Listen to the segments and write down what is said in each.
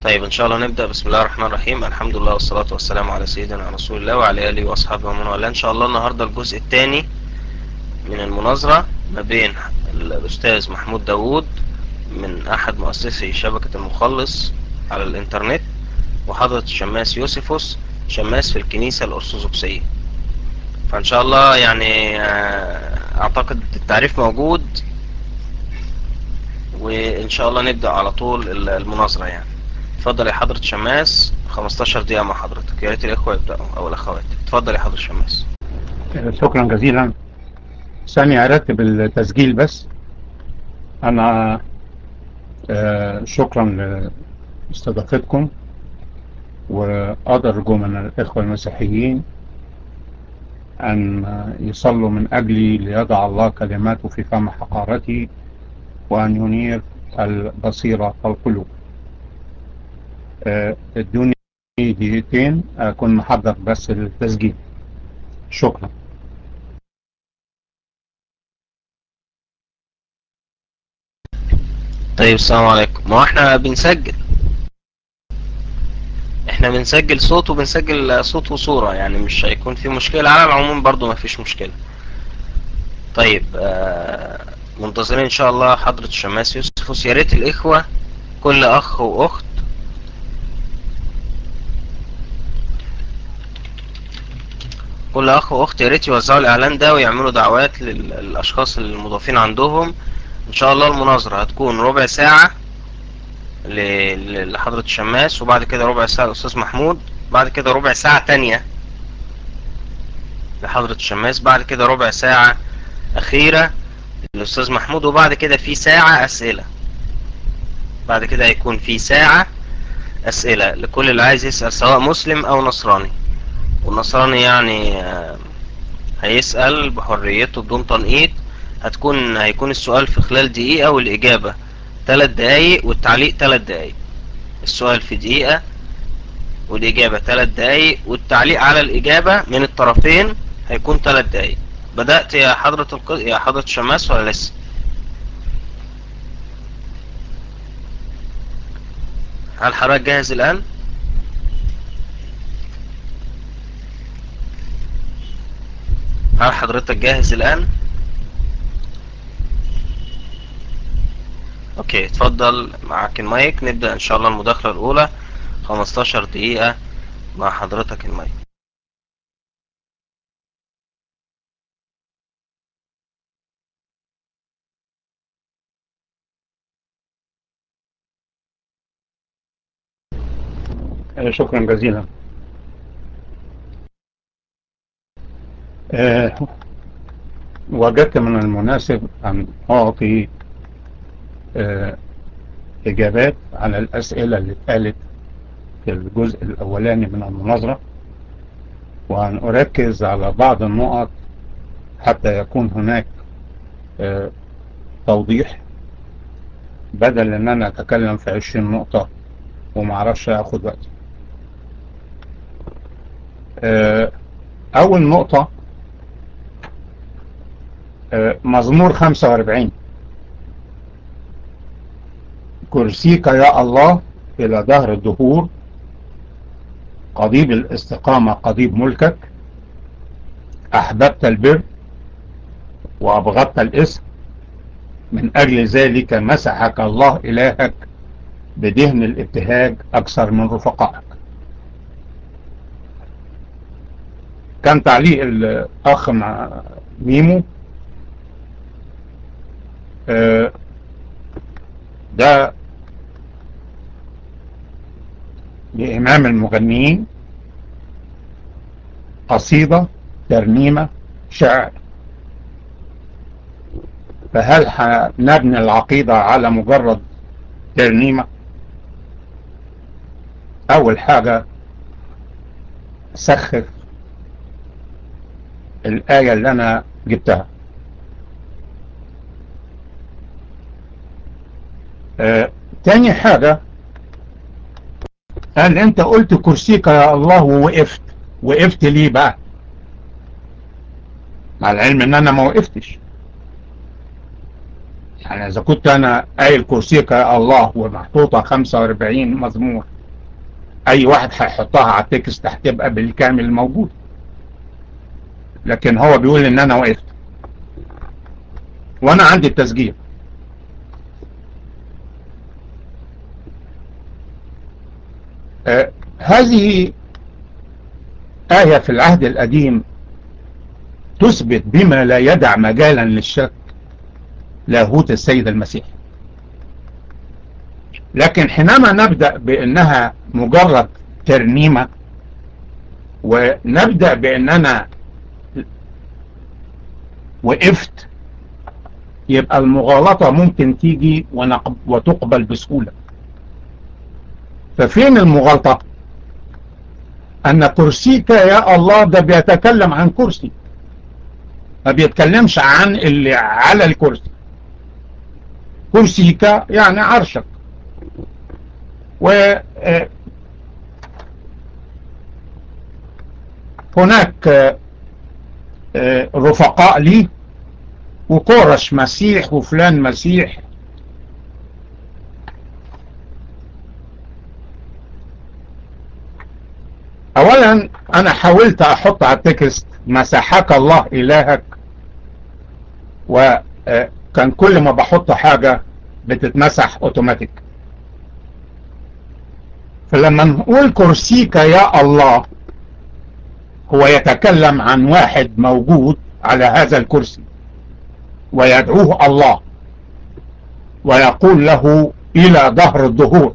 طيب ان شاء الله نبدأ بسم الله الرحمن الرحيم الحمد لله والصلاة والسلام على سيدنا رسول الله وعلى آله وأصحابه ومن والاه ان شاء الله النهاردة الجزء الثاني من المناظرة ما بين الأستاذ محمود داوود من أحد مؤسسي شبكة المخلص على الإنترنت وحضرة الشماس يوسفوس شماس في الكنيسة الأرثوذكسية فإن شاء الله يعني أعتقد التعريف موجود وإن شاء الله نبدأ على طول المناظرة يعني اتفضل يا حضرة شماس 15 دقيقة مع حضرتك يا ريت الإخوة يبدأوا أو الأخوات اتفضل يا حضرة شماس شكرا جزيلا ثانية أرتب التسجيل بس أنا آه شكرا لاستضافتكم وأرجو من الإخوة المسيحيين أن يصلوا من أجلي ليضع الله كلماته في فم حقارتي وأن ينير البصيرة والقلوب آه ادوني دقيقتين أكون محضر بس التسجيل شكرا طيب السلام عليكم ما هو احنا بنسجل احنا بنسجل صوت وبنسجل صوت وصورة يعني مش هيكون في مشكلة على العموم برضو ما فيش مشكلة طيب آه منتظرين ان شاء الله حضرة الشماس يوسفوس يا ريت الاخوة كل اخ واخت كل اخ واخت يا ريت يوزعوا الاعلان ده ويعملوا دعوات للاشخاص المضافين عندهم ان شاء الله المناظرة هتكون ربع ساعة لحضرة الشماس وبعد كده ربع ساعة للأستاذ محمود بعد كده ربع ساعة تانية لحضرة الشماس بعد كده ربع ساعة أخيرة للأستاذ محمود وبعد كده في ساعة أسئلة بعد كده هيكون في ساعة أسئلة لكل اللي عايز يسأل سواء مسلم أو نصراني والنصراني يعني هيسأل بحريته بدون تنقيط هتكون هيكون السؤال في خلال دقيقة والإجابة ثلاث دقايق والتعليق ثلاث دقايق السؤال في دقيقة والإجابة ثلاث دقايق والتعليق على الإجابة من الطرفين هيكون ثلاث دقايق بدأت يا حضرة الق... يا حضرة شماس ولا لسه؟ هل حضرتك جاهز الآن؟ هل حضرتك جاهز الآن؟ اوكي اتفضل معاك المايك نبدأ ان شاء الله المداخلة الاولى 15 دقيقة مع حضرتك المايك شكرا جزيلا أه وجدت من المناسب أن أعطي أه إجابات على الأسئلة اللي اتقالت في الجزء الأولاني من المناظرة وأن أركز على بعض النقط حتى يكون هناك أه توضيح بدل أن أنا أتكلم في عشرين نقطة ومعرفش أخد وقت أه أول نقطة مزمور 45 كرسيك يا الله إلى دهر الدهور قضيب الاستقامة قضيب ملكك أحببت البر وأبغضت الاسم من أجل ذلك مسحك الله إلهك بدهن الابتهاج أكثر من رفقائك كان تعليق الأخ مع ميمو آه ده لإمام المغنيين قصيدة ترنيمة شعر فهل نبني العقيدة على مجرد ترنيمة أول حاجة سخف الآية اللي أنا جبتها آه تاني حاجة قال انت قلت كرسيك يا الله ووقفت وقفت ليه بقى مع العلم ان انا ما وقفتش يعني اذا كنت انا قايل كرسيك يا الله ومحطوطة 45 مزمور اي واحد هيحطها على التكست هتبقى بالكامل موجود لكن هو بيقول ان انا وقفت وانا عندي التسجيل آه هذه آية في العهد القديم تثبت بما لا يدع مجالا للشك لاهوت السيد المسيح لكن حينما نبدأ بأنها مجرد ترنيمة ونبدأ بأننا وقفت يبقى المغالطة ممكن تيجي وتقبل بسهولة ففين المغالطة أن كرسيك يا الله ده بيتكلم عن كرسي ما بيتكلمش عن اللي على الكرسي كرسيك يعني عرشك و هناك رفقاء لي وكورش مسيح وفلان مسيح اولا انا حاولت احط على التكست مسحك الله الهك وكان كل ما بحط حاجة بتتمسح اوتوماتيك فلما نقول كرسيك يا الله هو يتكلم عن واحد موجود على هذا الكرسي ويدعوه الله ويقول له الى ظهر الظهور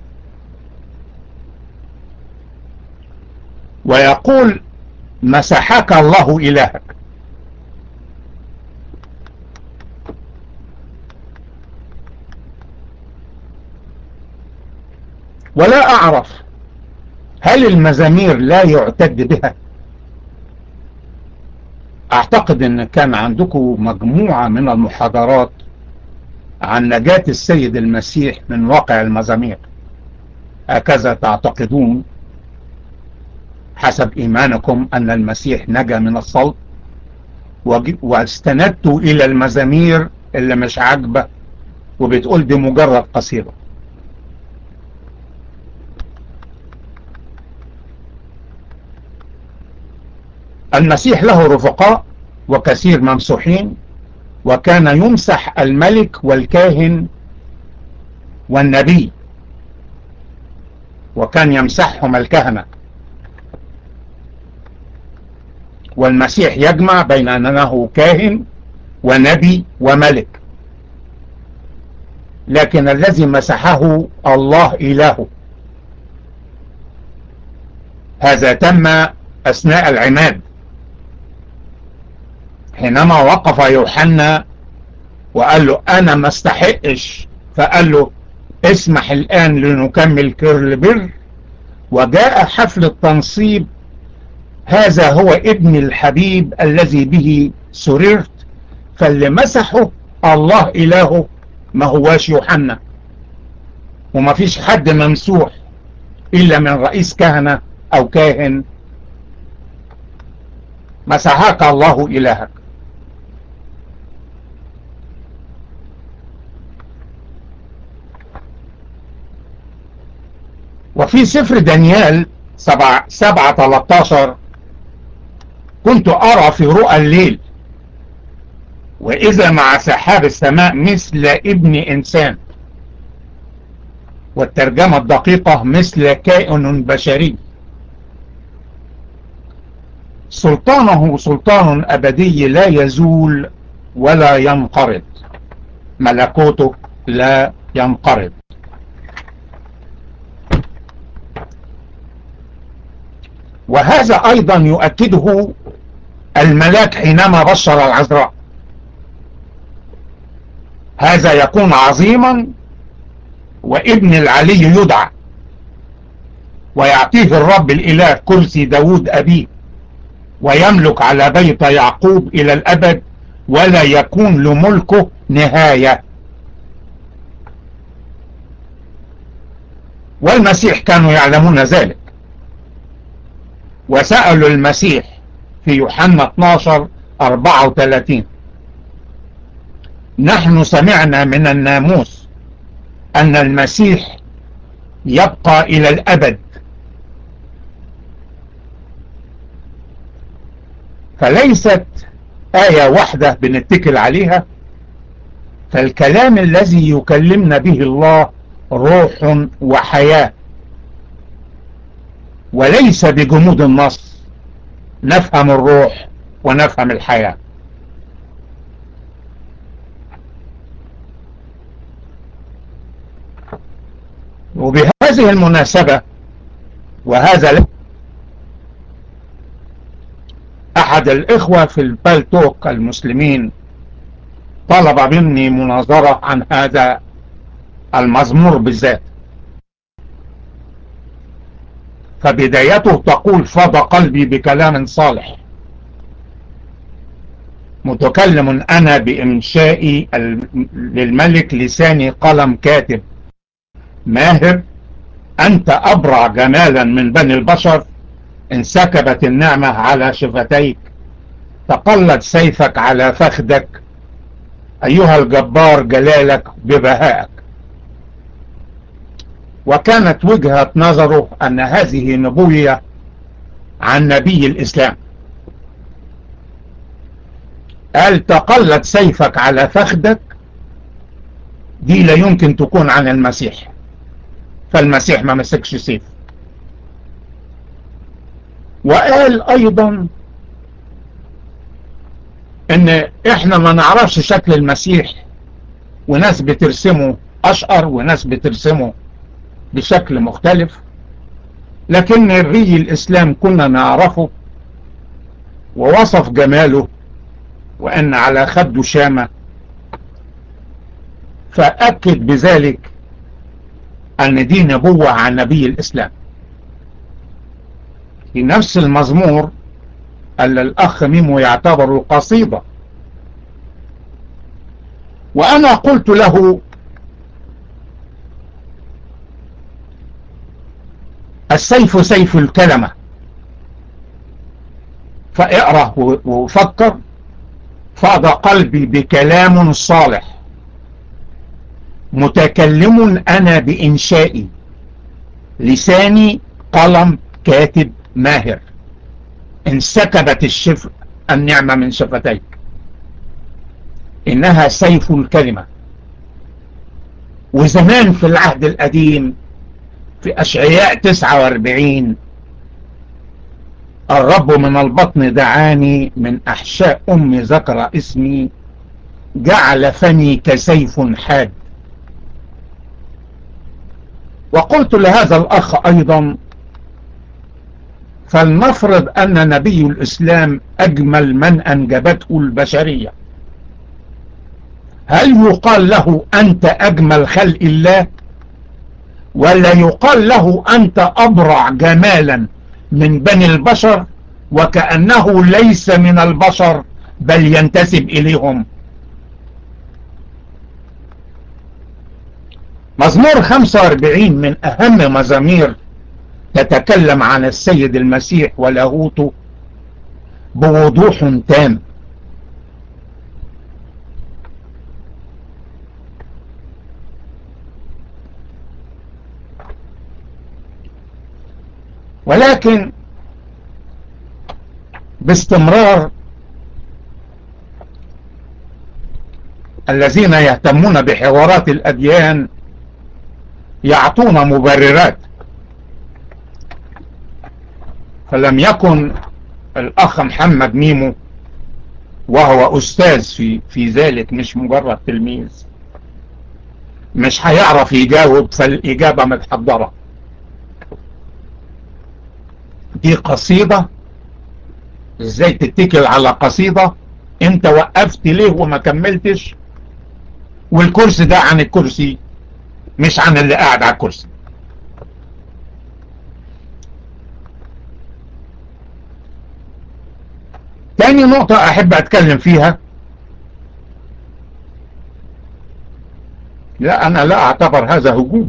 ويقول مسحك الله إلهك ولا أعرف هل المزامير لا يعتد بها أعتقد أن كان عندكم مجموعة من المحاضرات عن نجاة السيد المسيح من واقع المزامير هكذا تعتقدون حسب إيمانكم أن المسيح نجا من الصلب واستندتوا إلى المزامير اللي مش عاجبة وبتقول دي مجرد قصيدة المسيح له رفقاء وكثير ممسوحين وكان يمسح الملك والكاهن والنبي وكان يمسحهم الكهنه والمسيح يجمع بين أنه كاهن ونبي وملك لكن الذي مسحه الله إله هذا تم أثناء العماد حينما وقف يوحنا وقال له أنا ما استحقش فقال له اسمح الآن لنكمل كرل بر وجاء حفل التنصيب هذا هو ابن الحبيب الذي به سررت فاللي مسحه الله إلهه ما هواش يوحنا وما فيش حد ممسوح إلا من رئيس كهنة أو كاهن مسحك الله إلهك وفي سفر دانيال سبعة, سبعة 13 كنت أرى في رؤى الليل وإذا مع سحاب السماء مثل ابن إنسان والترجمة الدقيقة مثل كائن بشري سلطانه سلطان أبدي لا يزول ولا ينقرض ملكوته لا ينقرض وهذا أيضا يؤكده الملاك حينما بشر العذراء هذا يكون عظيما وابن العلي يدعى ويعطيه الرب الإله كرسي داود أبيه ويملك على بيت يعقوب إلى الأبد ولا يكون لملكه نهاية والمسيح كانوا يعلمون ذلك وسألوا المسيح في يوحنا 12 34 نحن سمعنا من الناموس أن المسيح يبقى إلى الأبد فليست آية واحدة بنتكل عليها فالكلام الذي يكلمنا به الله روح وحياة وليس بجمود النص نفهم الروح ونفهم الحياة وبهذه المناسبة وهذا أحد الإخوة في البالتوك المسلمين طلب مني مناظرة عن هذا المزمور بالذات فبدايته تقول فض قلبي بكلام صالح متكلم أنا بإنشائي للملك لساني قلم كاتب ماهر أنت أبرع جمالا من بني البشر انسكبت النعمة على شفتيك تقلد سيفك على فخدك أيها الجبار جلالك ببهائك وكانت وجهة نظره أن هذه نبوية عن نبي الإسلام قال تقلد سيفك على فخدك دي لا يمكن تكون عن المسيح فالمسيح ما مسكش سيف وقال ايضا ان احنا ما نعرفش شكل المسيح وناس بترسمه اشقر وناس بترسمه بشكل مختلف لكن الري الاسلام كنا نعرفه ووصف جماله وان على خده شامة فاكد بذلك ان دي نبوة عن نبي الاسلام في نفس المزمور اللي الاخ ميمو يعتبر قصيدة وانا قلت له السيف سيف الكلمة فاقرأ وفكر فاض قلبي بكلام صالح متكلم انا بانشائي لساني قلم كاتب ماهر انسكبت الشف النعمة من شفتيك انها سيف الكلمة وزمان في العهد القديم في اشعياء 49 الرب من البطن دعاني من احشاء امي ذكر اسمي جعل فمي كسيف حاد وقلت لهذا الاخ ايضا فلنفرض ان نبي الاسلام اجمل من انجبته البشرية هل يقال له انت اجمل خلق الله ولا يقال له انت ابرع جمالا من بني البشر وكأنه ليس من البشر بل ينتسب اليهم مزمور 45 من اهم مزامير تتكلم عن السيد المسيح ولاهوته بوضوح تام ولكن باستمرار الذين يهتمون بحوارات الأديان يعطون مبررات فلم يكن الأخ محمد ميمو وهو أستاذ في في ذلك مش مجرد تلميذ مش هيعرف يجاوب فالإجابة متحضرة دي قصيدة ازاي تتكل على قصيدة انت وقفت ليه وما كملتش والكرسي ده عن الكرسي مش عن اللي قاعد على الكرسي تاني نقطة احب اتكلم فيها لا انا لا اعتبر هذا هجوم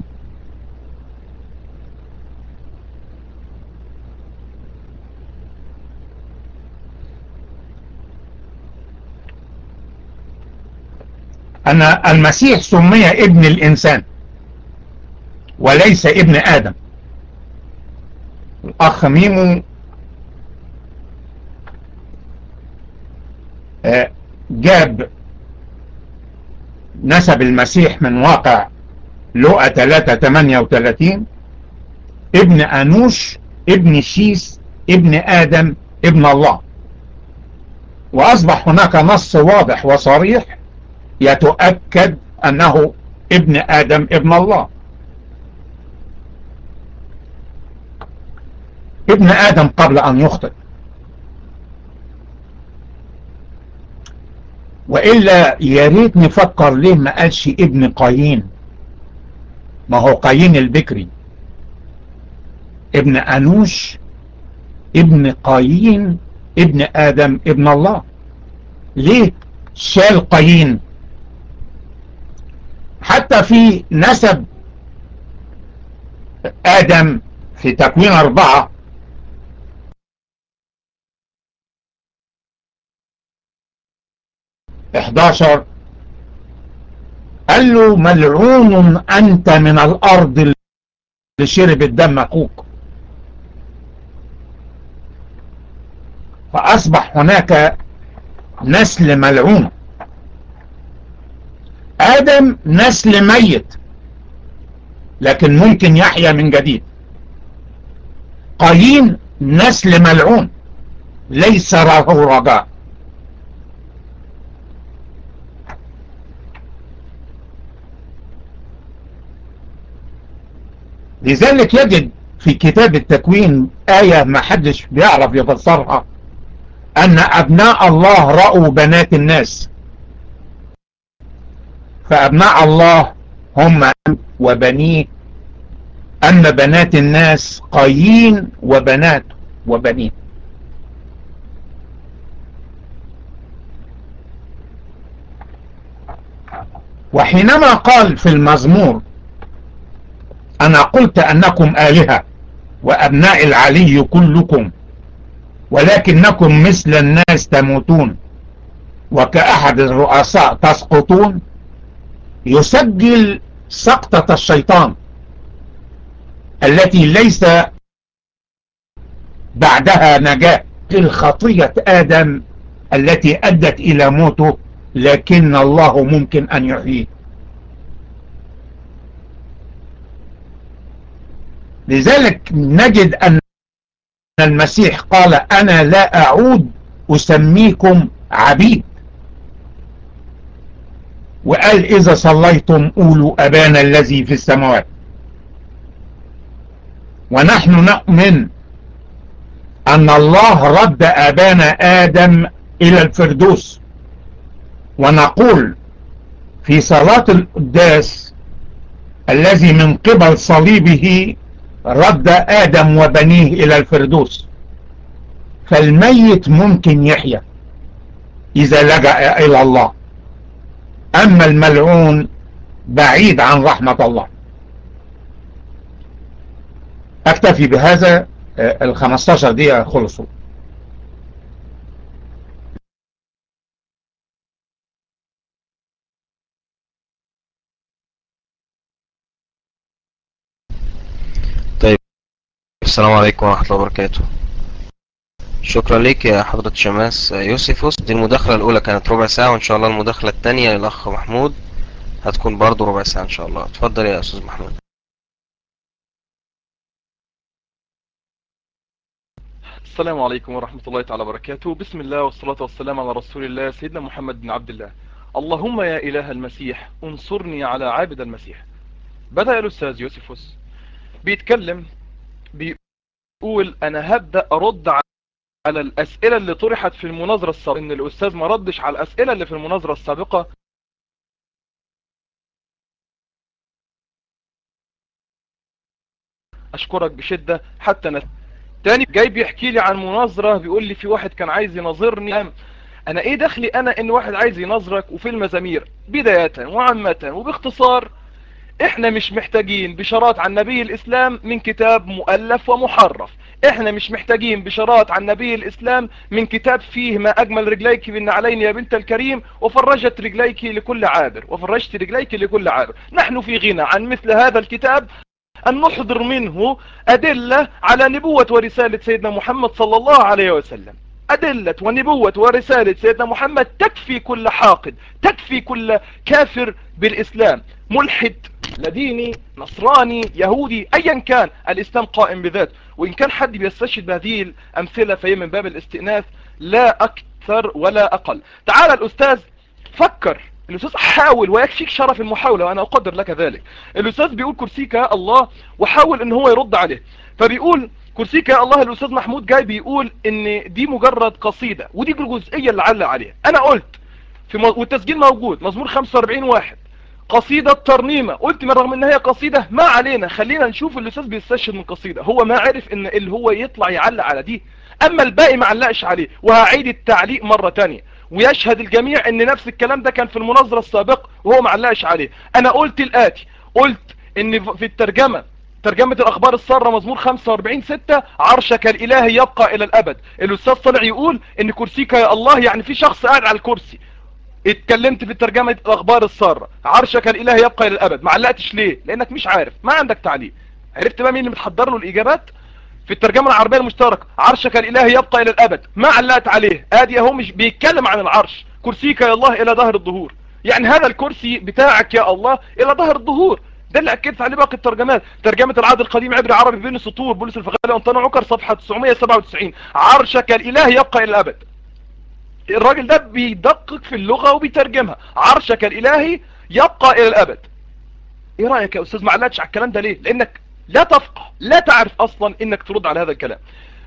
أن المسيح سمي ابن الإنسان وليس ابن آدم الأخ ميمو جاب نسب المسيح من واقع لقى 3 38 ابن أنوش ابن شيس ابن آدم ابن الله وأصبح هناك نص واضح وصريح يتؤكد أنه ابن آدم ابن الله ابن آدم قبل أن يخطئ وإلا يا ريت نفكر ليه ما قالش ابن قايين ما هو قايين البكري ابن أنوش ابن قايين ابن آدم ابن الله ليه شال قايين حتى في نسب آدم في تكوين أربعة احداشر قال له ملعون أنت من الأرض اللي شرب الدم أخوك فأصبح هناك نسل ملعون آدم نسل ميت لكن ممكن يحيا من جديد قايين نسل ملعون ليس له رجاء لذلك يجد في كتاب التكوين آية ما حدش بيعرف يفسرها أن أبناء الله رأوا بنات الناس فأبناء الله هم وبنيه أما بنات الناس قايين وبنات وبنين وحينما قال في المزمور أنا قلت أنكم آلهة وأبناء العلي كلكم ولكنكم مثل الناس تموتون وكأحد الرؤساء تسقطون يسجل سقطة الشيطان التي ليس بعدها نجاة الخطية آدم التي أدت إلى موته لكن الله ممكن أن يحييه لذلك نجد أن المسيح قال أنا لا أعود أسميكم عبيد وقال إذا صليتم قولوا أبانا الذي في السماوات ونحن نؤمن أن الله رد أبانا آدم إلى الفردوس ونقول في صلاة القداس الذي من قبل صليبه رد آدم وبنيه إلى الفردوس فالميت ممكن يحيا إذا لجأ إلى الله أما الملعون بعيد عن رحمة الله أكتفي بهذا ال 15 دقيقة خلصوا طيب السلام عليكم ورحمة الله وبركاته شكرا ليك يا حضرة شماس يوسفوس دي المداخلة الأولى كانت ربع ساعة وإن شاء الله المداخلة الثانية للأخ محمود هتكون برضو ربع ساعة إن شاء الله اتفضل يا أستاذ محمود السلام عليكم ورحمة الله تعالى وبركاته بسم الله والصلاة والسلام على رسول الله سيدنا محمد بن عبد الله اللهم يا إله المسيح انصرني على عابد المسيح بدأ الأستاذ يوسفوس بيتكلم بيقول أنا هبدأ أرد على الأسئلة اللي طرحت في المناظرة السابقة إن الأستاذ ما ردش على الأسئلة اللي في المناظرة السابقة أشكرك بشدة حتى نت... تاني جاي بيحكي لي عن مناظرة بيقول لي في واحد كان عايز يناظرني انا ايه دخلي انا ان واحد عايز يناظرك وفي المزامير بداية وعامة وباختصار احنا مش محتاجين بشارات عن نبي الاسلام من كتاب مؤلف ومحرف احنا مش محتاجين بشارات عن نبي الاسلام من كتاب فيه ما اجمل رجليك بالنعلين يا بنت الكريم وفرجت رجليك لكل عابر وفرجت رجليك لكل عابر نحن في غنى عن مثل هذا الكتاب أن نحضر منه أدلة على نبوة ورسالة سيدنا محمد صلى الله عليه وسلم أدلة ونبوة ورسالة سيدنا محمد تكفي كل حاقد تكفي كل كافر بالإسلام ملحد لديني نصراني يهودي أيا كان الإسلام قائم بذات وإن كان حد بيستشهد بهذه الأمثلة فهي من باب الاستئناف لا أكثر ولا أقل تعال الأستاذ فكر الأستاذ حاول ويكفيك شرف المحاولة وأنا أقدر لك ذلك الأستاذ بيقول كرسيك يا الله وحاول ان هو يرد عليه فبيقول كرسيك يا الله الأستاذ محمود جاي بيقول ان دي مجرد قصيدة ودي الجزئية اللي علق عليها أنا قلت في م... والتسجيل موجود مزمور 45 واحد قصيدة ترنيمة قلت من رغم ان هي قصيدة ما علينا خلينا نشوف الأستاذ بيستشهد من قصيدة هو ما عرف ان اللي هو يطلع يعلق على دي اما الباقي ما علقش عليه وهعيد التعليق مرة تانية ويشهد الجميع ان نفس الكلام ده كان في المناظرة السابقة وهو ما علقش عليه انا قلت الاتي قلت ان في الترجمة ترجمة الاخبار السارة مزمور 45 6 عرشك الالهي يبقى الى الابد الاستاذ طلع يقول ان كرسيك يا الله يعني في شخص قاعد على الكرسي اتكلمت في ترجمة الاخبار السارة عرشك الالهي يبقى الى الابد ما علقتش ليه لانك مش عارف ما عندك تعليق عرفت بقى مين اللي متحضر له الاجابات في الترجمة العربية المشتركة عرشك الالهي يبقى الى الابد ما علقت عليه ادي اهو مش بيتكلم عن العرش كرسيك يا الله الى ظهر الظهور يعني هذا الكرسي بتاعك يا الله الى ظهر الظهور ده اللي اكدت عليه باقي الترجمات ترجمة العهد القديم عبري عربي بين السطور بولس الفغالي انطونيو عكر صفحة 997 عرشك الالهي يبقى الى الابد الراجل ده بيدقق في اللغة وبيترجمها عرشك الالهي يبقى الى الابد ايه رأيك يا استاذ ما علقتش على الكلام ده ليه لانك لا تفقه لا تعرف اصلا انك ترد على هذا الكلام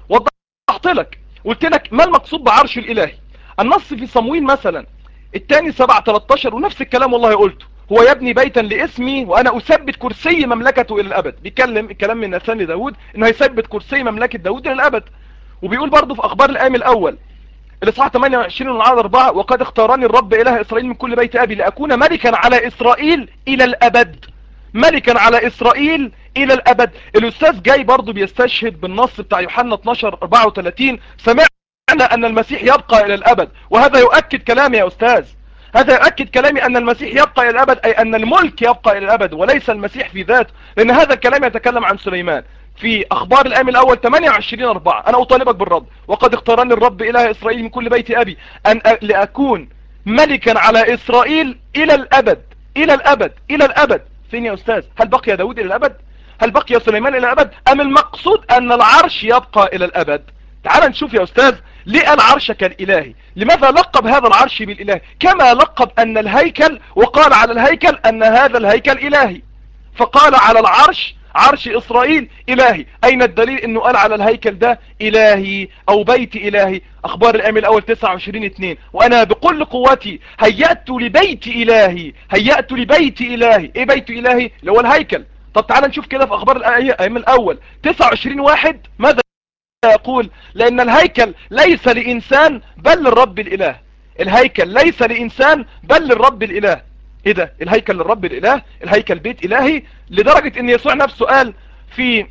وضحت لك قلت لك ما المقصود بعرش الالهي النص في صمويل مثلا الثاني 7 13 ونفس الكلام والله قلته هو يبني بيتا لاسمي وانا اثبت كرسي مملكته الى الابد بيتكلم الكلام من نثان داود انه هيثبت كرسي مملكة داود الى الابد وبيقول برضه في اخبار الايام الاول الاصحاح 28 من العدد 4 وقد اختارني الرب اله اسرائيل من كل بيت ابي لاكون ملكا على اسرائيل الى الابد ملكا على اسرائيل الى الابد الاستاذ جاي برضه بيستشهد بالنص بتاع يوحنا 12 34 سمعنا ان المسيح يبقى الى الابد وهذا يؤكد كلامي يا استاذ هذا يؤكد كلامي ان المسيح يبقى الى الابد اي ان الملك يبقى الى الابد وليس المسيح في ذاته لان هذا الكلام يتكلم عن سليمان في اخبار الايام الاول 28 4 انا اطالبك بالرد وقد اختارني الرب اله اسرائيل من كل بيت ابي ان أ... لاكون ملكا على اسرائيل الى الابد الى الابد الى الابد فين يا استاذ هل بقي داود الى الابد هل بقي سليمان الى الابد ام المقصود ان العرش يبقى الى الابد تعال نشوف يا استاذ ليه قال عرشك الالهي لماذا لقب هذا العرش بالاله كما لقب ان الهيكل وقال على الهيكل ان هذا الهيكل الهي فقال على العرش عرش اسرائيل الهي اين الدليل انه قال على الهيكل ده الهي او بيت الهي اخبار الايام الاول 29 2 وانا بكل قوتي هيأت لبيت الهي هيأت لبيت الهي ايه بيت الهي اللي هو الهيكل طب تعال نشوف كده في اخبار الايام الاول 29 واحد ماذا يقول لان الهيكل ليس لانسان بل للرب الاله الهيكل ليس لانسان بل للرب الاله ايه ده الهيكل للرب الاله الهيكل بيت الهي لدرجة ان يسوع نفسه قال في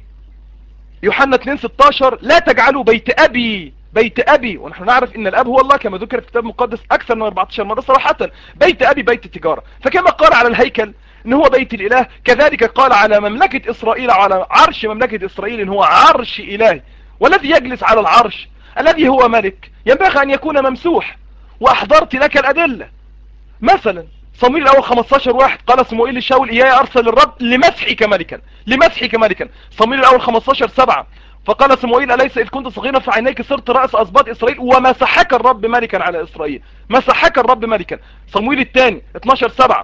يوحنا 2 16 لا تجعلوا بيت ابي بيت ابي ونحن نعرف ان الاب هو الله كما ذكر في الكتاب المقدس اكثر من 14 مرة صراحة بيت ابي بيت التجارة فكما قال على الهيكل ان هو بيت الاله كذلك قال على مملكة اسرائيل على عرش مملكة اسرائيل ان هو عرش الهي والذي يجلس على العرش الذي هو ملك ينبغي ان يكون ممسوح واحضرت لك الادلة مثلا صمويل الاول 15 واحد قال صموئيل لشاول اياي ارسل الرب لمسحك ملكا لمسحك ملكا صمويل الاول 15 7 فقال صموئيل اليس اذ كنت صغيرا في عينيك صرت راس اسباط اسرائيل ومسحك الرب ملكا على اسرائيل مسحك الرب ملكا صمويل الثاني 12 7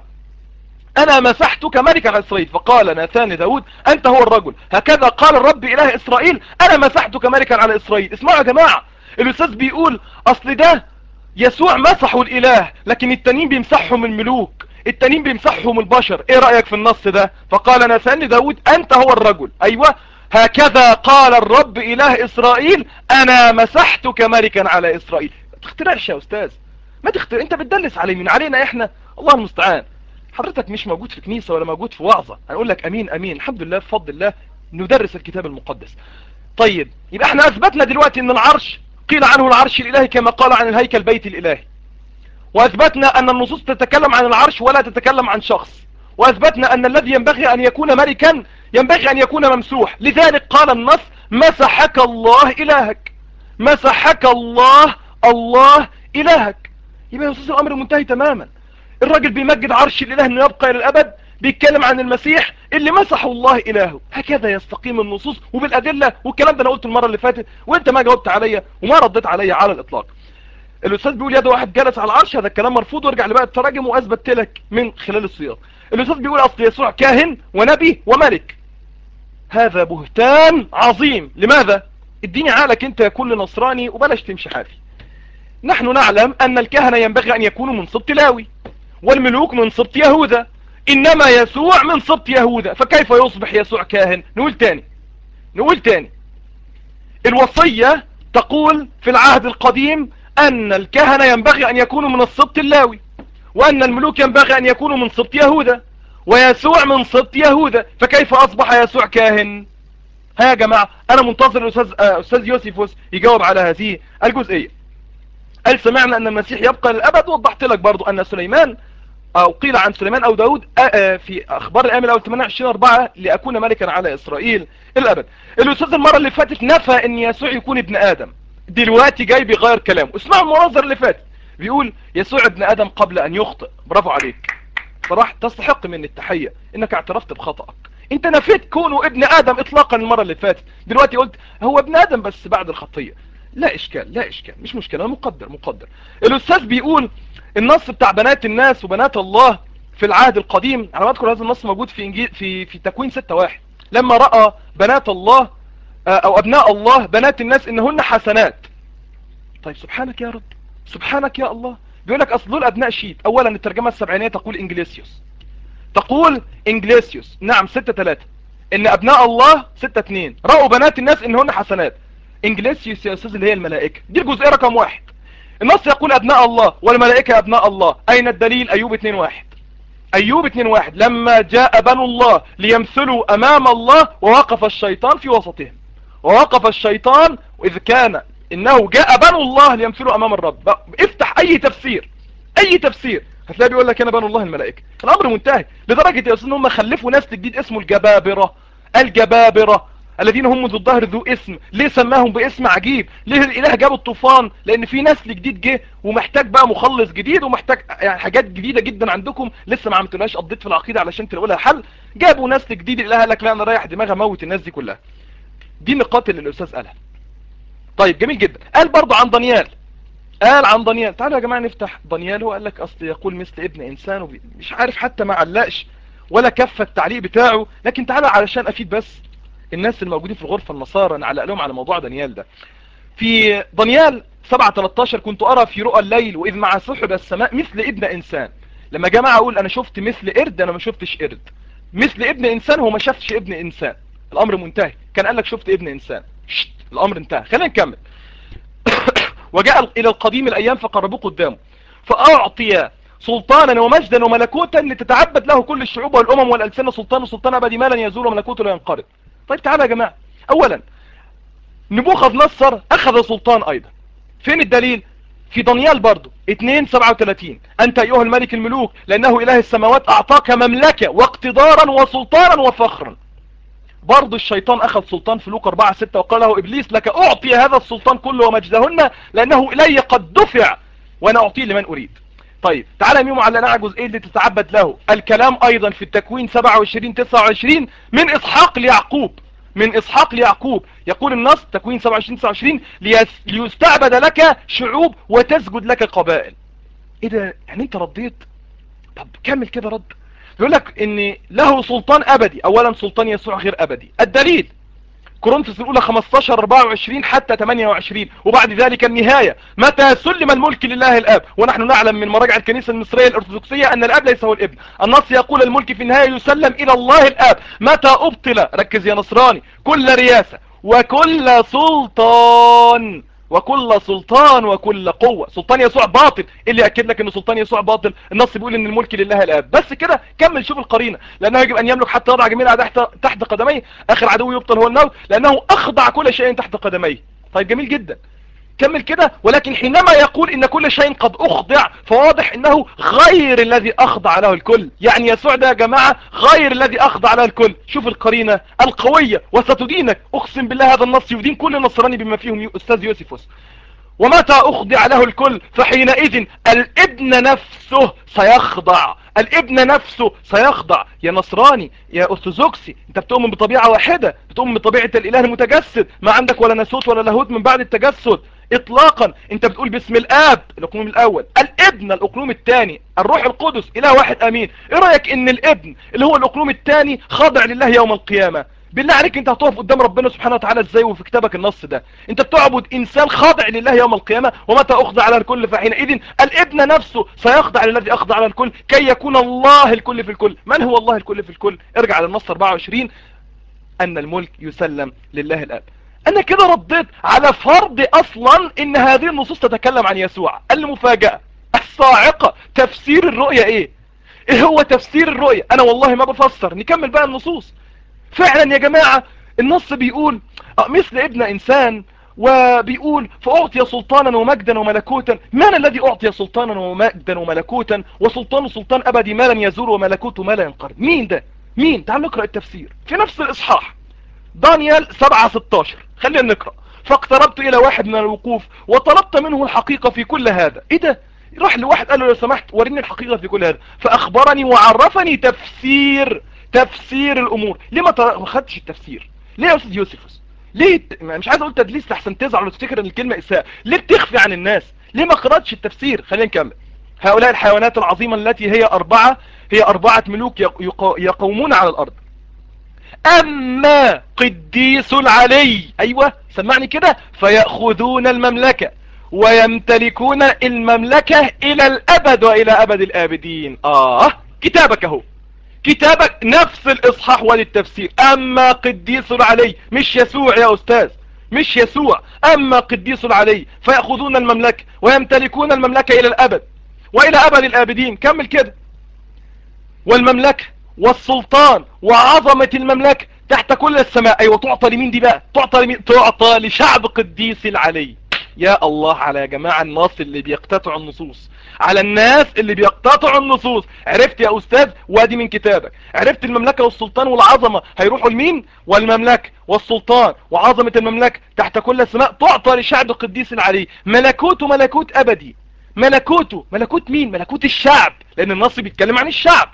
انا مسحتك ملكا على اسرائيل فقال ناثان داود انت هو الرجل هكذا قال الرب اله اسرائيل انا مسحتك ملكا على اسرائيل اسمعوا يا جماعة الاستاذ بيقول اصل ده يسوع مسحوا الاله لكن التانيين بيمسحهم الملوك التانيين بيمسحهم البشر ايه رأيك في النص ده فقال ناثان داود انت هو الرجل ايوه هكذا قال الرب اله اسرائيل انا مسحتك ملكا على اسرائيل ما تخترعش يا استاذ ما تخترع انت بتدلس علي من علينا احنا الله المستعان حضرتك مش موجود في كنيسة ولا موجود في وعظة هنقول لك امين امين الحمد لله بفضل الله ندرس الكتاب المقدس طيب يبقى احنا اثبتنا دلوقتي ان العرش قيل عنه العرش الالهي كما قال عن الهيكل بيت الالهي واثبتنا ان النصوص تتكلم عن العرش ولا تتكلم عن شخص واثبتنا ان الذي ينبغي ان يكون ملكا ينبغي ان يكون ممسوح لذلك قال النص مسحك الله الهك مسحك الله الله إلهك يبقى يا أستاذ الأمر منتهي تماما الراجل بيمجد عرش الإله أنه يبقى إلى الأبد بيتكلم عن المسيح اللي مسحه الله إلهه هكذا يستقيم النصوص وبالأدلة والكلام ده أنا قلت المرة اللي فاتت وانت ما جاوبت عليا وما رديت عليا على الإطلاق الأستاذ بيقول يد واحد جلس على العرش هذا الكلام مرفوض وارجع لبقى التراجم وأثبت لك من خلال السياق الأستاذ بيقول أصل يسوع كاهن ونبي وملك هذا بهتان عظيم لماذا اديني عقلك انت يا كل نصراني وبلاش تمشي حافي نحن نعلم ان الكهنة ينبغي ان يكونوا من سبط لاوي والملوك من سبط يهوذا انما يسوع من سبط يهوذا فكيف يصبح يسوع كاهن نقول تاني نقول تاني الوصية تقول في العهد القديم ان الكهنة ينبغي ان يكونوا من السبط اللاوي وان الملوك ينبغي ان يكونوا من سبط يهوذا ويسوع من سبط يهوذا فكيف اصبح يسوع كاهن ها يا جماعة انا منتظر الاستاذ استاذ يوسيفوس يجاوب على هذه الجزئية قال سمعنا ان المسيح يبقى للابد وضحت لك برضو ان سليمان او قيل عن سليمان او داود في اخبار الايام الاول 28 4 لاكون ملكا على اسرائيل الابد الاستاذ المرة اللي فاتت نفى ان يسوع يكون ابن ادم دلوقتي جاي بيغير كلامه اسمعوا المناظر اللي فاتت بيقول يسوع ابن ادم قبل ان يخطئ برافو عليك صراحة تستحق من التحية انك اعترفت بخطأك انت نفيت كونه ابن ادم اطلاقا المرة اللي فاتت دلوقتي قلت هو ابن ادم بس بعد الخطية لا اشكال لا اشكال مش مشكلة مقدر مقدر الاستاذ بيقول النص بتاع بنات الناس وبنات الله في العهد القديم على ما اذكر هذا النص موجود في انجيل في في تكوين 6 واحد لما راى بنات الله او ابناء الله بنات الناس انهن حسنات طيب سبحانك يا رب سبحانك يا الله بيقول لك اصل دول ابناء شيت اولا الترجمه السبعينيه تقول انجليسيوس تقول انجليسيوس نعم 6 3 ان ابناء الله 6 2 راوا بنات الناس انهن حسنات انجليسيوس يا استاذ اللي هي الملائكه دي الجزئيه رقم واحد النص يقول ابناء الله والملائكه ابناء الله اين الدليل ايوب 2 1 ايوب 2 1 لما جاء بنو الله ليمثلوا امام الله ووقف الشيطان في وسطهم ووقف الشيطان واذ كان انه جاء بنو الله ليمثلوا امام الرب افتح اي تفسير اي تفسير هتلاقي بيقول لك انا بنو الله الملائكه الامر منتهي لدرجه يا استاذ ان هم خلفوا نسل جديد اسمه الجبابره الجبابره الذين هم ذو الظهر ذو اسم ليه سماهم باسم عجيب ليه الاله جاب الطوفان لان في نسل جديد جه ومحتاج بقى مخلص جديد ومحتاج يعني حاجات جديده جدا عندكم لسه ما عملتوهاش قضيت في العقيده علشان تلاقوا لها حل جابوا نسل جديد الاله قال لك لا انا رايح دماغي اموت الناس دي كلها دي النقاط اللي الاستاذ قالها طيب جميل جدا قال برضو عن دانيال قال عن دانيال تعالوا يا جماعة نفتح دانيال هو قال لك اصل يقول مثل ابن انسان مش عارف حتى ما علقش ولا كف التعليق بتاعه لكن تعالوا علشان افيد بس الناس الموجودين في الغرفة النصارى نعلق لهم على موضوع دانيال ده في دانيال 7 13 كنت ارى في رؤى الليل واذ مع سحب السماء مثل ابن انسان لما جماعة اقول انا شفت مثل قرد انا ما شفتش قرد مثل ابن انسان هو ما شافش ابن انسان الامر منتهي كان قال لك شفت ابن انسان شت. الامر انتهى خلينا نكمل وجاء الى القديم الايام فقربوه قدامه فاعطي سلطانا ومجدا وملكوتا لتتعبد له كل الشعوب والامم والالسنه سلطان وسلطان ابدي ما لن يزول وملكوته لا ينقرض طيب تعالى يا جماعه اولا نبوخذ نصر اخذ سلطان ايضا فين الدليل في دانيال برضو 2 37 انت ايها الملك الملوك لانه اله السماوات اعطاك مملكه واقتدارا وسلطانا وفخرا برضو الشيطان اخذ سلطان في لوك 4 6 وقال له ابليس لك اعطي هذا السلطان كله ومجدهن لانه الي قد دفع وانا اعطيه لمن اريد طيب تعالى ميمو على نعى جزئين لتتعبد له الكلام ايضا في التكوين 27 29 من اسحاق ليعقوب من اسحاق ليعقوب يقول النص تكوين 27 29 ليس ليستعبد لك شعوب وتسجد لك قبائل ايه ده يعني انت رديت طب كمل كده رد يقول لك ان له سلطان ابدي اولا سلطان يسوع غير ابدي الدليل كورنثوس الاولى 15 24 حتى 28 وبعد ذلك النهاية متى سلم الملك لله الاب ونحن نعلم من مراجع الكنيسة المصرية الارثوذكسية ان الاب ليس هو الابن النص يقول الملك في النهاية يسلم الى الله الاب متى ابطل ركز يا نصراني كل رياسة وكل سلطان وكل سلطان وكل قوة سلطان يسوع باطل اللي يأكد لك ان سلطان يسوع باطل النص بيقول ان الملك لله الاب بس كده كمل شوف القرينة لانه يجب ان يملك حتى يضع جميع تحت تحت قدميه اخر عدو يبطل هو الموت لانه اخضع كل شيء تحت قدميه طيب جميل جدا كمل كده ولكن حينما يقول ان كل شيء قد اخضع فواضح انه غير الذي اخضع له الكل يعني يسوع ده يا جماعة غير الذي اخضع له الكل شوف القرينة القوية وستدينك اقسم بالله هذا النص يدين كل نصراني بما فيهم يو- استاذ يوسفوس ومتى اخضع له الكل فحينئذ الابن نفسه سيخضع الابن نفسه سيخضع يا نصراني يا ارثوذكسي انت بتؤمن بطبيعة واحدة بتؤمن بطبيعة الاله المتجسد ما عندك ولا ناسوت ولا لاهوت من بعد التجسد اطلاقا انت بتقول باسم الاب الاقلوم الاول الابن الاقلوم الثاني الروح القدس اله واحد امين ايه رايك ان الابن اللي هو الاقلوم الثاني خاضع لله يوم القيامه بالله عليك انت هتقف قدام ربنا سبحانه وتعالى ازاي وفي كتابك النص ده انت بتعبد انسان خاضع لله يوم القيامة ومتى اخضع على الكل فحينئذ الابن نفسه سيخضع للذي اخضع على الكل كي يكون الله الكل في الكل من هو الله الكل في الكل ارجع للنص 24 ان الملك يسلم لله الاب انا كده رديت على فرض اصلا ان هذه النصوص تتكلم عن يسوع المفاجأة الصاعقة تفسير الرؤية ايه ايه هو تفسير الرؤية انا والله ما بفسر نكمل بقى النصوص فعلا يا جماعة النص بيقول آه، مثل ابن انسان وبيقول فأعطي سلطانا ومجدا وملكوتا من الذي أعطي سلطانا ومجدا وملكوتا وسلطان سلطان أبدي ما لن يزور وملكوته ما لا ينقرض مين ده مين تعال نقرأ التفسير في نفس الإصحاح دانيال 7 16 خلينا نقرأ فاقتربت إلى واحد من الوقوف وطلبت منه الحقيقة في كل هذا إيه ده راح لواحد قال له لو سمحت وريني الحقيقة في كل هذا فأخبرني وعرفني تفسير تفسير الأمور ليه ما تر- ما خدتش التفسير ليه يا أستاذ يوسفس ليه ت- مش عايز أقول تدليس لحسن تزعل وتفتكر أن الكلمة إساءة ليه بتخفي عن الناس ليه ما قرأتش التفسير خلينا نكمل هؤلاء الحيوانات العظيمة التي هي أربعة هي أربعة ملوك يق- يق- يقومون على الأرض أما قديس العلي أيوة سمعني كده فيأخذون المملكة ويمتلكون المملكة إلى الأبد وإلى أبد الآبدين آه كتابك اهو كتابك نفس الإصحاح وللتفسير أما قديس العلي مش يسوع يا أستاذ مش يسوع أما قديس العلي فيأخذون المملكة ويمتلكون المملكة إلى الأبد وإلى أبد الآبدين كمل كده والمملكة والسلطان وعظمة المملكة تحت كل السماء ايوه تعطى لمين دي بقى تعطى لمين تعطى لشعب قديس العلي يا الله على يا جماعة الناس اللي بيقتطعوا النصوص على الناس اللي بيقتطعوا النصوص عرفت يا استاذ وادي من كتابك عرفت المملكة والسلطان والعظمة هيروحوا لمين والمملكة والسلطان وعظمة المملكة تحت كل السماء تعطى لشعب قديس العلي ملكوته ملكوت ابدي ملكوته ملكوت مين ملكوت الشعب لان النص بيتكلم عن الشعب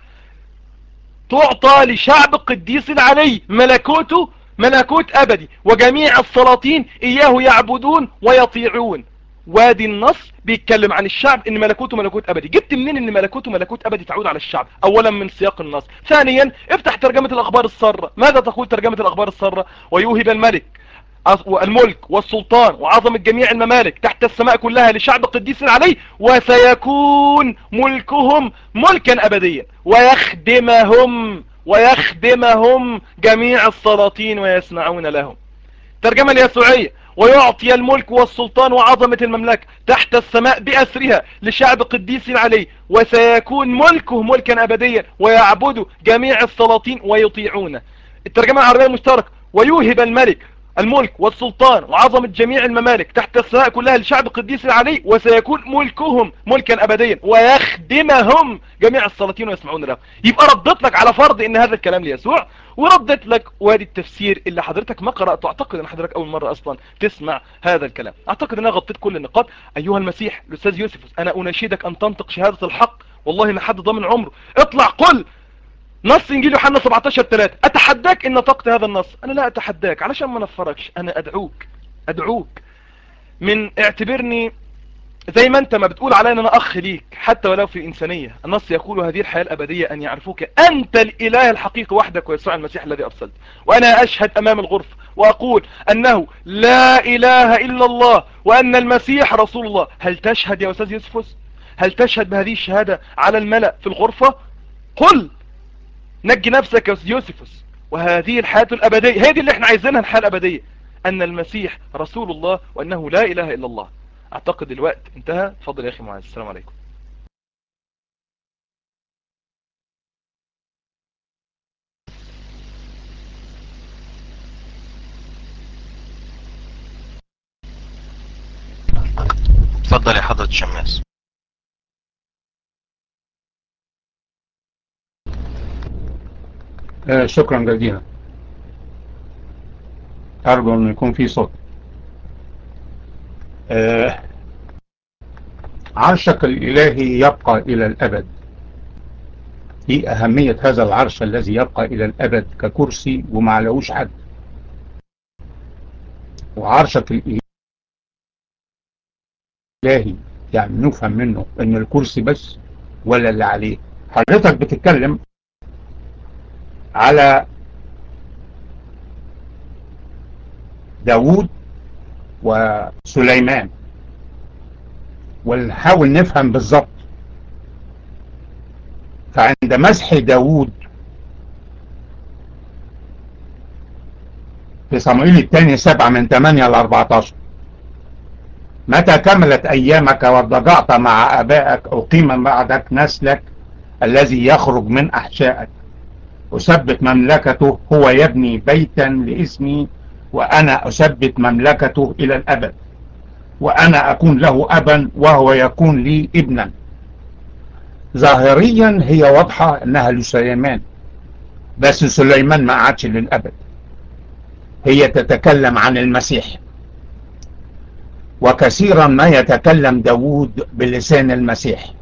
تعطى لشعب قديس العلي ملكوته ملكوت أبدي وجميع السلاطين إياه يعبدون ويطيعون وادي النص بيتكلم عن الشعب ان ملكوته ملكوت ابدي جبت منين ان ملكوته ملكوت ابدي تعود على الشعب اولا من سياق النص ثانيا افتح ترجمة الاخبار السارة ماذا تقول ترجمة الاخبار السارة ويوهب الملك الملك والسلطان وعظمة جميع الممالك تحت السماء كلها لشعب قديس عليه وسيكون ملكهم ملكا أبديا ويخدمهم ويخدمهم جميع السلاطين ويسمعون لهم ترجمة اليسوعية ويعطي الملك والسلطان وعظمة المملكة تحت السماء بأسرها لشعب قديس عليه وسيكون ملكه ملكا أبديا ويعبد جميع السلاطين ويطيعونه الترجمة العربية المشتركة ويوهب الملك الملك والسلطان وعظمة جميع الممالك تحت السماء كلها لشعب قديس عليه وسيكون ملكهم ملكا أبديا ويخدمهم جميع السلاطين ويسمعون له يبقى ردت لك على فرض ان هذا الكلام ليسوع وردت لك وادي التفسير اللي حضرتك ما قرأته اعتقد ان حضرتك اول مرة اصلا تسمع هذا الكلام اعتقد ان انا غطيت كل النقاط ايها المسيح الاستاذ يوسف انا اناشدك ان تنطق شهادة الحق والله ما حد ضامن عمره اطلع قل نص انجيل يوحنا 17 3 اتحداك ان نطقت هذا النص انا لا اتحداك علشان ما نفركش انا ادعوك ادعوك من اعتبرني زي ما انت ما بتقول علي ان انا اخ ليك حتى ولو في انسانية النص يقول هذه الحياة الابدية ان يعرفوك انت الاله الحقيقي وحدك ويسوع المسيح الذي ارسلت وانا اشهد امام الغرفة واقول انه لا اله الا الله وان المسيح رسول الله هل تشهد يا استاذ يوسفوس هل تشهد بهذه الشهادة على الملأ في الغرفة قل نجي نفسك يا يوسفس وهذه الحياة الأبدية هذه اللي احنا عايزينها الحياة الأبدية أن المسيح رسول الله وأنه لا إله إلا الله أعتقد الوقت انتهى تفضل يا أخي معاذ السلام عليكم اتفضل يا حضرة الشماس آه شكرا جزيلا أرجو أن يكون في صوت آه عرشك الإلهي يبقى إلى الأبد دي أهمية هذا العرش الذي يبقى إلى الأبد ككرسي وما عليهوش حد وعرشك الإلهي يعني نفهم منه إن الكرسي بس ولا اللي عليه حضرتك بتتكلم على داوود وسليمان ونحاول نفهم بالظبط فعند مسح داوود في صموئيل الثاني سبعة من 8 ل 14 متى كملت أيامك واضجعت مع أبائك أقيم بعدك نسلك الذي يخرج من أحشائك أثبت مملكته هو يبني بيتا لاسمي وأنا أثبت مملكته إلى الأبد وأنا أكون له أبا وهو يكون لي ابنا ظاهريا هي واضحة أنها لسليمان بس سليمان ما عادش للأبد هي تتكلم عن المسيح وكثيرا ما يتكلم داود بلسان المسيح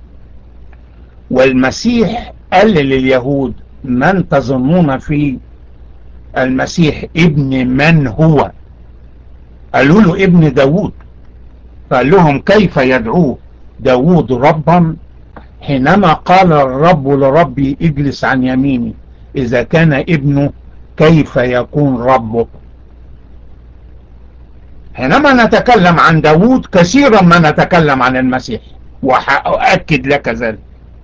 والمسيح قال لليهود من تظنون في المسيح ابن من هو قالوا له ابن داود فقال لهم كيف يدعوه داود ربا حينما قال الرب لربي اجلس عن يميني اذا كان ابنه كيف يكون ربه حينما نتكلم عن داود كثيرا ما نتكلم عن المسيح وأؤكد لك ذلك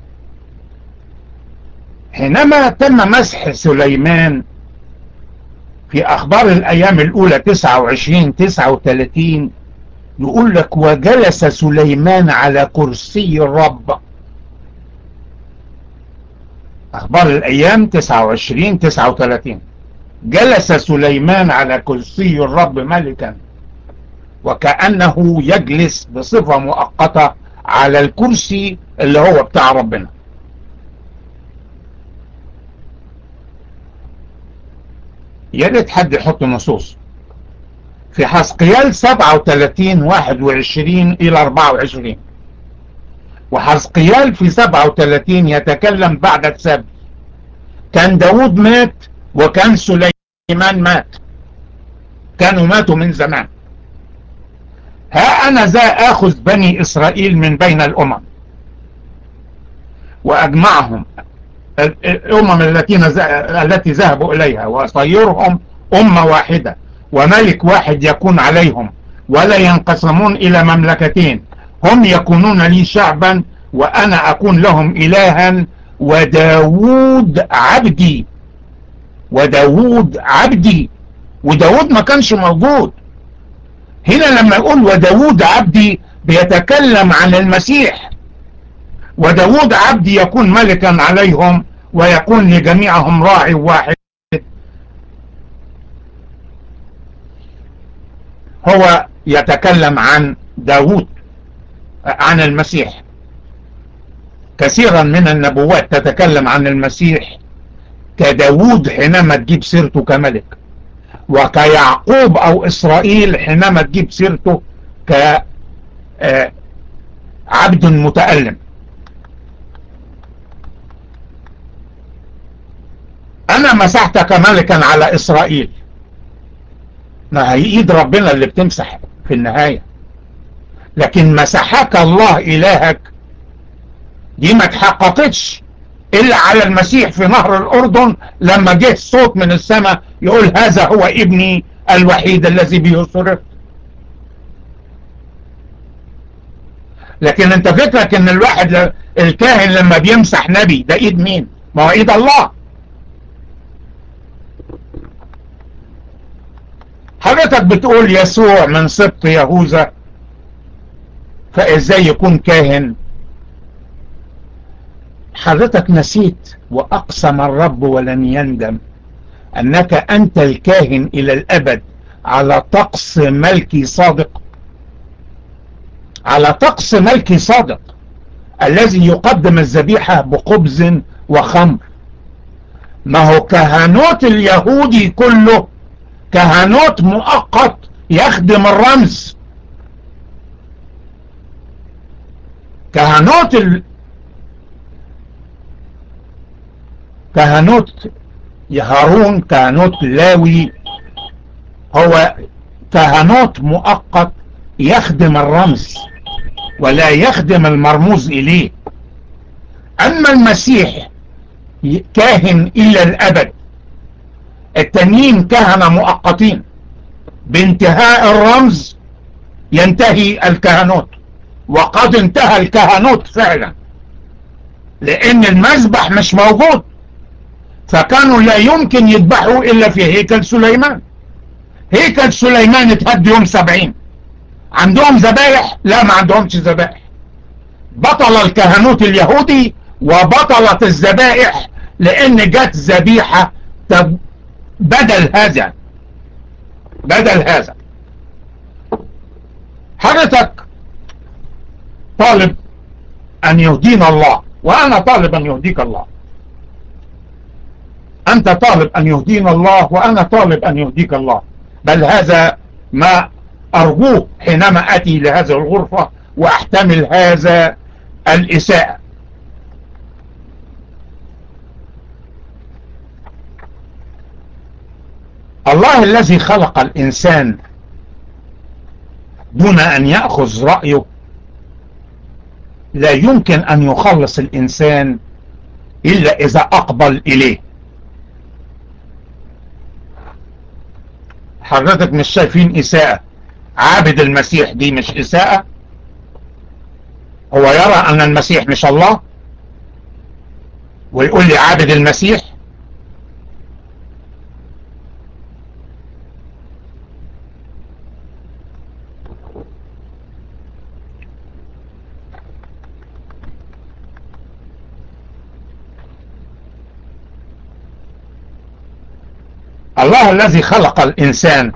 حينما تم مسح سليمان في أخبار الأيام الأولى 29 39 يقول لك وجلس سليمان على كرسي الرب أخبار الأيام 29 39 جلس سليمان على كرسي الرب ملكا وكأنه يجلس بصفة مؤقتة على الكرسي اللي هو بتاع ربنا يا ريت حد يحط نصوص في حسقيال 37 21 إلى 24 وحسقيال في 37 يتكلم بعد السبت كان داود مات وكان سليمان مات كانوا ماتوا من زمان ها أنا ذا آخذ بني إسرائيل من بين الأمم وأجمعهم الأمم التي التي ذهبوا إليها وأصيرهم أمة واحدة وملك واحد يكون عليهم ولا ينقسمون إلى مملكتين هم يكونون لي شعبا وأنا أكون لهم إلها وداود عبدي وداود عبدي وداود ما كانش موجود هنا لما يقول وداود عبدي بيتكلم عن المسيح وداود عبدي يكون ملكا عليهم ويكون لجميعهم راعي واحد هو يتكلم عن داود عن المسيح كثيرا من النبوات تتكلم عن المسيح كداود حينما تجيب سيرته كملك وكيعقوب او اسرائيل حينما تجيب سيرته كعبد متألم انا مسحتك ملكا على اسرائيل ما هي ايد ربنا اللي بتمسح في النهاية لكن مسحك الله الهك دي ما تحققتش الا على المسيح في نهر الاردن لما جه صوت من السماء يقول هذا هو ابني الوحيد الذي به سررت لكن انت فكرك ان الواحد الكاهن لما بيمسح نبي ده ايد مين ما هو ايد الله حضرتك بتقول يسوع من سبط يهوذا فازاي يكون كاهن حضرتك نسيت واقسم الرب ولن يندم انك انت الكاهن الى الابد على طقس ملكي صادق على طقس ملكي صادق الذي يقدم الذبيحة بخبز وخمر ما هو كهنوت اليهودي كله كهنوت مؤقت يخدم الرمز كهنوت ال... كهنوت هارون كهنوت لاوي هو كهنوت مؤقت يخدم الرمز ولا يخدم المرموز إليه أما المسيح كاهن إلى الأبد التانيين كهنة مؤقتين بانتهاء الرمز ينتهي الكهنوت وقد انتهى الكهنوت فعلا لأن المذبح مش موجود فكانوا لا يمكن يذبحوا إلا في هيكل سليمان هيكل سليمان اتهد يوم سبعين عندهم ذبائح لا ما عندهمش ذبائح بطل الكهنوت اليهودي وبطلت الذبائح لان جت ذبيحة بدل هذا بدل هذا حضرتك طالب ان يهدينا الله وانا طالب ان يهديك الله انت طالب ان يهدينا الله وانا طالب ان يهديك الله بل هذا ما أرجوه حينما أتي لهذه الغرفة وأحتمل هذا الإساءة الله الذي خلق الإنسان دون أن يأخذ رأيه لا يمكن أن يخلص الإنسان إلا إذا أقبل إليه حضرتك مش شايفين إساءة عابد المسيح دي مش إساءة هو يرى أن المسيح مش الله ويقول لي عابد المسيح الله الذي خلق الإنسان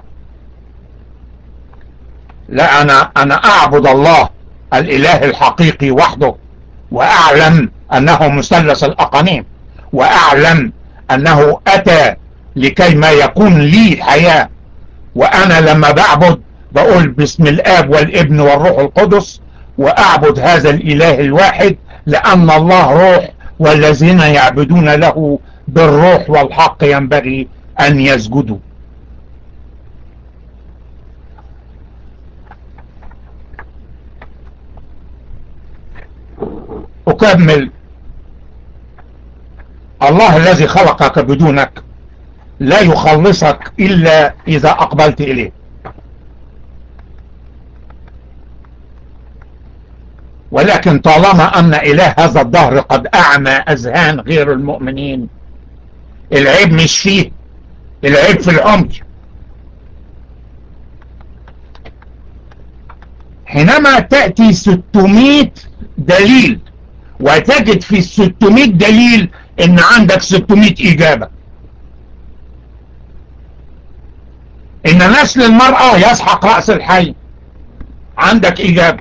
لا أنا أنا أعبد الله الإله الحقيقي وحده وأعلم أنه مثلث الأقانيم وأعلم أنه أتى لكي ما يكون لي حياة وأنا لما بعبد بقول باسم الآب والابن والروح القدس وأعبد هذا الإله الواحد لأن الله روح والذين يعبدون له بالروح والحق ينبغي أن يسجدوا أكمل الله الذي خلقك بدونك لا يخلصك إلا إذا أقبلت إليه ولكن طالما أن إله هذا الدهر قد أعمى أذهان غير المؤمنين العيب مش فيه العيب في العمي حينما تأتي 600 دليل وتجد في ال 600 دليل ان عندك 600 اجابة ان نسل المرأة يسحق رأس الحي عندك اجابة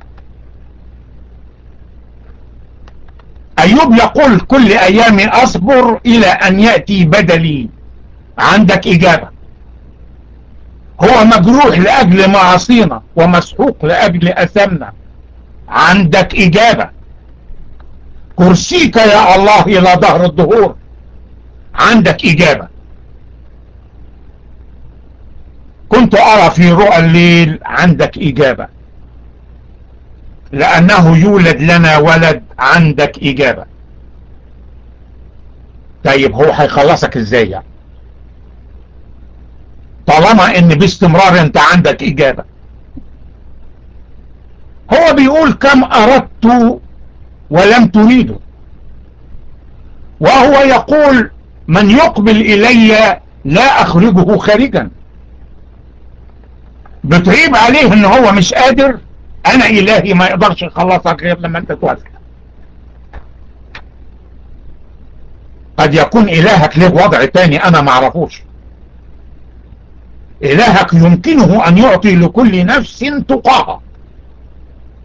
ايوب يقول كل ايامي اصبر الى ان يأتي بدلي عندك اجابة هو مجروح لاجل معاصينا ومسحوق لاجل اثمنا عندك اجابة كرسيك يا الله الى ظهر الظهور عندك اجابة كنت ارى في رؤى الليل عندك اجابة لانه يولد لنا ولد عندك اجابة طيب هو هيخلصك ازاي يعني طالما ان باستمرار انت عندك اجابة هو بيقول كم اردت ولم تريده وهو يقول من يقبل الي لا اخرجه خارجا بتعيب عليه ان هو مش قادر انا الهي ما يقدرش يخلصك غير لما انت توافق قد يكون الهك له وضع تاني انا معرفوش الهك يمكنه ان يعطي لكل نفس تقاها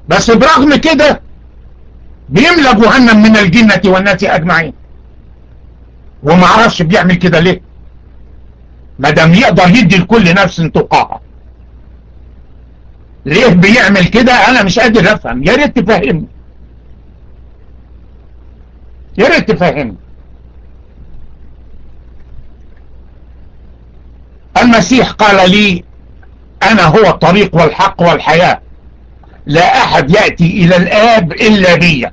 بس برغم كده بيملى جهنم من الجنة والناس أجمعين وما عرفش بيعمل كده ليه ما دام يقدر يدي لكل نفس تقاها ليه بيعمل كده انا مش قادر افهم يا ريت تفهمني يا ريت تفهمني المسيح قال لي انا هو الطريق والحق والحياة لا احد يأتي الى الاب الا بي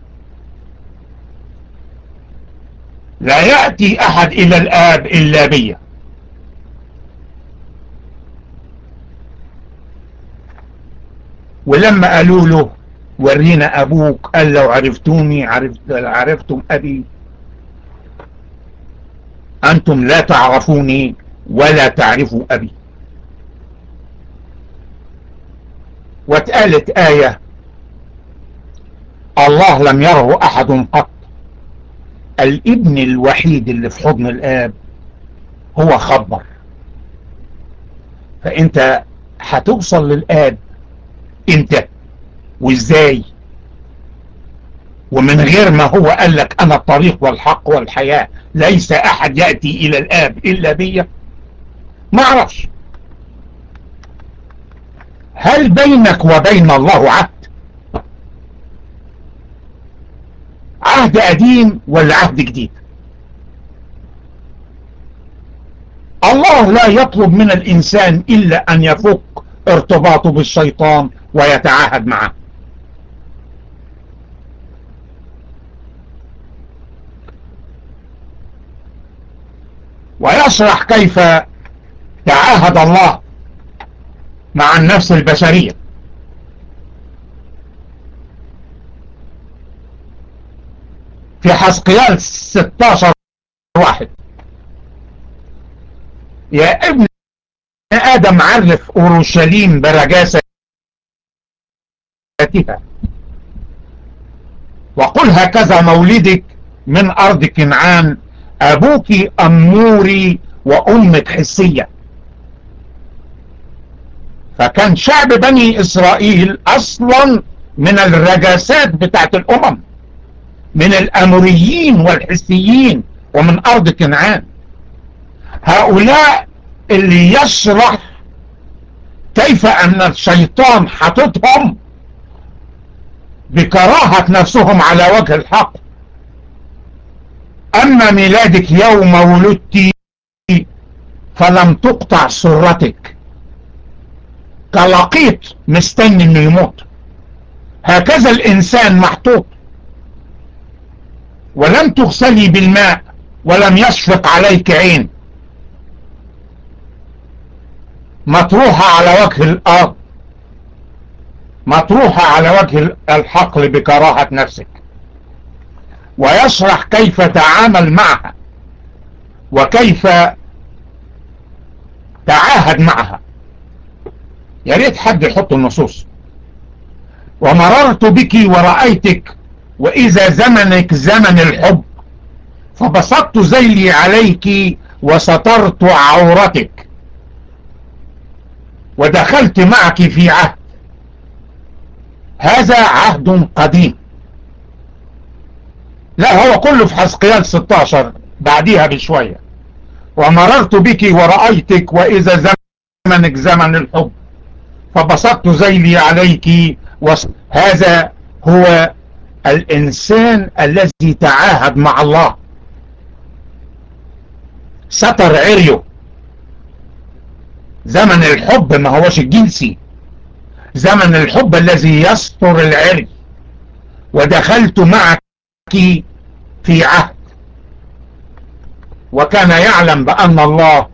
لا يأتي احد الى الاب الا بي ولما قالوا له ورينا ابوك قال لو عرفتوني عرفت عرفتم ابي انتم لا تعرفوني ولا تعرفوا ابي واتقالت آية الله لم يره أحد قط الابن الوحيد اللي في حضن الآب هو خبر فأنت هتوصل للآب امتى وازاي ومن غير ما هو قال لك أنا الطريق والحق والحياة ليس أحد يأتي إلى الآب إلا بي ما أعرفش هل بينك وبين الله عهد عهد قديم ولا عهد جديد الله لا يطلب من الإنسان إلا أن يفك ارتباطه بالشيطان ويتعاهد معه ويشرح كيف تعاهد الله مع النفس البشرية في حسقيال 16 واحد يا ابن آدم عرف أورشليم برجاستها وقل هكذا مولدك من أرض كنعان أبوك أموري وأمك حسية فكان شعب بني إسرائيل أصلا من الرجاسات بتاعت الأمم من الأموريين والحسيين ومن أرض كنعان هؤلاء اللي يشرح كيف أن الشيطان حطتهم بكراهة نفسهم على وجه الحق أما ميلادك يوم ولدت فلم تقطع سرتك كلقيط مستني انه يموت هكذا الانسان محطوط ولم تغسلي بالماء ولم يشفق عليك عين مطروحة على وجه الارض مطروحة على وجه الحقل بكراهة نفسك ويشرح كيف تعامل معها وكيف تعاهد معها يا ريت حد يحط النصوص ومررت بك ورأيتك وإذا زمنك زمن الحب فبسطت زيلي عليك وسترت عورتك ودخلت معك في عهد هذا عهد قديم لا هو كله في حسقيال 16 بعديها بشوية ومررت بك ورأيتك وإذا زمنك زمن الحب فبسطت زيلي عليك هذا هو الإنسان الذي تعاهد مع الله ستر عريه زمن الحب ما هوش الجنسي زمن الحب الذي يستر العري ودخلت معك في عهد وكان يعلم بأن الله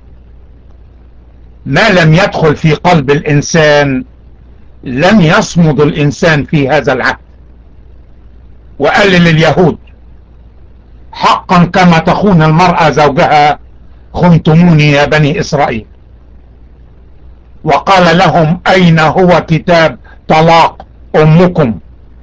ما لم يدخل في قلب الإنسان لن يصمد الإنسان في هذا العهد وقال لليهود حقا كما تخون المرأة زوجها خنتموني يا بني إسرائيل وقال لهم أين هو كتاب طلاق أمكم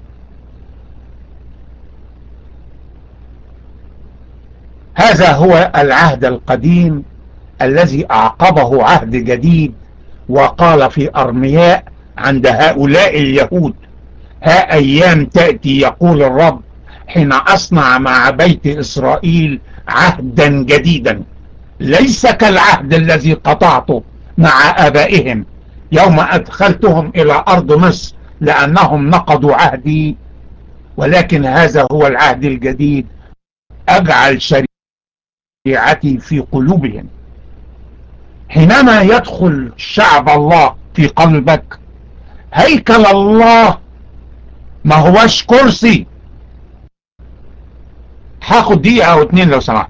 هذا هو العهد القديم الذي أعقبه عهد جديد وقال في أرمياء عند هؤلاء اليهود ها أيام تأتي يقول الرب حين أصنع مع بيت إسرائيل عهدا جديدا ليس كالعهد الذي قطعته مع أبائهم يوم أدخلتهم إلى أرض مصر لأنهم نقضوا عهدي ولكن هذا هو العهد الجديد أجعل شريعتي في قلوبهم حينما يدخل شعب الله في قلبك هيكل الله ما هوش كرسي هاخد دقيقة او اتنين لو سمحت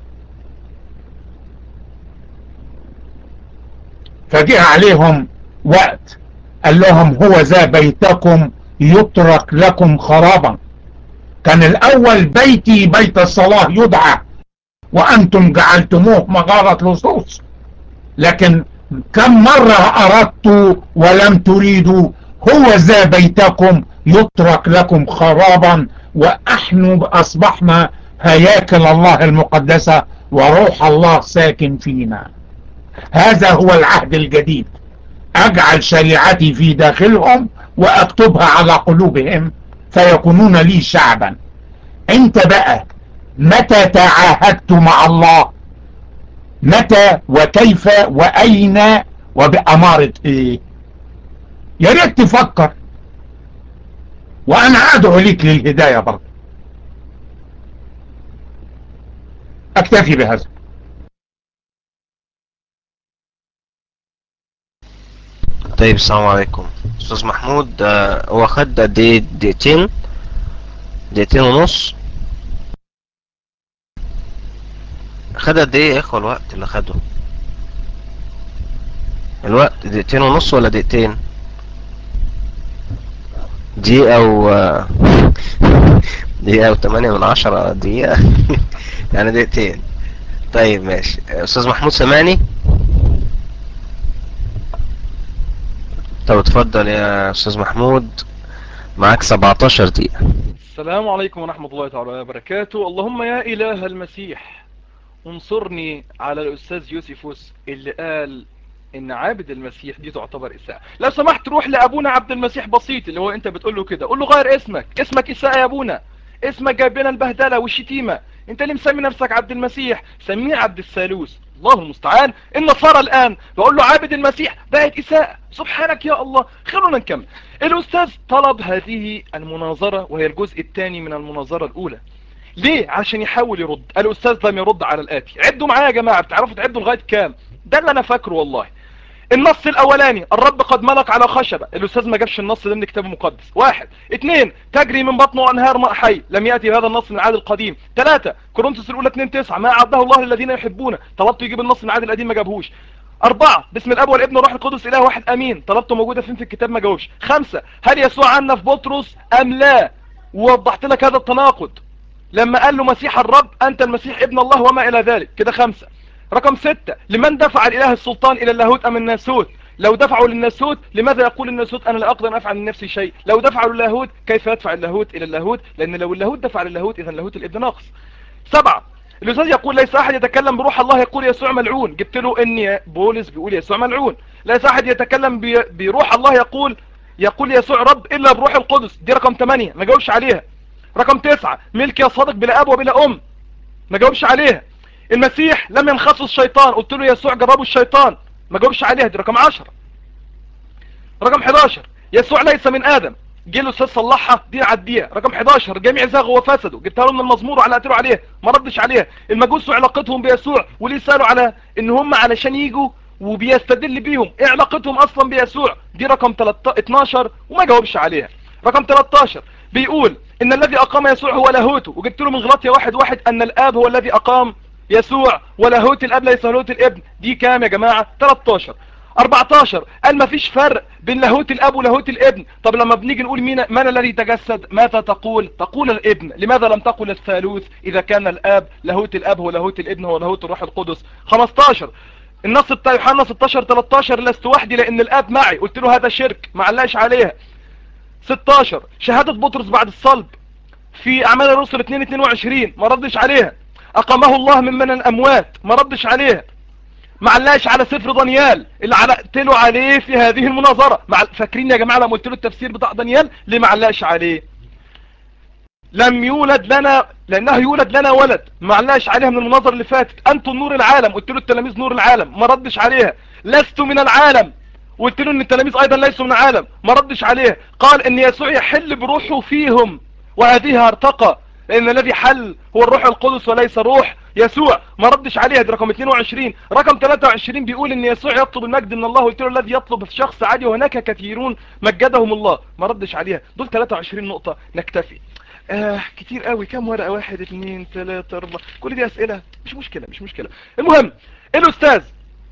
فجاء عليهم وقت قال لهم هو ذا بيتكم يترك لكم خرابا كان الاول بيتي بيت الصلاة يدعى وانتم جعلتموه مغارة لصوص لكن كم مرة اردت ولم تريدوا هو ذا بيتكم يترك لكم خرابا ونحن اصبحنا هياكل الله المقدسة وروح الله ساكن فينا هذا هو العهد الجديد اجعل شريعتي في داخلهم واكتبها على قلوبهم فيكونون لي شعبا انت بقى متى تعاهدت مع الله متى وكيف واين وبأمارة ايه يا ريت تفكر وانا ادعو ليك للهداية برضه اكتفي بهذا طيب السلام عليكم استاذ محمود آه، هو خد قد ايه دقيقتين دقيقتين ونص خد قد ايه يا اخوة الوقت اللي خده الوقت دقيقتين ونص ولا دقيقتين دقيقة و دقيقة وثمانية من عشرة دقيقة يعني دقيقتين طيب ماشي استاذ محمود سامعني طب اتفضل يا استاذ محمود معاك 17 دقيقة السلام عليكم ورحمة الله تعالى وبركاته اللهم يا إله المسيح انصرني على الأستاذ يوسفوس اللي قال إن عابد المسيح دي تعتبر إساءة لو سمحت روح لأبونا عبد المسيح بسيط اللي هو أنت بتقول له كده قول له غير اسمك اسمك إساءة يا أبونا اسمك جايب لنا البهدلة والشتيمة أنت اللي مسمي نفسك عبد المسيح سميه عبد الثالوث الله المستعان النصارى الآن بقول له عابد المسيح بقت إساءة سبحانك يا الله خلونا نكمل الأستاذ طلب هذه المناظرة وهي الجزء الثاني من المناظرة الأولى ليه عشان يحاول يرد الأستاذ لم يرد على الآتي عدوا معايا يا جماعة بتعرفوا تعدوا لغاية كام ده اللي أنا فاكره والله النص الاولاني الرب قد ملك على خشبة الاستاذ ما جابش النص ده من كتاب مقدس واحد اثنين تجري من بطنه انهار ماء حي لم يأتي هذا النص من العهد القديم ثلاثة كورنثوس الاولى 2 9 ما اعده الله للذين يحبونه طلبت يجيب النص من العهد القديم ما جابهوش أربعة باسم الأب والابن والروح القدس إله واحد أمين طلبته موجودة فين في الكتاب ما جاوبش خمسة هل يسوع عنا في بطرس أم لا ووضحت لك هذا التناقض لما قال له مسيح الرب أنت المسيح ابن الله وما إلى ذلك كده خمسة رقم ستة لمن دفع الإله السلطان إلى اللاهوت أم الناسوت لو دفعوا للناسوت لماذا يقول الناسوت أنا لا أقدر أن أفعل لنفسي شيء لو دفعوا للاهوت كيف يدفع اللاهوت إلى اللاهوت لأن لو اللاهوت دفع للاهوت إذا اللاهوت الابن ناقص سبعة الأستاذ يقول ليس أحد يتكلم بروح الله يقول يسوع ملعون جبت له إن بولس بيقول يسوع ملعون ليس أحد يتكلم بي- بروح الله يقول يقول يسوع رب إلا بروح القدس دي رقم 8 ما جاوبش عليها رقم 9 ملك يا صادق بلا أب وبلا أم ما جاوبش عليها المسيح لم ينخص الشيطان قلت له يسوع جربوا الشيطان ما جاوبش عليها دي رقم 10 رقم 11 يسوع ليس من آدم جه له استاذ صلحها دي عديها رقم 11 جميع زاغوا وفسدوا جبتها له من المزمور وعلقت له عليها ما ردش عليها المجوس علاقتهم بيسوع وليه سالوا على ان هم علشان يجوا وبيستدل بيهم ايه علاقتهم اصلا بيسوع دي رقم 13 12 وما جاوبش عليها رقم 13 بيقول ان الذي اقام يسوع هو لاهوته وجبت له من غلطية واحد واحد ان الاب هو الذي اقام يسوع ولاهوت الاب ليس لاهوت الابن دي كام يا جماعة 13 14 قال ما فيش فرق بين لاهوت الاب ولاهوت الابن طب لما بنيجي نقول مين من الذي تجسد ماذا تقول تقول الابن لماذا لم تقل الثالوث اذا كان الاب لاهوت الاب هو لاهوت الابن هو لاهوت الروح القدس 15 النص بتاع يوحنا 16 13 لست وحدي لان الاب معي قلت له هذا شرك ما علقش عليها 16 شهادة بطرس بعد الصلب في اعمال الرسل 2 22 ما ردش عليها اقامه الله من من الاموات ما ردش عليها معلقش على سفر دانيال اللي علقت له عليه في هذه المناظرة مع... فاكرين يا جماعة لما قلت له التفسير بتاع دانيال ليه معلقش عليه لم يولد لنا لانه يولد لنا ولد معلقش عليها من المناظرة اللي فاتت انتم نور العالم قلت له التلاميذ نور العالم ما ردش عليها لست من العالم قلت له ان التلاميذ ايضا ليسوا من العالم ما ردش عليها قال ان يسوع يحل بروحه فيهم وهذه ارتقى لان الذي حل هو الروح القدس وليس روح يسوع ما ردش عليها دي رقم 22 رقم 23 بيقول ان يسوع يطلب المجد من الله قلت له الذي يطلب شخص عادي وهناك كثيرون مجدهم الله ما ردش عليها دول 23 نقطة نكتفي آه كتير قوي كام ورقة واحد اثنين ثلاثة اربعة كل دي اسئلة مش مشكلة مش مشكلة المهم الاستاذ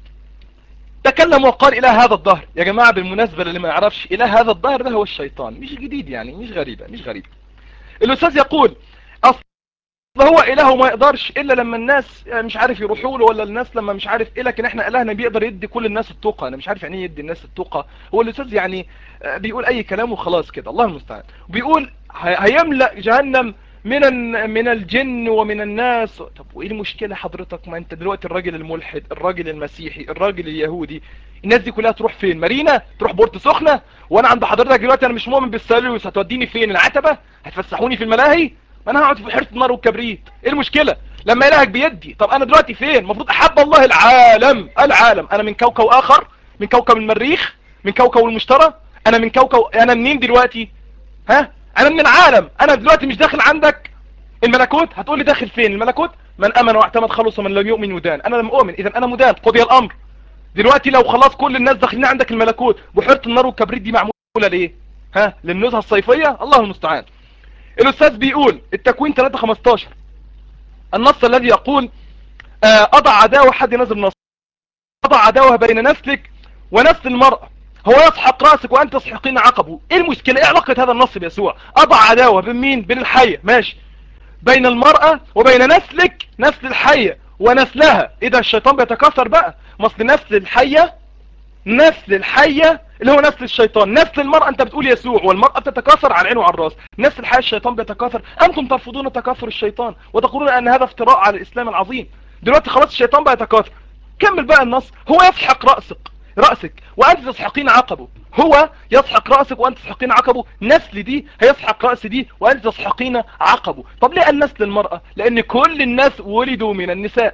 تكلم وقال الى هذا الظهر يا جماعة بالمناسبة اللي ما يعرفش الى هذا الظهر ده هو الشيطان مش جديد يعني مش غريبة مش غريبة الاستاذ يقول اصل هو اله ما يقدرش الا لما الناس مش عارف يروحوا له ولا الناس لما مش عارف ايه لكن احنا الهنا بيقدر يدي كل الناس التقى انا مش عارف يعني ايه يدي الناس التقى هو الاستاذ يعني بيقول اي كلام وخلاص كده الله المستعان بيقول هيملأ جهنم من من الجن ومن الناس طب وايه المشكلة حضرتك ما انت دلوقتي الراجل الملحد الراجل المسيحي الراجل اليهودي الناس دي كلها تروح فين مارينا تروح بورت سخنة وانا عند حضرتك دلوقتي انا مش مؤمن بالثالوث هتوديني فين العتبة هتفسحوني في الملاهي ما انا هقعد في حرة النار والكبريت ايه المشكلة لما الهك بيدي طب انا دلوقتي فين المفروض احب الله العالم العالم انا من كوكب اخر من كوكب المريخ من كوكب المشتري انا من كوكب انا منين دلوقتي ها انا من العالم انا دلوقتي مش داخل عندك الملكوت هتقول لي داخل فين الملكوت من امن واعتمد خلص ومن لم يؤمن يدان انا لم اؤمن اذا انا مدان قضي الامر دلوقتي لو خلاص كل الناس داخلين عندك الملكوت بحيره النار والكبريت دي معموله ليه ها للنزهه الصيفيه الله المستعان الاستاذ بيقول التكوين 3 15 النص الذي يقول آه اضع عداوه حد نزل نص اضع عداوه بين نسلك ونسل المرأة هو يسحق راسك وانت تسحقين عقبه ايه المشكلة ايه علاقة هذا النص بيسوع اضع عداوة بين مين بين الحية ماشي بين المرأة وبين نسلك نسل الحية ونسلها ايه ده الشيطان بيتكاثر بقى مصل نسل الحية نسل الحية اللي هو نسل الشيطان نسل المرأة انت بتقول يسوع والمرأة بتتكاثر على العين وعلى الراس نسل الحية الشيطان بيتكاثر انتم ترفضون تكاثر الشيطان وتقولون ان هذا افتراء على الاسلام العظيم دلوقتي خلاص الشيطان بقى يتكاثر كمل بقى النص هو يسحق رأسك رأسك وأنت تسحقين عقبه هو يسحق رأسك وأنت تسحقين عقبه نسل دي هيسحق رأس دي وأنت تسحقين عقبه طب ليه النسل المرأة لأن كل الناس ولدوا من النساء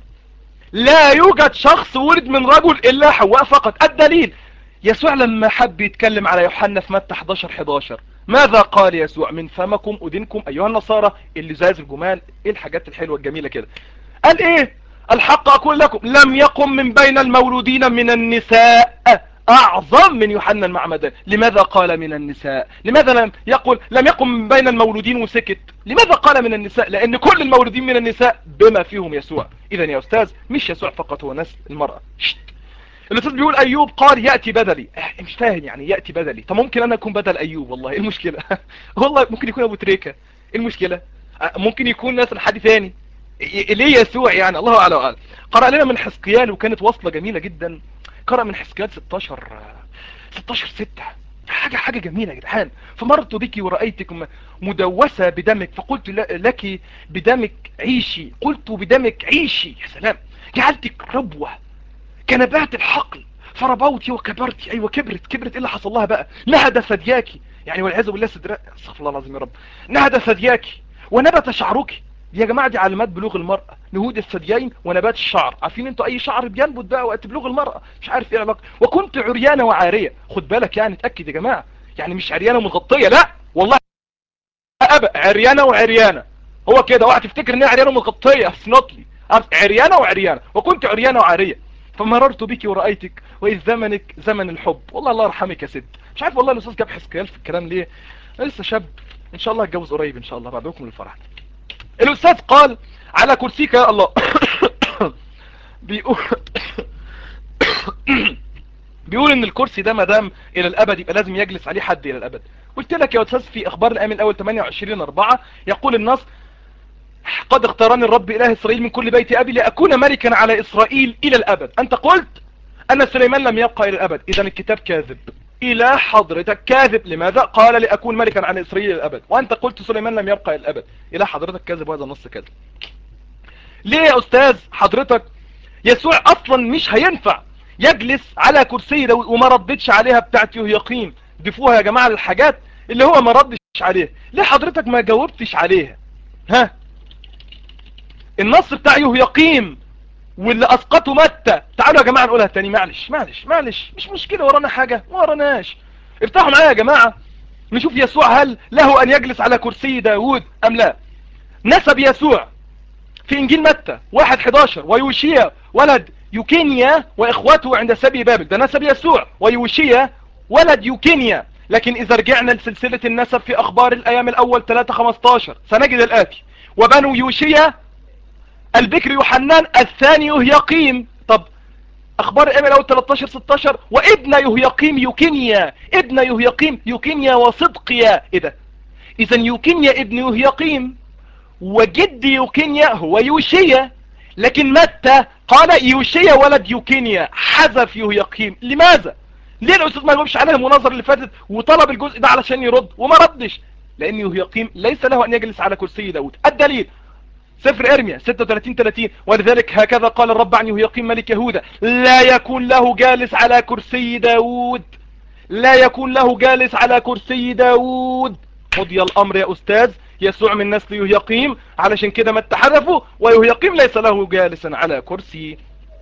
لا يوجد شخص ولد من رجل إلا حواء فقط الدليل يسوع لما حب يتكلم على يوحنا في متى 11 11 ماذا قال يسوع من فمكم أذنكم أيها النصارى اللي زاز الجمال ايه الحاجات الحلوة الجميلة كده قال ايه الحق أقول لكم لم يقم من بين المولودين من النساء أعظم من يوحنا المعمدان لماذا قال من النساء لماذا لم يقل لم يقم من بين المولودين وسكت لماذا قال من النساء لأن كل المولودين من النساء بما فيهم يسوع إذا يا أستاذ مش يسوع فقط هو نسل المرأة شت. الأستاذ بيقول أيوب قال يأتي بدلي اه مش فاهم يعني يأتي بدلي طب ممكن أنا أكون بدل أيوب والله إيه المشكلة والله ممكن يكون أبو تريكة إيه المشكلة اه ممكن يكون مثلا حد ثاني ليه يسوع يعني الله أعلى وأعلم قرأ لنا من حسقيال وكانت وصلة جميلة جدا قرأ من حسقيال 16 16 6 حاجة حاجة جميلة يا جدعان فمرت بك ورأيتك مدوسة بدمك فقلت لك بدمك عيشي قلت بدمك عيشي يا سلام جعلتك ربوة كنبات الحقل فربوتي وكبرتي ايوه كبرت كبرت ايه اللي حصل لها بقى نهد ثدياكي يعني والعياذ بالله صدر استغفر الله العظيم يا رب نهد ثدياكي ونبت شعرك يا جماعة دي علامات بلوغ المرأة نهود الثديين ونبات الشعر عارفين انتوا اي شعر بينبت بقى وقت بلوغ المرأة مش عارف ايه علاقة وكنت عريانة وعارية خد بالك يعني اتأكد يا جماعة يعني مش عريانة ومتغطية لا والله ابا عريانة وعريانة هو كده واحد تفتكر انها عريانة ومتغطية سنوتلي عريانة وعريانة وكنت عريانة وعارية فمررت بك ورأيتك وإذ زمنك زمن الحب والله الله يرحمك يا ست مش عارف والله الأستاذ جاب حسكيال في الكلام ليه أنا لسه شاب إن شاء الله هتجوز قريب إن شاء الله بعدكم للفرح الأستاذ قال على كرسيك يا الله بيقول بيقول ان الكرسي ده مدام الى الابد يبقى لازم يجلس عليه حد الى الابد قلت لك يا استاذ في اخبار الامن الاول 28 4 يقول النص قد اختارني الرب اله اسرائيل من كل بيت ابي لاكون ملكا على اسرائيل الى الابد انت قلت ان سليمان لم يبقى الى الابد اذا الكتاب كاذب الى حضرتك كاذب لماذا قال لاكون ملكا على اسرائيل الى الابد وانت قلت سليمان لم يبقى الى الابد الى حضرتك كاذب وهذا النص كاذب ليه يا استاذ حضرتك يسوع اصلا مش هينفع يجلس على كرسي داود وما ردتش عليها بتاعت يهيقيم ضيفوها يا جماعة للحاجات اللي هو ما ردش عليها ليه حضرتك ما جاوبتش عليها ها النص بتاع يهيقيم واللي اسقطه متى تعالوا يا جماعة نقولها تاني معلش معلش معلش مش مشكلة ورانا حاجة ما وراناش افتحوا معايا يا جماعة نشوف يسوع هل له ان يجلس على كرسي داود ام لا نسب يسوع في انجيل متى 1 11 ويوشيا ولد يوكينيا واخواته عند سبي بابل ده نسب يسوع ويوشيا ولد يوكينيا لكن اذا رجعنا لسلسلة النسب في اخبار الايام الاول 3 15 سنجد الاتي وبنو يوشيا البكر يوحنان الثاني يهيقيم طب اخبار الايام الاول 13 16 وابن يهيقيم يوكينيا ابن يهيقيم يوكينيا وصدقيا ايه ده اذا يوكينيا ابن يهيقيم وجد يوكينيا هو يوشيا لكن متى قال يوشيا ولد يوكينيا حذف يهيقيم لماذا ليه الاستاذ ما يجاوبش عليها المناظره اللي فاتت وطلب الجزء ده علشان يرد وما ردش لان يهيقيم ليس له ان يجلس على كرسي داود الدليل سفر ارميا 36 30 ولذلك هكذا قال الرب عن يهيقيم ملك يهوذا لا يكون له جالس على كرسي داود لا يكون له جالس على كرسي داود قضي الامر يا استاذ يسوع من نسل يهيقيم علشان كده ما اتحذفوا ويهيقيم ليس له جالسا على كرسي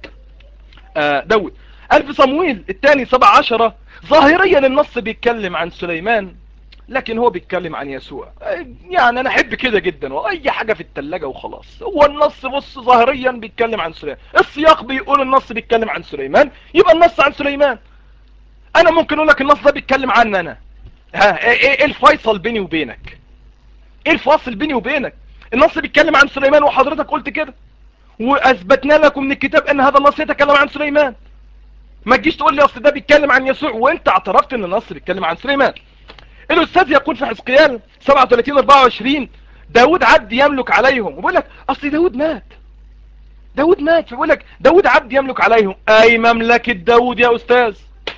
داود ألف صمويل الثاني سبع عشرة ظاهريا النص بيتكلم عن سليمان لكن هو بيتكلم عن يسوع يعني انا احب كده جدا واي حاجة في التلاجة وخلاص هو النص بص ظاهريا بيتكلم عن سليمان السياق بيقول النص بيتكلم عن سليمان يبقى النص عن سليمان انا ممكن اقول لك النص ده بيتكلم عن انا ها ايه الفيصل بيني وبينك ايه الفاصل بيني وبينك النص بيتكلم عن سليمان وحضرتك قلت كده واثبتنا لكم من الكتاب ان هذا النص يتكلم عن سليمان ما تجيش تقول لي اصل ده بيتكلم عن يسوع وانت اعترفت ان النص بيتكلم عن سليمان الاستاذ يقول في حزقيال 37 24 داود عبد يملك عليهم وبيقول لك اصل داود مات داود مات فبيقول لك داود عبد يملك عليهم اي مملكة داود يا استاذ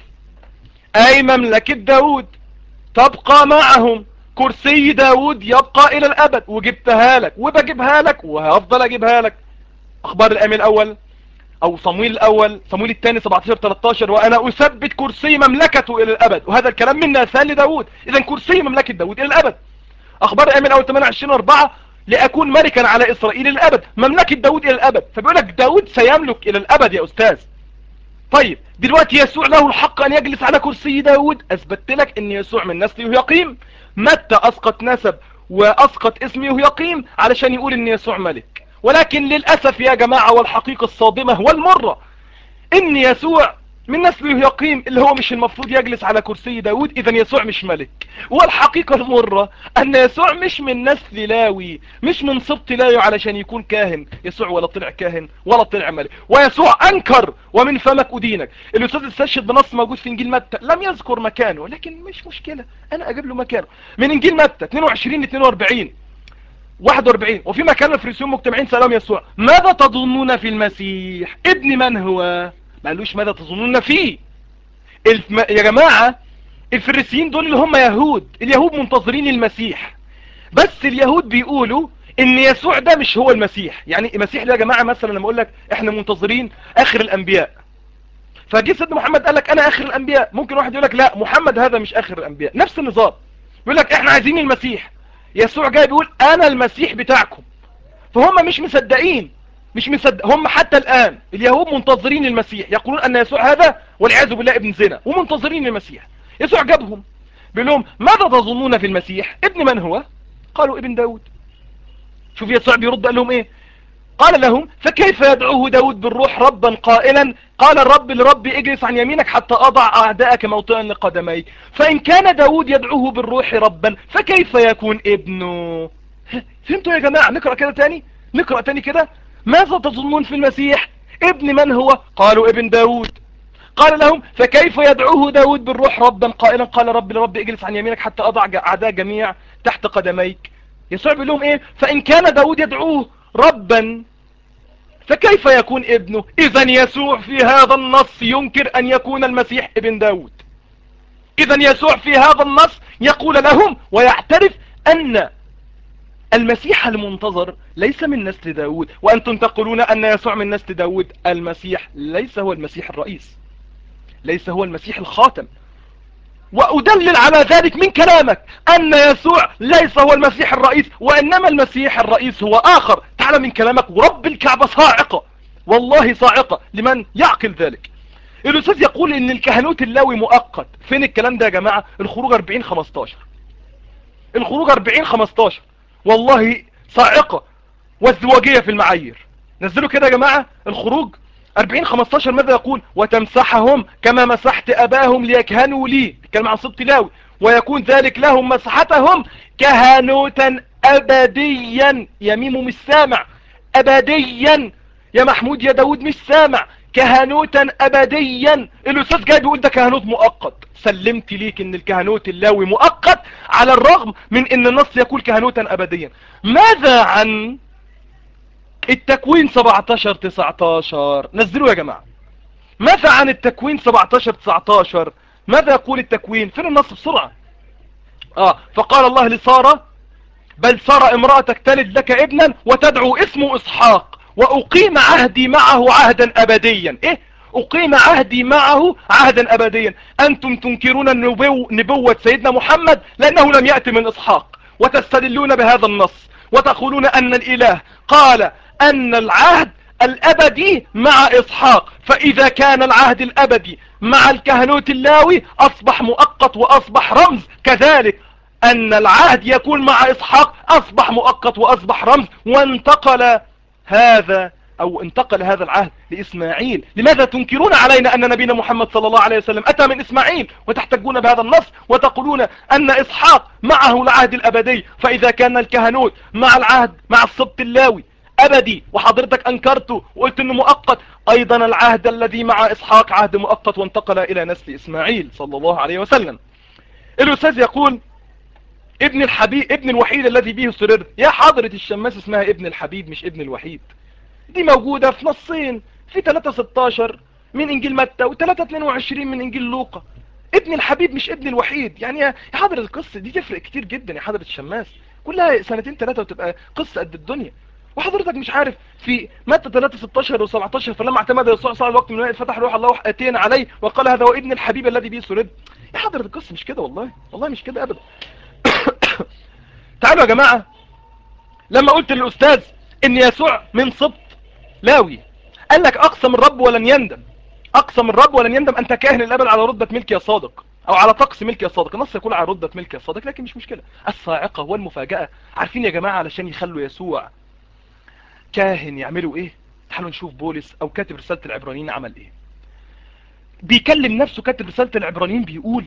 اي مملكة داود تبقى معهم كرسي داود يبقى الى الابد وجبتها لك وبجيبها لك وهفضل اجيبها لك اخبار الامين الاول او صمويل الاول صمويل الثاني 17 13 وانا اثبت كرسي مملكته الى الابد وهذا الكلام من ناثان لداود اذا كرسي مملكة داود الى الابد اخبار الامين الاول 28 4 لاكون ملكا على اسرائيل الى الابد مملكة داود الى الابد فبيقول لك داود سيملك الى الابد يا استاذ طيب دلوقتي يسوع له الحق ان يجلس على كرسي داود اثبت لك ان يسوع من نسل يهيقيم متى اسقط نسب واسقط اسم يهيقيم علشان يقول ان يسوع ملك ولكن للأسف يا جماعة والحقيقة الصادمة والمرة ان يسوع من نسل يهيقيم اللي هو مش المفروض يجلس على كرسي داود اذا يسوع مش ملك والحقيقة المرة ان يسوع مش من نسل لاوي مش من سبط لاوي علشان يكون كاهن يسوع ولا طلع كاهن ولا طلع ملك ويسوع انكر ومن فمك ادينك الاستاذ استشهد بنص موجود في انجيل متى لم يذكر مكانه لكن مش مشكلة انا اجيب له مكانه من انجيل متى 22 42 41 وفي مكان الفريسيون مجتمعين سألهم يسوع ماذا تظنون في المسيح ابن من هو ما قالوش ماذا تظنون فيه الف... يا جماعة الفريسيين دول اللي هم يهود اليهود منتظرين المسيح بس اليهود بيقولوا ان يسوع ده مش هو المسيح يعني المسيح ده يا جماعة مثلا لما اقول لك احنا منتظرين اخر الانبياء فجي سيدنا محمد قال لك انا اخر الانبياء ممكن واحد يقول لك لا محمد هذا مش اخر الانبياء نفس النظام بيقول لك احنا عايزين المسيح يسوع جاي بيقول انا المسيح بتاعكم فهم مش مصدقين مش مصدق هم حتى الان اليهود منتظرين المسيح يقولون ان يسوع هذا والعياذ بالله ابن زنا ومنتظرين المسيح يسوع جابهم بيقول لهم ماذا تظنون في المسيح ابن من هو قالوا ابن داود شوف يسوع بيرد قال لهم ايه قال لهم فكيف يدعوه داود بالروح ربا قائلا قال الرب لرب اجلس عن يمينك حتى اضع اعداءك موطئا لقدميك فان كان داود يدعوه بالروح ربا فكيف يكون ابنه فهمتوا يا جماعة نقرأ كده تاني نقرأ تاني كده ماذا تظنون في المسيح ابن من هو قالوا ابن داود قال لهم فكيف يدعوه داود بالروح ربا قائلا قال رب لرب اجلس عن يمينك حتى اضع اعداء جميع تحت قدميك يسوع بيقول لهم ايه فان كان داود يدعوه ربا فكيف يكون ابنه اذا يسوع في هذا النص ينكر ان يكون المسيح ابن داود اذا يسوع في هذا النص يقول لهم ويعترف ان المسيح المنتظر ليس من نسل داود وأنتم تقولون أن يسوع من نسل داود المسيح ليس هو المسيح الرئيس ليس هو المسيح الخاتم وأدلل على ذلك من كلامك أن يسوع ليس هو المسيح الرئيس وإنما المسيح الرئيس هو آخر تعالى من كلامك ورب الكعبة صاعقة والله صاعقة لمن يعقل ذلك الأستاذ يقول إن الكهنوت اللاوي مؤقت فين الكلام ده يا جماعة الخروج 40-15 الخروج 40-15 والله صاعقة والزواجية في المعايير نزلوا كده يا جماعة الخروج 40 15 ماذا يقول وتمسحهم كما مسحت أباهم ليكهنوا لي كلمة عن صبت لاوي ويكون ذلك لهم مسحتهم كهنوتا أبديا يا ميمو مش سامع أبديا يا محمود يا داود مش سامع كهنوتا أبديا الأستاذ جاي بيقول ده كهنوت مؤقت سلمت ليك ان الكهنوت اللاوي مؤقت على الرغم من ان النص يقول كهنوتا أبديا ماذا عن التكوين 17 19 نزلوا يا جماعة ماذا عن التكوين 17 19 ماذا يقول التكوين فين النص بسرعة اه فقال الله لسارة بل سارة امرأتك تلد لك ابنا وتدعو اسمه اسحاق واقيم عهدي معه عهدا ابديا ايه اقيم عهدي معه عهدا ابديا انتم تنكرون النبو نبوة سيدنا محمد لانه لم يأتي من اسحاق وتستدلون بهذا النص وتقولون ان الاله قال ان العهد الابدي مع اسحاق فاذا كان العهد الابدي مع الكهنوت اللاوي اصبح مؤقت واصبح رمز كذلك ان العهد يكون مع اسحاق اصبح مؤقت واصبح رمز وانتقل هذا او انتقل هذا العهد لاسماعيل لماذا تنكرون علينا ان نبينا محمد صلى الله عليه وسلم اتى من اسماعيل وتحتجون بهذا النص وتقولون ان اسحاق معه العهد الابدي فاذا كان الكهنوت مع العهد مع السبط اللاوي ابدي وحضرتك انكرته وقلت انه مؤقت ايضا العهد الذي مع اسحاق عهد مؤقت وانتقل الى نسل اسماعيل صلى الله عليه وسلم الاستاذ يقول ابن الحبيب ابن الوحيد الذي به سرر يا حضرة الشماس اسمها ابن الحبيب مش ابن الوحيد دي موجودة في نصين في 316 من انجيل متى و322 من انجيل لوقا ابن الحبيب مش ابن الوحيد يعني يا حضرة القصة دي تفرق كتير جدا يا حضرة الشماس كلها سنتين ثلاثة وتبقى قصة قد الدنيا وحضرتك مش عارف في متى 3 16 و17 فلما اعتمد يسوع صار الوقت من الوقت فتح روح الله اتينا عليه وقال هذا هو ابن الحبيب الذي به سرد يا حضرة القصة مش كده والله والله مش كده ابدا تعالوا يا جماعة لما قلت للأستاذ ان يسوع من سبط لاوي قال لك اقسم الرب ولن يندم اقسم الرب ولن يندم انت كاهن الابد على رتبة ملك يا صادق او على طقس ملك يا صادق النص يقول على رتبة ملك يا صادق لكن مش مشكلة الصاعقة والمفاجأة عارفين يا جماعة علشان يخلوا يسوع كاهن يعملوا ايه تعالوا نشوف بولس او كاتب رسالة العبرانيين عمل ايه بيكلم نفسه كاتب رسالة العبرانيين بيقول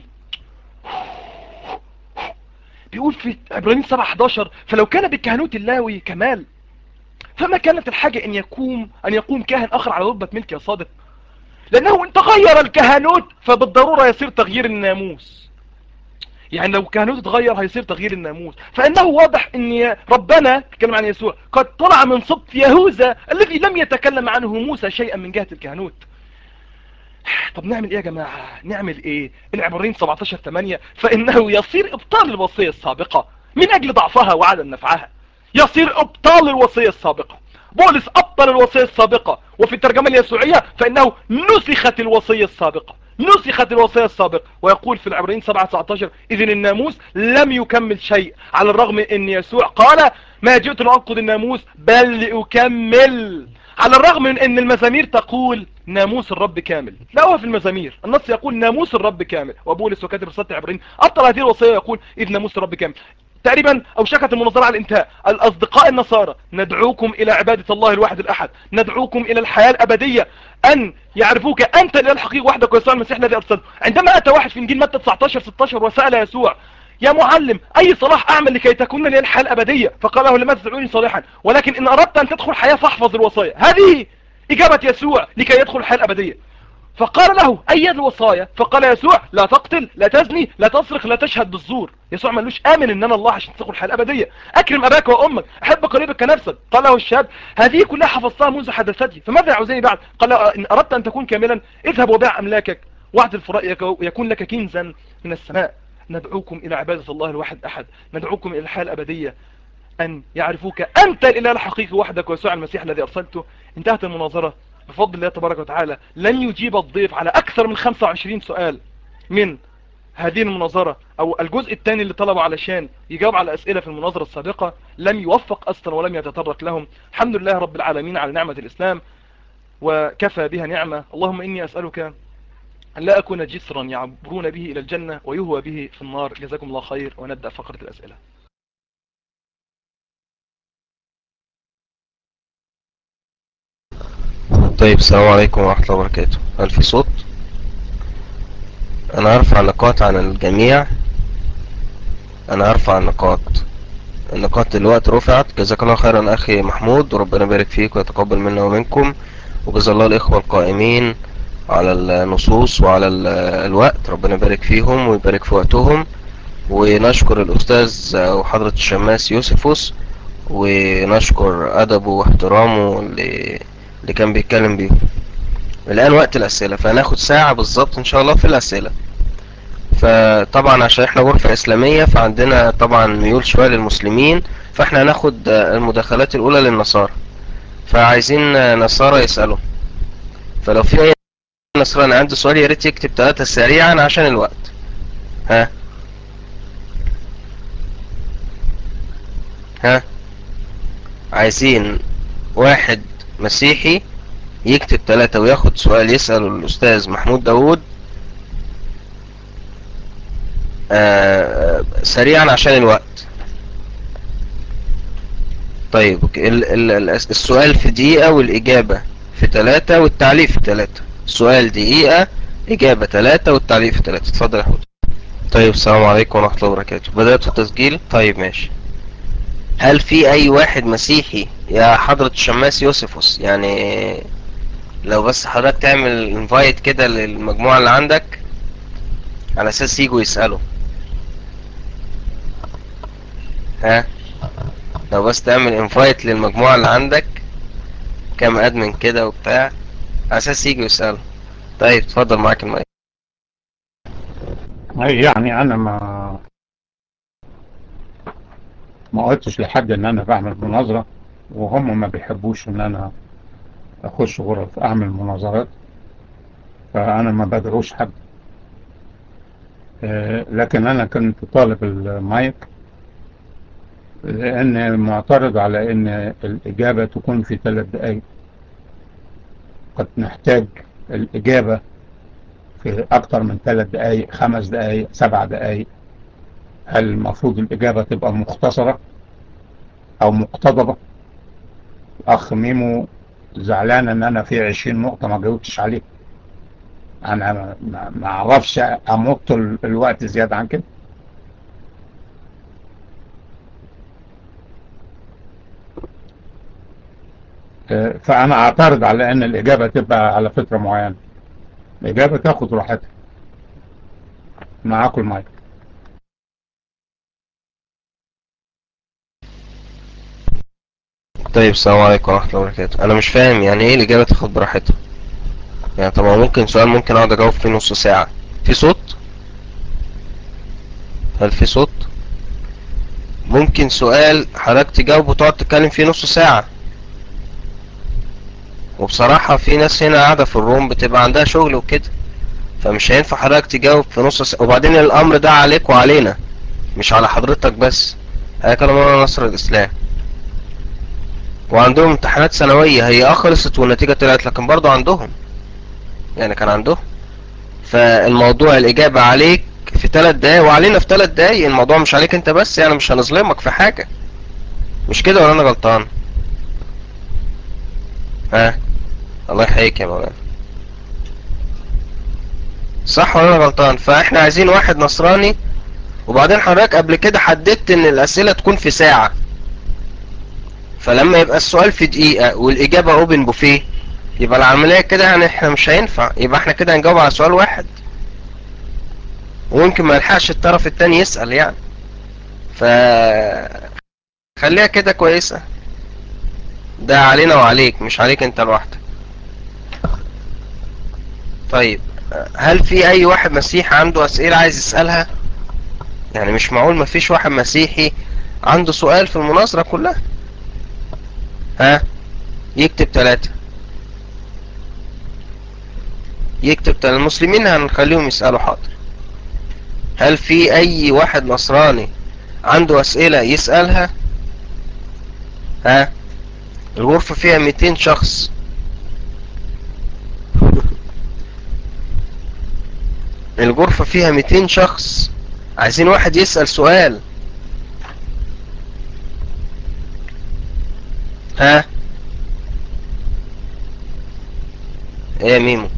بيقول في عبرانيين 7 11 فلو كان بالكهنوت اللاوي كمال فما كانت الحاجة ان يقوم ان يقوم كاهن اخر على رتبة ملك يا صادق لانه ان تغير الكهنوت فبالضرورة يصير تغيير الناموس يعني لو كهنوت اتغير هيصير تغيير الناموس فانه واضح ان ربنا تكلم عن يسوع قد طلع من سبط يهوذا الذي لم يتكلم عنه موسى شيئا من جهة الكهنوت طب نعمل ايه يا جماعة نعمل ايه العبرين 17 8 فانه يصير ابطال الوصية السابقة من اجل ضعفها وعدم نفعها يصير ابطال الوصية السابقة بولس ابطل الوصية السابقة وفي الترجمة اليسوعية فانه نسخت الوصية السابقة نسخت الوصية السابقة ويقول في العبرين 7 19 اذن الناموس لم يكمل شيء على الرغم من ان يسوع قال ما جئت لأنقض الناموس بل لأكمل على الرغم من ان المزامير تقول ناموس الرب كامل لا هو في المزامير النص يقول ناموس الرب كامل وبولس وكاتب رسالة العبرين ابطل هذه الوصية يقول اذ ناموس الرب كامل تقريبا اوشكت المناظرة على الانتهاء الاصدقاء النصارى ندعوكم الى عبادة الله الواحد الاحد ندعوكم الى الحياة الابدية ان يعرفوك انت الاله الحقيقي وحدك ويسوع المسيح الذي ارسلته عندما اتى واحد في انجيل متى 19 16 وسأل يسوع يا معلم اي صلاح اعمل لكي تكون لي الحياة الابدية فقال له لماذا تدعوني صالحا ولكن ان اردت ان تدخل حياة فاحفظ الوصايا هذه اجابة يسوع لكي يدخل الحياة الابدية فقال له اي الوصايا فقال يسوع لا تقتل لا تزني لا تسرق لا تشهد بالزور يسوع ما قالوش امن ان انا الله عشان تدخل الحياه الابديه اكرم اباك وامك احب قريبك كنفسك قال له الشاب هذه كلها حفظتها منذ حدثتي فماذا يعوزني بعد قال له ان اردت ان تكون كاملا اذهب وبيع املاكك واعد الفراء يكون لك كنزا من السماء ندعوكم الى عباده الله الواحد احد ندعوكم الى الحياه الابديه أن يعرفوك أنت الإله الحقيقي وحدك ويسوع المسيح الذي أرسلته انتهت المناظرة بفضل الله تبارك وتعالى لن يجيب الضيف على أكثر من 25 سؤال من هذه المناظرة أو الجزء الثاني اللي طلبوا علشان يجاوب على أسئلة في المناظرة السابقة لم يوفق أصلا ولم يتطرق لهم الحمد لله رب العالمين على نعمة الإسلام وكفى بها نعمة اللهم إني أسألك أن لا أكون جسرا يعبرون به إلى الجنة ويهوى به في النار جزاكم الله خير ونبدأ فقرة الأسئلة طيب السلام عليكم ورحمة الله وبركاته هل في صوت انا هرفع نقاط عن الجميع انا هرفع النقاط النقاط دلوقتي رفعت جزاك الله خيرا اخي محمود وربنا يبارك فيك ويتقبل منا ومنكم وجزا الله الاخوة القائمين على النصوص وعلى ال- الوقت ربنا يبارك فيهم ويبارك في وقتهم ونشكر الاستاذ وحضرة الشماس يوسفوس ونشكر ادبه واحترامه اللي, اللي كان بيتكلم بيه الان وقت الاسئلة فهناخد ساعة بالظبط ان شاء الله في الاسئلة فطبعا عشان احنا غرفة اسلامية فعندنا طبعا ميول شوية للمسلمين فاحنا هناخد المداخلات الاولى للنصارى فعايزين نصارى يسألوا فلو في اي نصراني عنده سؤال يا ريت يكتب ثلاثة سريعا عشان الوقت ها ها عايزين واحد مسيحي يكتب ثلاثة وياخد سؤال يسأله الأستاذ محمود داوود آه سريعا عشان الوقت طيب أوكي. ال ال ال السؤال في دقيقة والإجابة في ثلاثة والتعليق في ثلاثة السؤال دقيقة إجابة ثلاثة والتعليق في ثلاثة اتفضل يا حود طيب السلام عليكم ورحمة الله وبركاته بدأت التسجيل طيب ماشي هل في أي واحد مسيحي يا حضرة الشماس يوسفوس يعني لو بس حضرتك تعمل انفايت كده للمجموعة اللي عندك على اساس يجوا يسألوا ها لو بس تعمل انفايت للمجموعة اللي عندك كام ادمن كده وبتاع على اساس يجوا يسألوا طيب اتفضل معاك المايك أي يعني انا ما ما قلتش لحد ان انا بعمل مناظرة وهم ما بيحبوش ان انا اخش غرف اعمل مناظرات فانا ما بدعوش حد آه، لكن انا كنت طالب المايك لان معترض على ان الاجابة تكون في ثلاث دقايق قد نحتاج الاجابة في اكتر من ثلاث دقايق خمس دقايق سبع دقايق هل المفروض الاجابة تبقى مختصرة او مقتضبة اخ ميمو زعلان ان انا في عشرين نقطة ما جاوبتش عليه انا ما- ما ما اعرفش امط ال- الوقت زيادة عن كده آه، فانا اعترض على ان الاجابة تبقى على فترة معينة الاجابة تاخد راحتها معاكم المايك طيب السلام عليكم ورحمة الله وبركاته انا مش فاهم يعني ايه الاجابة تاخد براحتها يعني طبعا ممكن سؤال ممكن اقعد اجاوب فيه نص ساعة في صوت هل في صوت ممكن سؤال حضرتك تجاوب وتقعد تتكلم فيه نص ساعة وبصراحة في ناس هنا قاعدة في الروم بتبقى عندها شغل وكده فمش هينفع حضرتك تجاوب في نص ساعة وبعدين الأمر ده عليك وعلينا مش على حضرتك بس هي كلام مولانا نصر الإسلام وعندهم امتحانات سنوية هي اه خلصت والنتيجة طلعت لكن برضو عندهم يعني كان عندهم فالموضوع الإجابة عليك في ثلاث دقايق وعلينا في ثلاث دقايق الموضوع مش عليك انت بس يعني مش هنظلمك في حاجة مش كده ولا انا غلطان ها الله يحييك يا مولانا صح ولا انا غلطان فاحنا عايزين واحد نصراني وبعدين حضرتك قبل كده حددت ان الاسئلة تكون في ساعة فلما يبقى السؤال في دقيقة والاجابة اوبن بوفيه يبقى العملية كده يعني احنا مش هينفع يبقى احنا كده هنجاوب على سؤال واحد ويمكن ما يلحقش الطرف التاني يسأل يعني ف خليها كده كويسة ده علينا وعليك مش عليك انت لوحدك طيب هل في اي واحد مسيحي عنده اسئلة عايز يسألها يعني مش معقول مفيش واحد مسيحي عنده سؤال في المناظرة كلها ها يكتب ثلاثة يكتب ثلاثة المسلمين هنخليهم يسألوا حاضر هل في اي واحد نصراني عنده اسئلة يسألها ها الغرفة فيها 200 شخص الغرفة فيها 200 شخص عايزين واحد يسأل سؤال ها ايه يا ميمو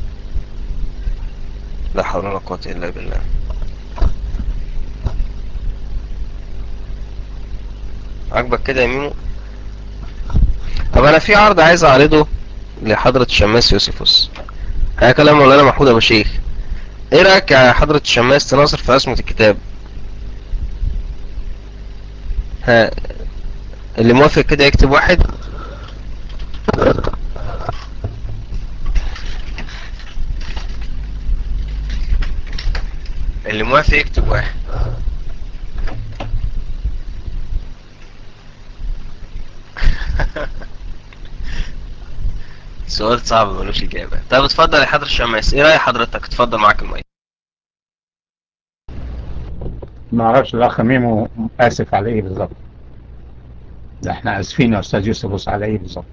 لا حول ولا قوة الا بالله عجبك كده يا ميمو طب انا في عرض عايز اعرضه لحضرة الشماس يوسفوس ها كلام مولانا محمود ابو شيخ ايه رايك يا حضرة الشماس تناظر في اسمة الكتاب ها اللي موافق كده يكتب واحد اللي موافق يكتب واحد سؤال صعب ملوش اجابة طب اتفضل يا حضرة الشماس ايه رأي حضرتك اتفضل معاك المايك ما اعرفش الاخ ميمو اسف على ايه بالظبط ده احنا اسفين يا استاذ يوسف بص على ايه بالظبط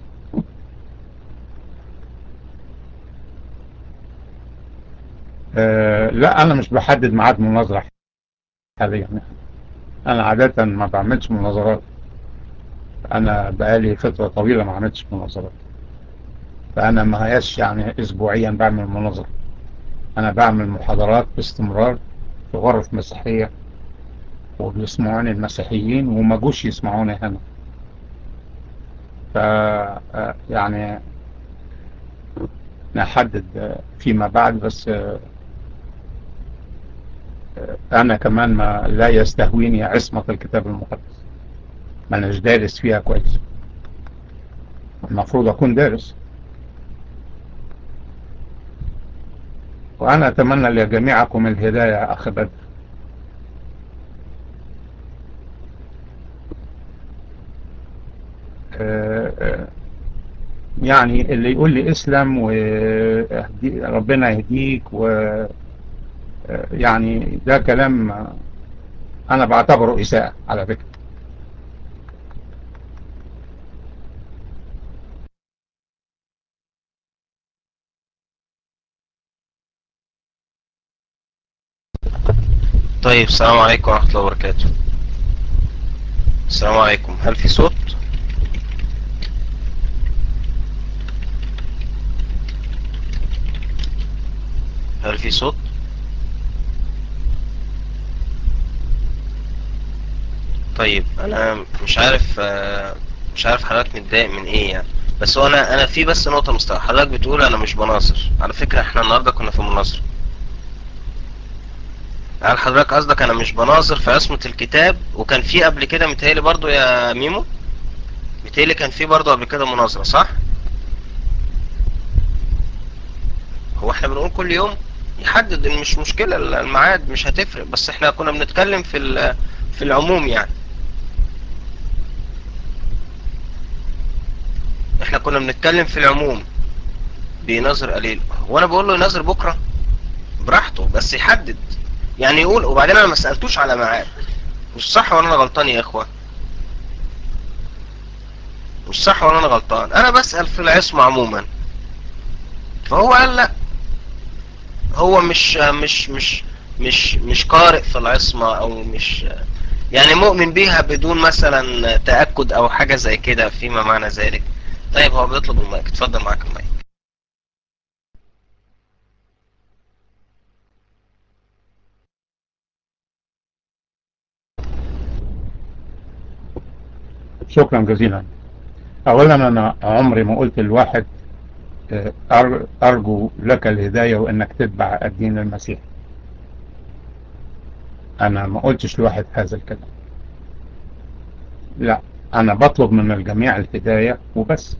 أه لا انا مش بحدد ميعاد مناظرة حاليا انا عادة ما بعملش مناظرات انا بقالي فترة طويلة ما عملتش مناظرات فانا ما هياش يعني اسبوعيا بعمل مناظرة انا بعمل محاضرات باستمرار في غرف مسيحية وبيسمعوني المسيحيين وما جوش يسمعوني هنا ف يعني نحدد فيما بعد بس انا كمان ما لا يستهويني عصمة الكتاب المقدس ما اناش دارس فيها كويس المفروض اكون دارس وانا اتمنى لجميعكم الهداية يا اخ بدر يعني اللي يقول لي اسلم وربنا يهديك و يعني ده كلام انا بعتبره اساءة على فكرة طيب السلام عليكم ورحمة الله وبركاته السلام عليكم هل في صوت هل في صوت طيب انا مش عارف مش عارف حضرتك متضايق من ايه يعني بس هو انا انا في بس نقطة مستوى حضرتك بتقول انا مش بناصر على فكرة احنا النهاردة كنا في مناصرة هل حضرتك قصدك انا مش بناظر في عصمة الكتاب وكان في قبل كده متهيألي برضو يا ميمو متهيألي كان في برضو قبل كده مناظرة صح هو احنا بنقول كل يوم يحدد مش مشكلة الميعاد مش هتفرق بس احنا كنا بنتكلم في في العموم يعني احنا كنا بنتكلم في العموم بيناظر قليل وانا بقول له يناظر بكرة براحته بس يحدد يعني يقول وبعدين انا ما سألتوش على ميعاد مش صح ولا انا غلطان يا اخوة مش صح ولا انا غلطان انا بسأل في العصمة عموما فهو قال لا هو مش مش مش مش مش قارئ في العصمة او مش يعني مؤمن بيها بدون مثلا تأكد او حاجة زي كده فيما معنى ذلك طيب هو بيطلب المايك اتفضل معاك المايك شكرا جزيلا اولا انا عمري ما قلت لواحد ارجو لك الهداية وانك تتبع الدين المسيحي انا ما قلتش لواحد هذا الكلام لا انا بطلب من الجميع الهداية وبس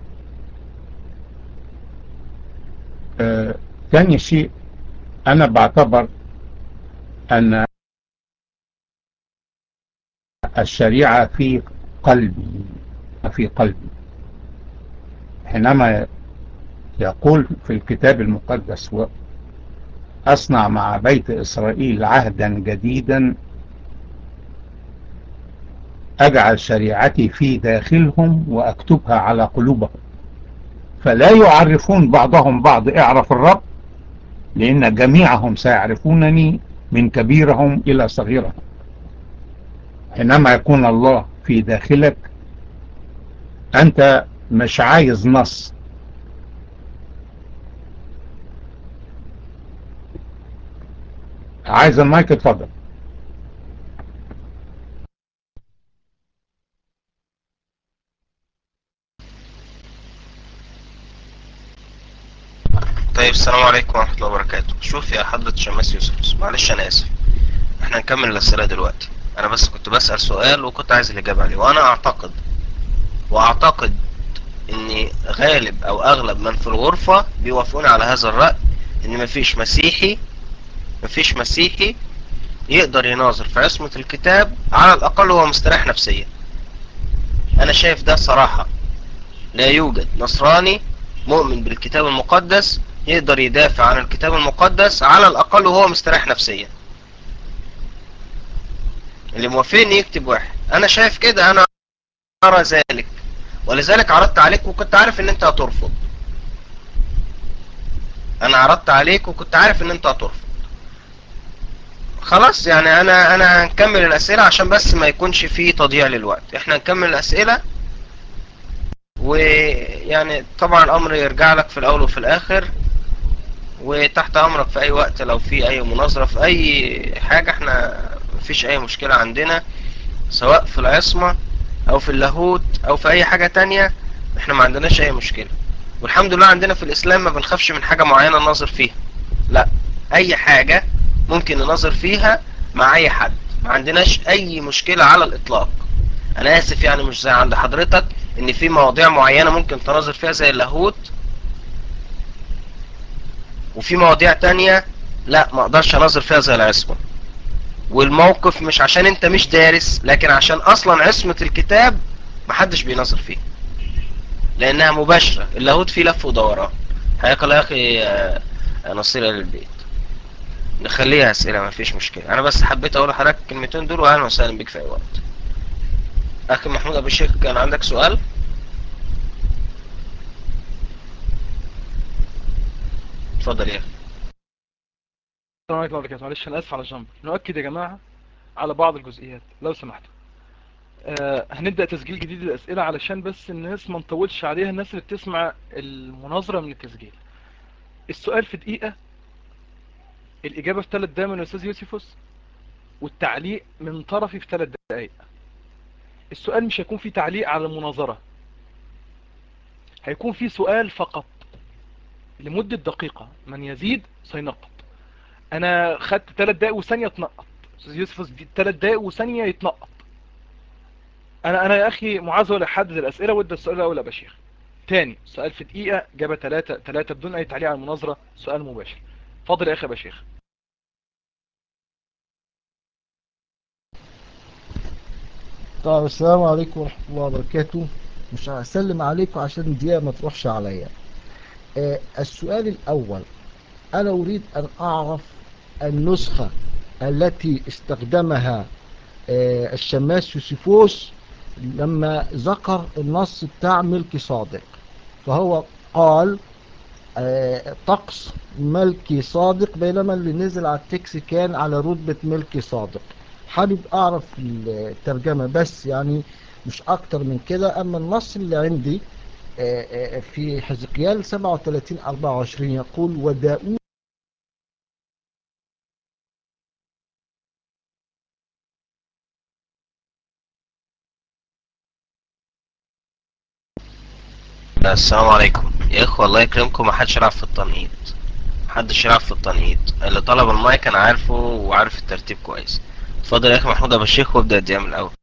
آه، ثاني شيء انا بعتبر ان الشريعة في قلبي في قلبي حينما يقول في الكتاب المقدس أصنع مع بيت إسرائيل عهدا جديدا أجعل شريعتي في داخلهم وأكتبها على قلوبهم فلا يعرفون بعضهم بعض اعرف الرب لأن جميعهم سيعرفونني من كبيرهم إلى صغيرهم حينما يكون الله في داخلك أنت مش عايز نص عايز المايك اتفضل طيب السلام عليكم ورحمة الله وبركاته شوف يا حضرة شماس يوسف معلش أنا آسف احنا هنكمل الأسئلة دلوقتي أنا بس كنت بسأل سؤال وكنت عايز الإجابة عليه وأنا أعتقد وأعتقد إن غالب أو أغلب من في الغرفة بيوافقون على هذا الرأي إن مفيش مسيحي مفيش مسيحي يقدر يناظر في عصمة الكتاب على الأقل هو مستريح نفسيا أنا شايف ده صراحة لا يوجد نصراني مؤمن بالكتاب المقدس يقدر يدافع عن الكتاب المقدس على الأقل وهو مستريح نفسيا اللي موافقني يكتب واحد أنا شايف كده أنا أرى ذلك ولذلك عرضت عليك وكنت عارف إن أنت هترفض أنا عرضت عليك وكنت عارف إن أنت هترفض خلاص يعني انا انا هنكمل الاسئله عشان بس ما يكونش فيه تضييع للوقت احنا هنكمل الاسئله ويعني طبعا الامر يرجع لك في الاول وفي الاخر وتحت امرك في اي وقت لو في اي مناظره في اي حاجه احنا مفيش اي مشكله عندنا سواء في العصمه او في اللاهوت او في اي حاجه تانية احنا ما عندناش اي مشكله والحمد لله عندنا في الاسلام ما بنخافش من حاجه معينه نناظر فيها لا اي حاجه ممكن نناظر فيها مع اي حد ما عندناش اي مشكلة على الاطلاق انا اسف يعني مش زي عند حضرتك ان في مواضيع معينة ممكن تناظر فيها زي اللاهوت وفي مواضيع تانية لا ما اقدرش اناظر فيها زي العصمة والموقف مش عشان انت مش دارس لكن عشان اصلا عصمة الكتاب محدش بيناظر فيه لانها مباشرة اللاهوت فيه لف ودوران حياك الله يا اخي نصير للبيت نخليها اسئله ما فيش مشكله انا بس حبيت اقول لحضرتك الكلمتين دول واهلا وسهلا بيك في اي وقت اخي محمود ابو الشيخ كان عندك سؤال اتفضل يا اخي السلام عليكم ورحمة الله وبركاته معلش انا اسف على الجنب نؤكد يا جماعة على بعض الجزئيات لو سمحتوا آه هنبدأ تسجيل جديد للأسئلة علشان بس الناس ما نطولش عليها الناس اللي بتسمع المناظرة من التسجيل السؤال في دقيقة الإجابة في ثلاث دقايق من الأستاذ يوسفوس والتعليق من طرفي في ثلاث دقايق السؤال مش هيكون فيه تعليق على المناظرة هيكون فيه سؤال فقط لمدة دقيقة من يزيد سينقط أنا خدت ثلاث دقايق وثانية تنقط أستاذ يوسفوس ثلاث دقايق وثانية يتنقط أنا أنا يا أخي معاذ ولا حدد الأسئلة وادى السؤال الأول يا بشير تاني سؤال في دقيقة جابة ثلاثة ثلاثة بدون أي تعليق على المناظرة سؤال مباشر فاضل يا أخي يا بشير طيب السلام عليكم ورحمة الله وبركاته مش هسلم عليكم عشان الدقيقة ما تروحش عليا آه السؤال الأول أنا أريد أن أعرف النسخة التي استخدمها آه الشماس يوسفوس لما ذكر النص بتاع ملكي صادق فهو قال آه طقس ملكي صادق بينما اللي نزل على التكس كان على رتبة ملكي صادق حابب اعرف الترجمة بس يعني مش اكتر من كده اما النص اللي عندي في حزقيال 37 24 يقول وداود السلام عليكم يا اخوة الله يكرمكم محدش يلعب في التنقيط محدش يلعب في التنقيط اللي طلب المايك انا عارفه وعارف الترتيب كويس اتفضل يا اخي محمود ابو الشيخ وابدا الدقيقه من الاول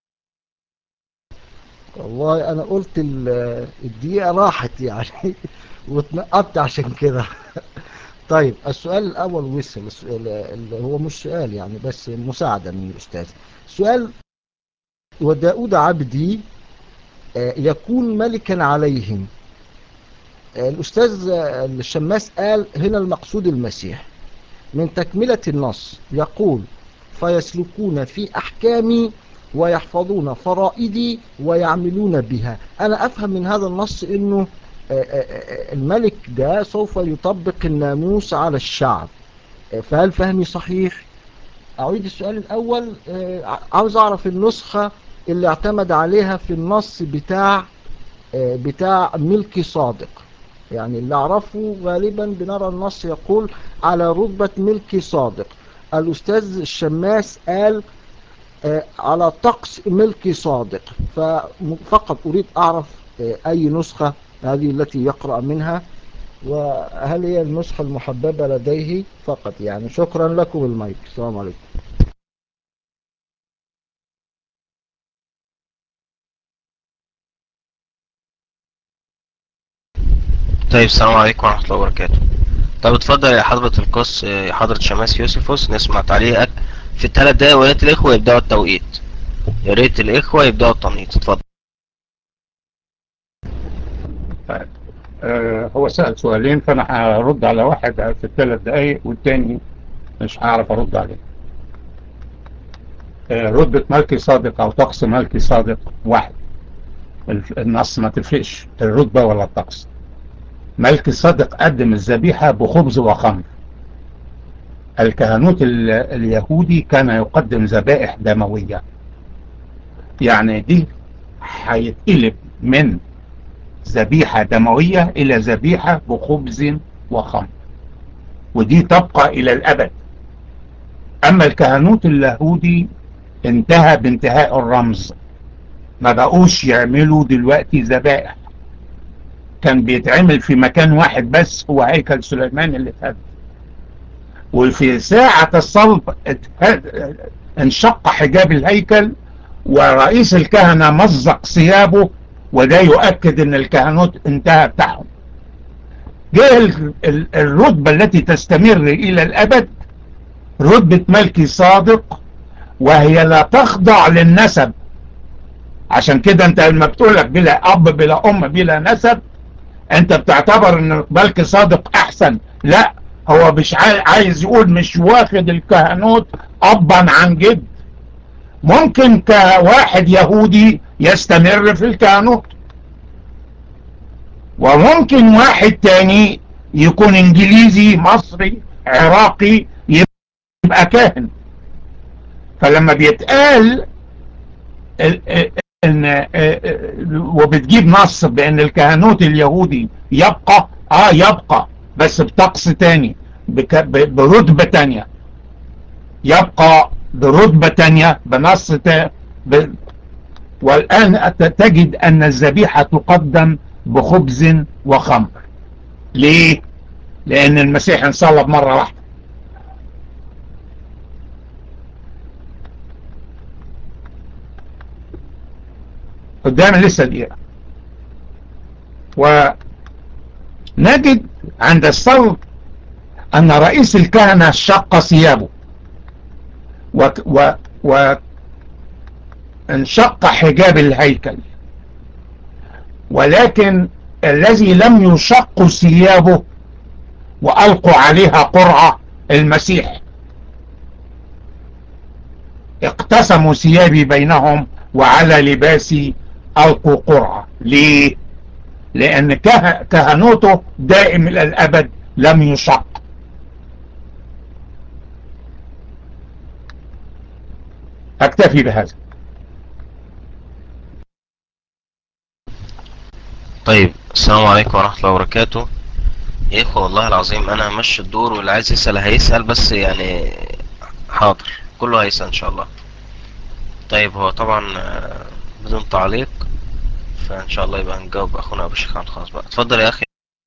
والله انا قلت الدقيقة راحت يعني واتنقطت عشان كده طيب السؤال الأول وصل السؤال اللي هو مش سؤال يعني بس مساعدة من الأستاذ سؤال وداود عبدي آه، يكون ملكا عليهم آه، الأستاذ آه، الشماس قال هنا المقصود المسيح من تكملة النص يقول فيسلكون في أحكامي ويحفظون فرائدي ويعملون بها أنا أفهم من هذا النص أنه آه، آه، آه، الملك ده سوف يطبق الناموس على الشعب آه، فهل فهمي صحيح؟ أعيد السؤال الأول آه، عاوز أعرف النسخة اللي اعتمد عليها في النص بتاع آه، بتاع ملكي صادق يعني اللي أعرفه غالبا بنرى النص يقول على رتبة ملكي صادق الأستاذ الشماس قال آه، على طقس ملكي صادق فقط أريد أعرف آه، أي نسخة هذه التي يقرأ منها وهل هي النسخة المحببة لديه فقط يعني شكرا لكم المايك السلام عليكم طيب السلام عليكم ورحمة الله وبركاته طب اتفضل يا حضرة القس يا حضرة شماس يوسفوس نسمع تعليقك في الثلاث دقايق ويا ريت الإخوة يبدأوا التوقيت يا ريت الإخوة يبدأوا التمنيط اتفضل طيب آه هو سأل سؤالين فأنا هرد على واحد في الثلاث دقايق والتاني مش هعرف أرد عليه آه رتبة ملكي صادق أو طقس ملكي صادق واحد الف- النص ما تفرقش الرتبة ولا الطقس ملكي صادق قدم الذبيحة بخبز وخمر الكهنوت ال- اليهودي كان يقدم ذبائح دموية يعني دي هيتقلب من ذبيحة دموية إلى ذبيحة بخبز وخمر ودي تبقى إلى الأبد أما الكهنوت اليهودي انتهى بانتهاء الرمز ما بقوش يعملوا دلوقتي ذبائح كان بيتعمل في مكان واحد بس هو هيكل سليمان اللي اتهد وفي ساعة الصلب اتهد- انشق حجاب الهيكل ورئيس الكهنة مزق ثيابه وده يؤكد ان الكهنوت انتهى بتاعهم جاء ال- ال- الرتبة التي تستمر الى الابد رتبة ملكي صادق وهي لا تخضع للنسب عشان كده انت لما بتقولك بلا اب بلا ام بلا نسب انت بتعتبر ان ملكي صادق احسن لا هو مش عاي- عايز يقول مش واخد الكهنوت ابا عن جد ممكن كواحد يهودي يستمر في الكهنوت وممكن واحد تاني يكون انجليزي مصري عراقي يبقى كاهن فلما بيتقال ال- ال- ان وبتجيب نص بان الكهنوت اليهودي يبقى اه يبقى بس بطقس تاني بك- ب- برتبة تانية يبقى برتبة تانية بنص تا ب... والآن أت- تجد أن الذبيحة تقدم بخبز وخمر ليه؟ لأن المسيح انصلب مرة واحدة قدام لسه دقيقة ونجد عند الصلب أن رئيس الكهنة شق ثيابه و... و... و... انشق حجاب الهيكل ولكن الذي لم يشق ثيابه وألقوا عليها قرعة المسيح اقتسموا ثيابي بينهم وعلى لباسي ألقوا قرعة ليه؟ لأن كه... كهنوته دائم إلى الأبد لم يشق أكتفي بهذا طيب السلام عليكم ورحمة الله وبركاته يا اخوة والله العظيم انا همشي الدور واللي عايز يسأل هيسأل بس يعني حاضر كله هيسأل ان شاء الله طيب هو طبعا آه، بدون تعليق فان شاء الله يبقى نجاوب اخونا ابو شيخان خلاص بقى اتفضل يا اخي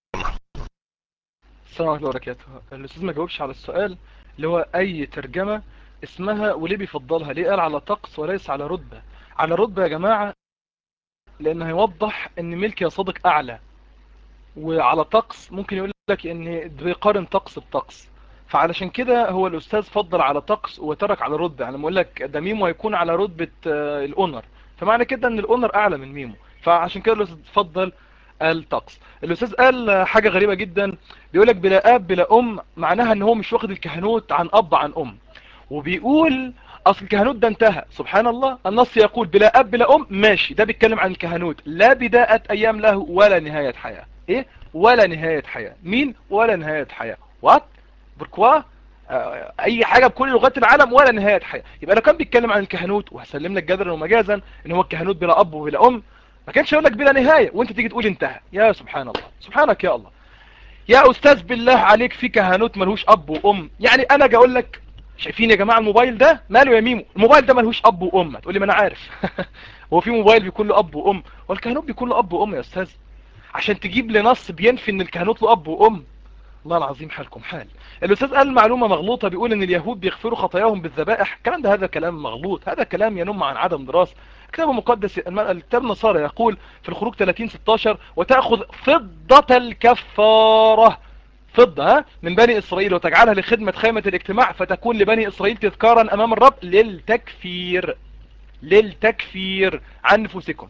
السلام عليكم وبركاته الاستاذ ما جاوبش على السؤال اللي هو اي ترجمة اسمها وليه بيفضلها ليه قال على طقس وليس على رتبة على رتبة يا جماعة لانه هيوضح ان ملك يا صادق اعلى وعلى طقس ممكن يقول لك ان بيقارن طقس بطقس فعلشان كده هو الاستاذ فضل على طقس وترك على رتبه يعني بقول لك ده ميمو هيكون على رتبه آه، الاونر فمعنى كده ان الاونر اعلى من ميمو فعشان كده الاستاذ فضل الطقس الاستاذ قال آه، حاجه غريبه جدا بيقول لك بلا اب بلا ام معناها ان هو مش واخد الكهنوت عن اب عن ام وبيقول اصل الكهنوت ده انتهى سبحان الله النص يقول بلا اب بلا ام ماشي ده بيتكلم عن الكهنوت لا بداية ايام له ولا نهاية حياة ايه ولا نهاية حياة مين ولا نهاية حياة وات بركوا آه، اي حاجة بكل لغات العالم ولا نهاية حياة يبقى لو كان بيتكلم عن الكهنوت وهسلم لك جدلا ومجازا ان هو الكهنوت بلا اب وبلا ام ما كانش يقول لك بلا نهاية وانت تيجي تقول انتهى يا سبحان الله سبحانك يا الله يا استاذ بالله عليك في كهنوت ملهوش اب وام يعني انا اجي اقول لك شايفين يا جماعه الموبايل ده ماله يا ميمو الموبايل ده ملهوش اب وام تقول لي ما انا عارف هو في موبايل بيكون له اب وام هو الكهنوت بيكون له اب وام يا استاذ عشان تجيب لي نص بينفي ان الكهنوت له اب وام الله العظيم حالكم حال الاستاذ قال معلومه مغلوطه بيقول ان اليهود بيغفروا خطاياهم بالذبائح الكلام ده هذا كلام مغلوط هذا كلام ينم عن عدم دراسه الكتاب المقدس الكتاب النصارى يقول في الخروج 30 16 وتاخذ فضه الكفاره فضة ها من بني إسرائيل وتجعلها لخدمة خيمة الاجتماع فتكون لبني إسرائيل تذكارا أمام الرب للتكفير للتكفير عن نفوسكم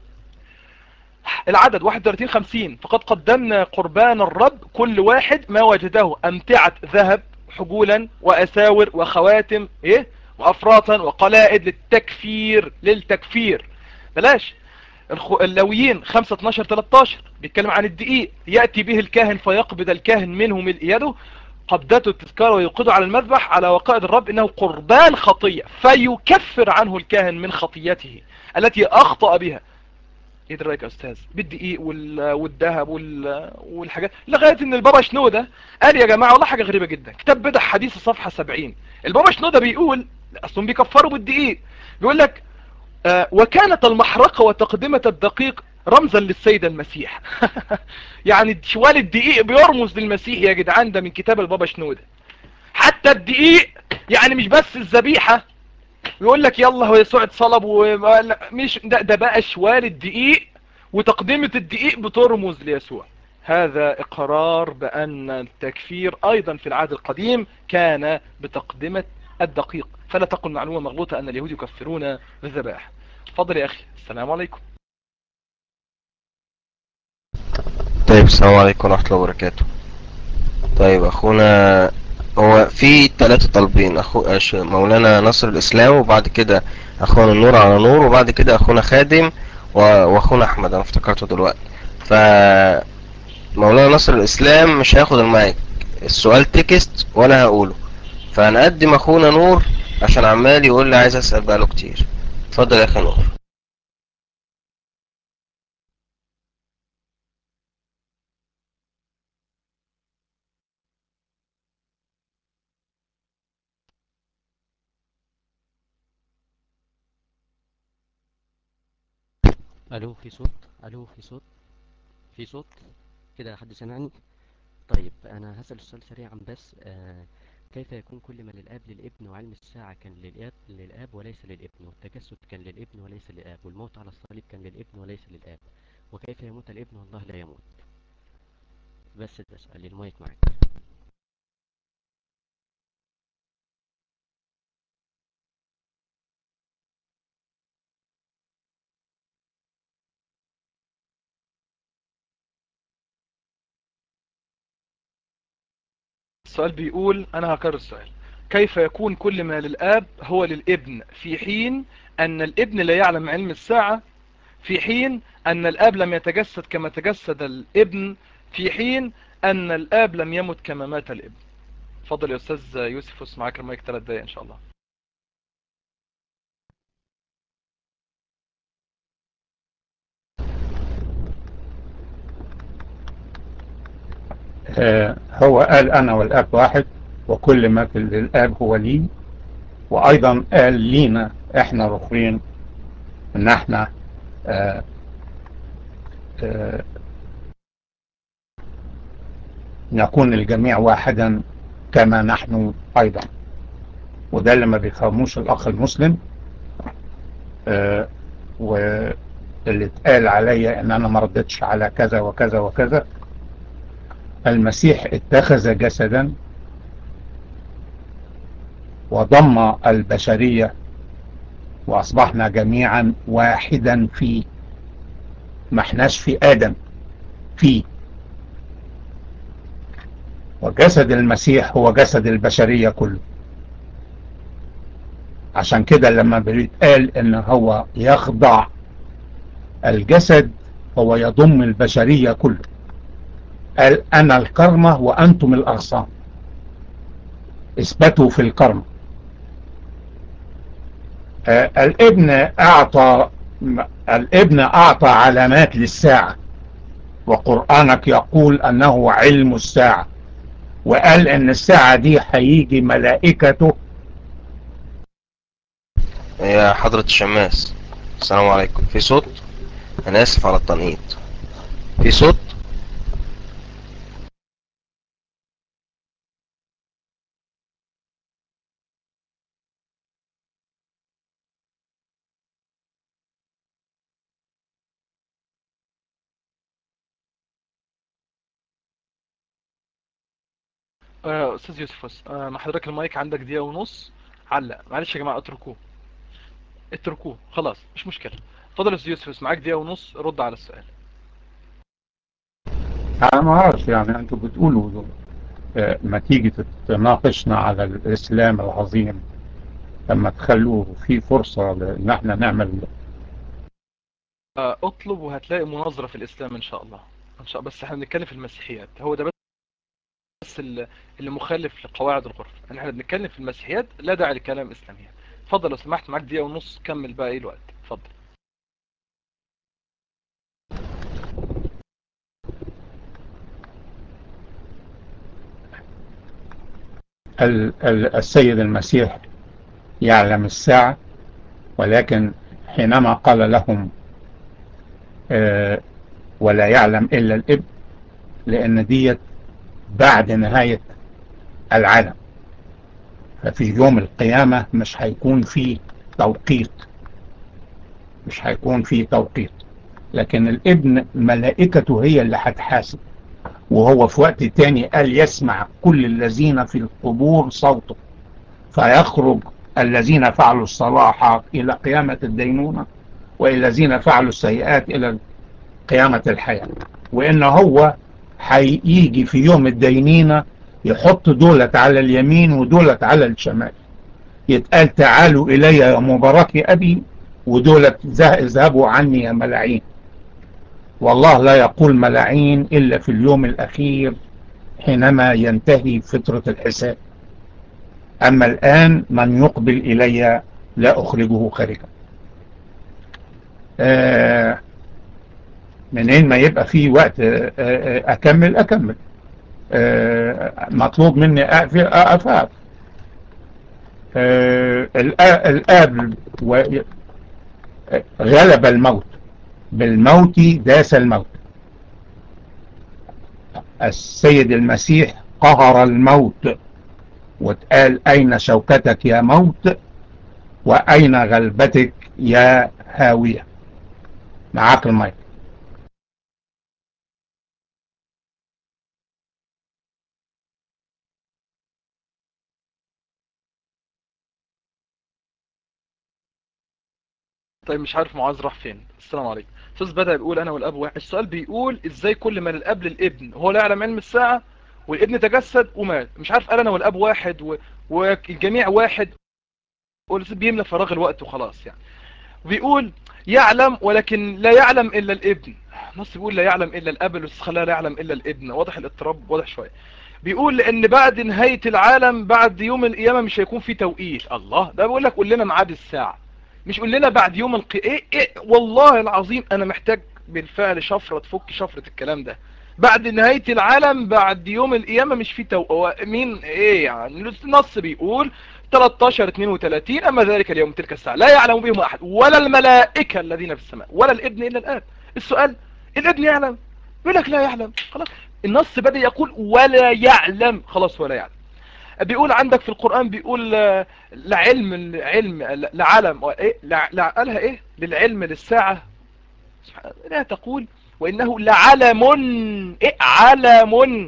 العدد 31 50 فقد قدمنا قربان الرب كل واحد ما وجده أمتعة ذهب حجولا وأساور وخواتم إيه وأفراطا وقلائد للتكفير للتكفير بلاش الخ- اللويين 5 12 13 بيتكلم عن الدقيق يأتي به الكاهن فيقبض الكاهن منه ملء يده قبضته التذكار ويوقده على المذبح على وقائد الرب انه قربان خطية فيكفر عنه الكاهن من خطيته التي اخطأ بها ايه ده رايك يا استاذ بالدقيق وال- والذهب وال- والحاجات لغايه ان البابا شنودة قال يا جماعه والله حاجه غريبه جدا كتاب بدع حديث صفحه 70 البابا شنودة بيقول اصلا بيكفروا بالدقيق بيقول لك آه، وكانت المحرقة وتقدمة الدقيق رمزا للسيد المسيح يعني شوال الدقيق بيرمز للمسيح يا جدعان ده من كتاب البابا شنودة حتى الدقيق يعني مش بس الذبيحة يقول لك يلا هو يسوع اتصلب ومش ده, ده بقى شوال الدقيق وتقدمة الدقيق بترمز ليسوع هذا اقرار بان التكفير ايضا في العهد القديم كان بتقدمة الدقيق فلا تقل معلومة مغلوطة ان اليهود يكفرون بالذبائح تفضل يا اخي السلام عليكم طيب السلام عليكم ورحمة الله وبركاته طيب اخونا هو في ثلاثة طالبين اخو أش- مولانا نصر الاسلام وبعد كده اخونا النور على نور وبعد كده اخونا خادم و- واخونا احمد انا افتكرته دلوقتي ف مولانا نصر الاسلام مش هياخد المايك السؤال تكست وانا هقوله فهنقدم اخونا نور عشان عمال يقول لي عايز اسال بقاله كتير اتفضل يا اخي نور الو في صوت الو في صوت في صوت كده حد سمعني طيب انا هسأل السؤال سريعا بس آه كيف يكون كل ما للاب للابن وعلم الساعة كان للاب للاب وليس للابن والتجسد كان للابن وليس للاب والموت على الصليب كان للابن وليس للاب وكيف يموت الابن والله لا يموت بس ده سؤال المايك معاك السؤال بيقول انا هكرر السؤال كيف يكون كل ما للاب هو للابن في حين ان الابن لا يعلم علم الساعة في حين ان الاب لم يتجسد كما تجسد الابن في حين ان الاب لم يمت كما مات الابن اتفضل يا استاذ يوسف معاك المايك ثلاث دقايق ان شاء الله آه، هو قال أنا والأب واحد وكل ما في للأب هو لي وأيضا قال لينا إحنا الأخرين إن إحنا آه، آه، نكون الجميع واحدا كما نحن أيضا وده اللي ما بيفهموش الأخ المسلم آه، واللي اتقال عليا إن أنا ما ردتش على كذا وكذا وكذا المسيح اتخذ جسدا وضم البشرية وأصبحنا جميعا واحدا فيه ما احناش في آدم فيه وجسد المسيح هو جسد البشرية كله عشان كده لما بيتقال ان هو يخضع الجسد هو يضم البشرية كله قال انا الكرمة وانتم الاغصان اثبتوا في الكرمة آه الابن اعطى الابن اعطى علامات للساعة وقرآنك يقول انه علم الساعة وقال ان الساعة دي هيجي ملائكته يا حضرة الشماس السلام عليكم في صوت انا اسف على التنقيط في صوت آه، استاذ يوسف آه، مع حضرتك المايك عندك دقيقة ونص علق معلش يا جماعة اتركوه اتركوه خلاص مش مشكلة اتفضل يا استاذ يوسف معاك دقيقة ونص رد على السؤال انا ما اعرفش يعني انتوا بتقولوا آه، ما تيجي تناقشنا على الاسلام العظيم لما تخلوه في فرصة ان احنا نعمل آه، اطلب وهتلاقي مناظرة في الاسلام ان شاء الله ان شاء بس احنا بنتكلم في المسيحيات هو ده بس ال- اللي مخالف لقواعد الغرفة ان احنا بنتكلم في المسيحيات لا داعي لكلام اسلاميات اتفضل لو سمحت معاك دقيقة ونص كمل بقى ايه الوقت اتفضل ال- ال- السيد المسيح يعلم الساعة ولكن حينما قال لهم آه، ولا يعلم إلا الإبن لأن ديت بعد نهاية العالم ففي يوم القيامة مش هيكون في توقيت مش هيكون في توقيت لكن الابن ملائكته هي اللي هتحاسب وهو في وقت تاني قال يسمع كل الذين في القبور صوته فيخرج الذين فعلوا الصلاح إلى قيامة الدينونة والذين فعلوا السيئات إلى قيامة الحياة وإن هو هيجي في يوم الدينينة يحط دولة على اليمين ودولة على الشمال يتقال تعالوا إلي يا مبارك أبي ودولة اذهبوا عني يا ملاعين والله لا يقول ملاعين إلا في اليوم الأخير حينما ينتهي فترة الحساب أما الآن من يقبل إلي لا أخرجه خارجا آه منين ما يبقى في وقت آه آه أكمل أكمل آه مطلوب مني أقف أقف أقف آه الآب غلب الموت بالموت داس الموت السيد المسيح قهر الموت واتقال أين شوكتك يا موت وأين غلبتك يا هاوية معاك المايك طيب مش عارف معاذ راح فين السلام عليكم استاذ بدأ بيقول انا والاب واحد السؤال بيقول ازاي كل ما الاب للابن هو لا يعلم علم الساعة والابن تجسد ومات مش عارف قال انا والاب واحد و... والجميع واحد بيملى فراغ الوقت وخلاص يعني بيقول يعلم ولكن لا يعلم الا الابن نص بيقول لا يعلم الا الاب الاستخلاء لا يعلم الا الابن واضح الاضطراب واضح شوية بيقول لان بعد نهاية العالم بعد يوم القيامة مش هيكون في توقيت الله ده بيقول لك قول لنا ميعاد الساعة مش قول لنا بعد يوم القي إيه إيه والله العظيم انا محتاج بالفعل شفرة تفك شفرة الكلام ده بعد نهاية العالم بعد يوم القيامة مش في تو... مين ايه يعني النص بيقول 13 32 اما ذلك اليوم تلك الساعة لا يعلم بهم احد ولا الملائكة الذين في السماء ولا الابن الا الاب السؤال الابن يعلم يقول لك لا يعلم خلاص النص بدأ يقول ولا يعلم خلاص ولا يعلم بيقول عندك في القرآن بيقول لعلم علم لعلم ايه قالها ايه للعلم للساعة لا تقول وانه لعلم ايه علم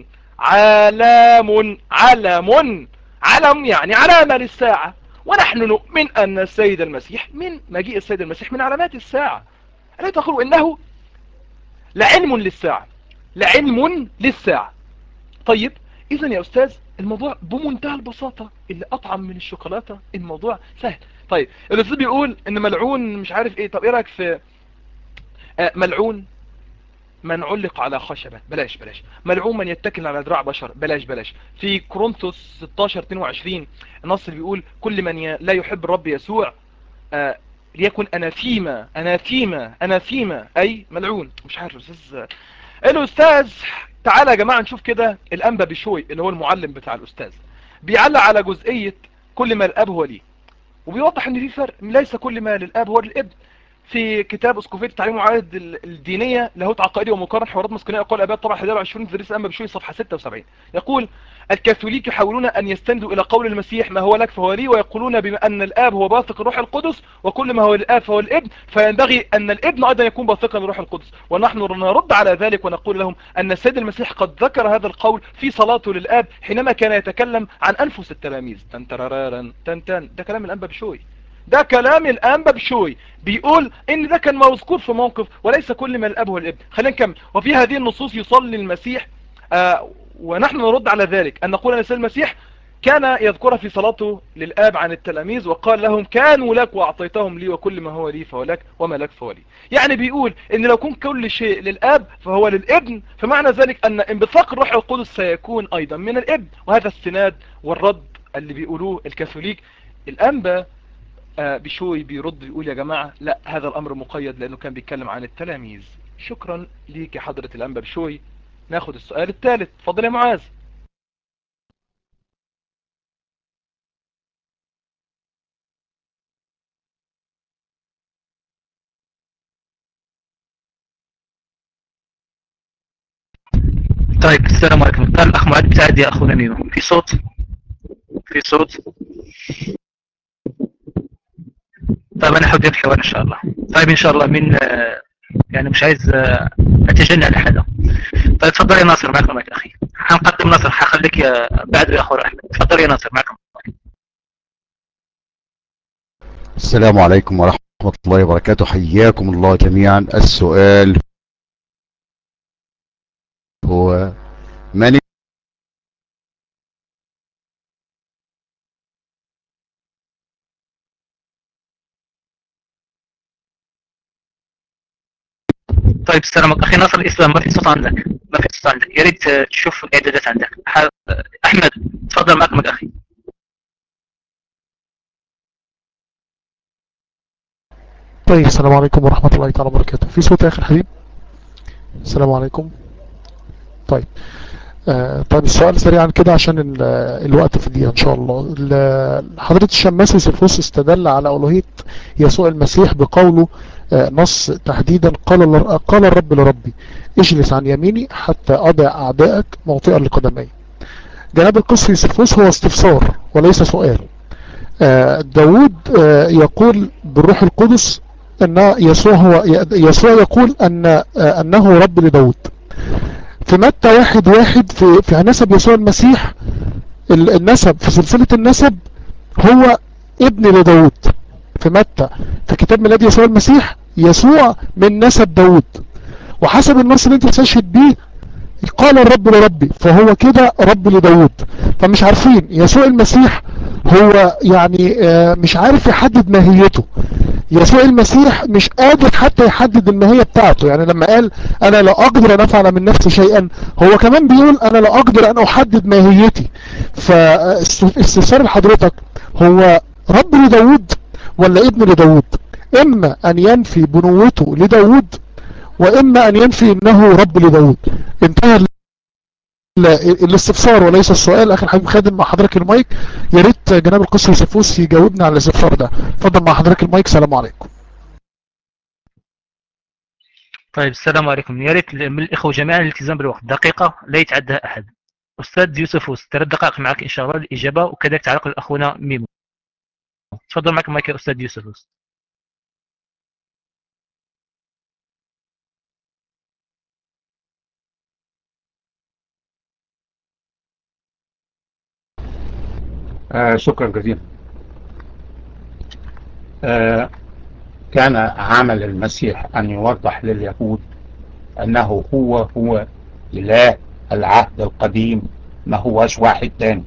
علام علم علم يعني علامة للساعة ونحن نؤمن أن السيد المسيح من مجيء السيد المسيح من علامات الساعة ألا تقول إنه لعلم للساعة لعلم للساعة طيب إذا يا أستاذ الموضوع بمنتهى البساطة اللي أطعم من الشوكولاتة الموضوع سهل طيب الأستاذ بيقول إن ملعون مش عارف إيه طب إيه رأيك في آه ملعون من علق على خشبة بلاش بلاش ملعون من يتكل على ذراع بشر بلاش بلاش في كورنثوس 16 22 النص بيقول كل من ي... لا يحب الرب يسوع آه ليكن أناثيما أناثيما أناثيما أي ملعون مش عارف الأستاذ الأستاذ تعالى يا جماعة نشوف كده الأنبا بشوي اللي هو المعلم بتاع الأستاذ بيعلق على جزئية كل ما الأب هو ليه وبيوضح ان في فرق ليس كل ما للاب هو للابن في كتاب اسكوفيت التعليم وعائد الدينية لاهوت عقائدي ومقارن حوارات مسكونية اقوال اباد طبعا 11 في درس الانبا بشوي صفحة 76 يقول الكاثوليك يحاولون ان يستندوا الى قول المسيح ما هو لك فهو لي ويقولون بما ان الاب هو باثق الروح القدس وكل ما هو للاب فهو الابن فينبغي ان الابن ايضا يكون باثقا الروح القدس ونحن نرد على ذلك ونقول لهم ان السيد المسيح قد ذكر هذا القول في صلاته للاب حينما كان يتكلم عن انفس التلاميذ تن ترارارن تن تن ده كلام الانبا بشوي ده كلام الانبا بشوي بيقول ان ده كان مذكور في موقف وليس كل ما الاب هو الابن خلينا نكمل وفي هذه النصوص يصلي المسيح آه ونحن نرد على ذلك ان نقول ان السيد المسيح كان يذكرها في صلاته للآب عن التلاميذ وقال لهم كانوا لك وأعطيتهم لي وكل ما هو لي فهو لك وما لك فهو لي يعني بيقول ان لو كن كل شيء للآب فهو للابن فمعنى ذلك ان انبثاق الروح القدس سيكون ايضا من الابن وهذا السناد والرد اللي بيقولوه الكاثوليك الانبا آه بشوي بيرد بيقول يا جماعة لا هذا الامر مقيد لانه كان بيتكلم عن التلاميذ شكرا ليك يا حضرة الانبا بشوي ناخد السؤال الثالث فضل يا معاذ طيب السلام عليكم قال الاخ معد بتاعد يا اخونا ميمو في صوت في صوت طيب انا حودي الحوار ان شاء الله طيب ان شاء الله من يعني مش عايز اتجنى على حدا طيب تفضل يا ناصر معكم يا اخي حنقدم ناصر حخليك يا بعد يا اخو احمد تفضل يا ناصر معكم السلام عليكم ورحمة الله وبركاته حياكم الله جميعا السؤال هو من طيب السلام اخي ناصر الاسلام ما في صوت عندك ما في صوت عندك يا ريت تشوف الاعدادات عندك احمد تفضل معك اخي طيب السلام عليكم ورحمة الله تعالى وبركاته في صوت يا اخي الحبيب السلام عليكم طيب آه طيب السؤال سريعا كده عشان الوقت في دقيقة ان شاء الله حضرة الشماس يوسفوس استدل على ألوهية يسوع المسيح بقوله آه نص تحديدا قال قال الرب لربي اجلس عن يميني حتى أضع أعدائك موطئا لقدمي جناب القس يوسفوس هو استفسار وليس سؤال آه داود يقول بالروح القدس ان يسوع هو يسوع يقول ان انه رب لداود في متى واحد واحد في, في نسب يسوع المسيح النسب في سلسلة النسب هو ابن لداود في متى في كتاب ميلاد يسوع المسيح يسوع من نسب داود وحسب النص اللي انت تستشهد بيه قال الرب لربي فهو كده رب لداود فمش عارفين يسوع المسيح هو يعني مش عارف يحدد ماهيته يسوع المسيح مش قادر حتى يحدد الماهية بتاعته يعني لما قال انا لا اقدر ان افعل من نفسي شيئا هو كمان بيقول انا لا اقدر ان احدد ماهيتي فاستفسار لحضرتك هو رب لداود ولا ابن لداود اما ان ينفي بنوته لداود واما ان ينفي انه رب لداود انتهى الاستفسار وليس السؤال اخي الحبيب خادم مع حضرتك المايك يا ريت جناب القس يوسفوس يجاوبنا على الاستفسار ده اتفضل مع حضرتك المايك سلام عليكم طيب السلام عليكم يا ريت من الاخوه جميعا الالتزام بالوقت دقيقه لا يتعدى احد استاذ يوسفوس ثلاث دقائق معك ان شاء الله الاجابه وكذلك تعليق الاخونا ميمو تفضل معك المايك يا استاذ يوسفوس آه شكرا جزيلا آه كان عمل المسيح أن يوضح لليهود أنه هو هو إله العهد القديم ما هوش واحد تاني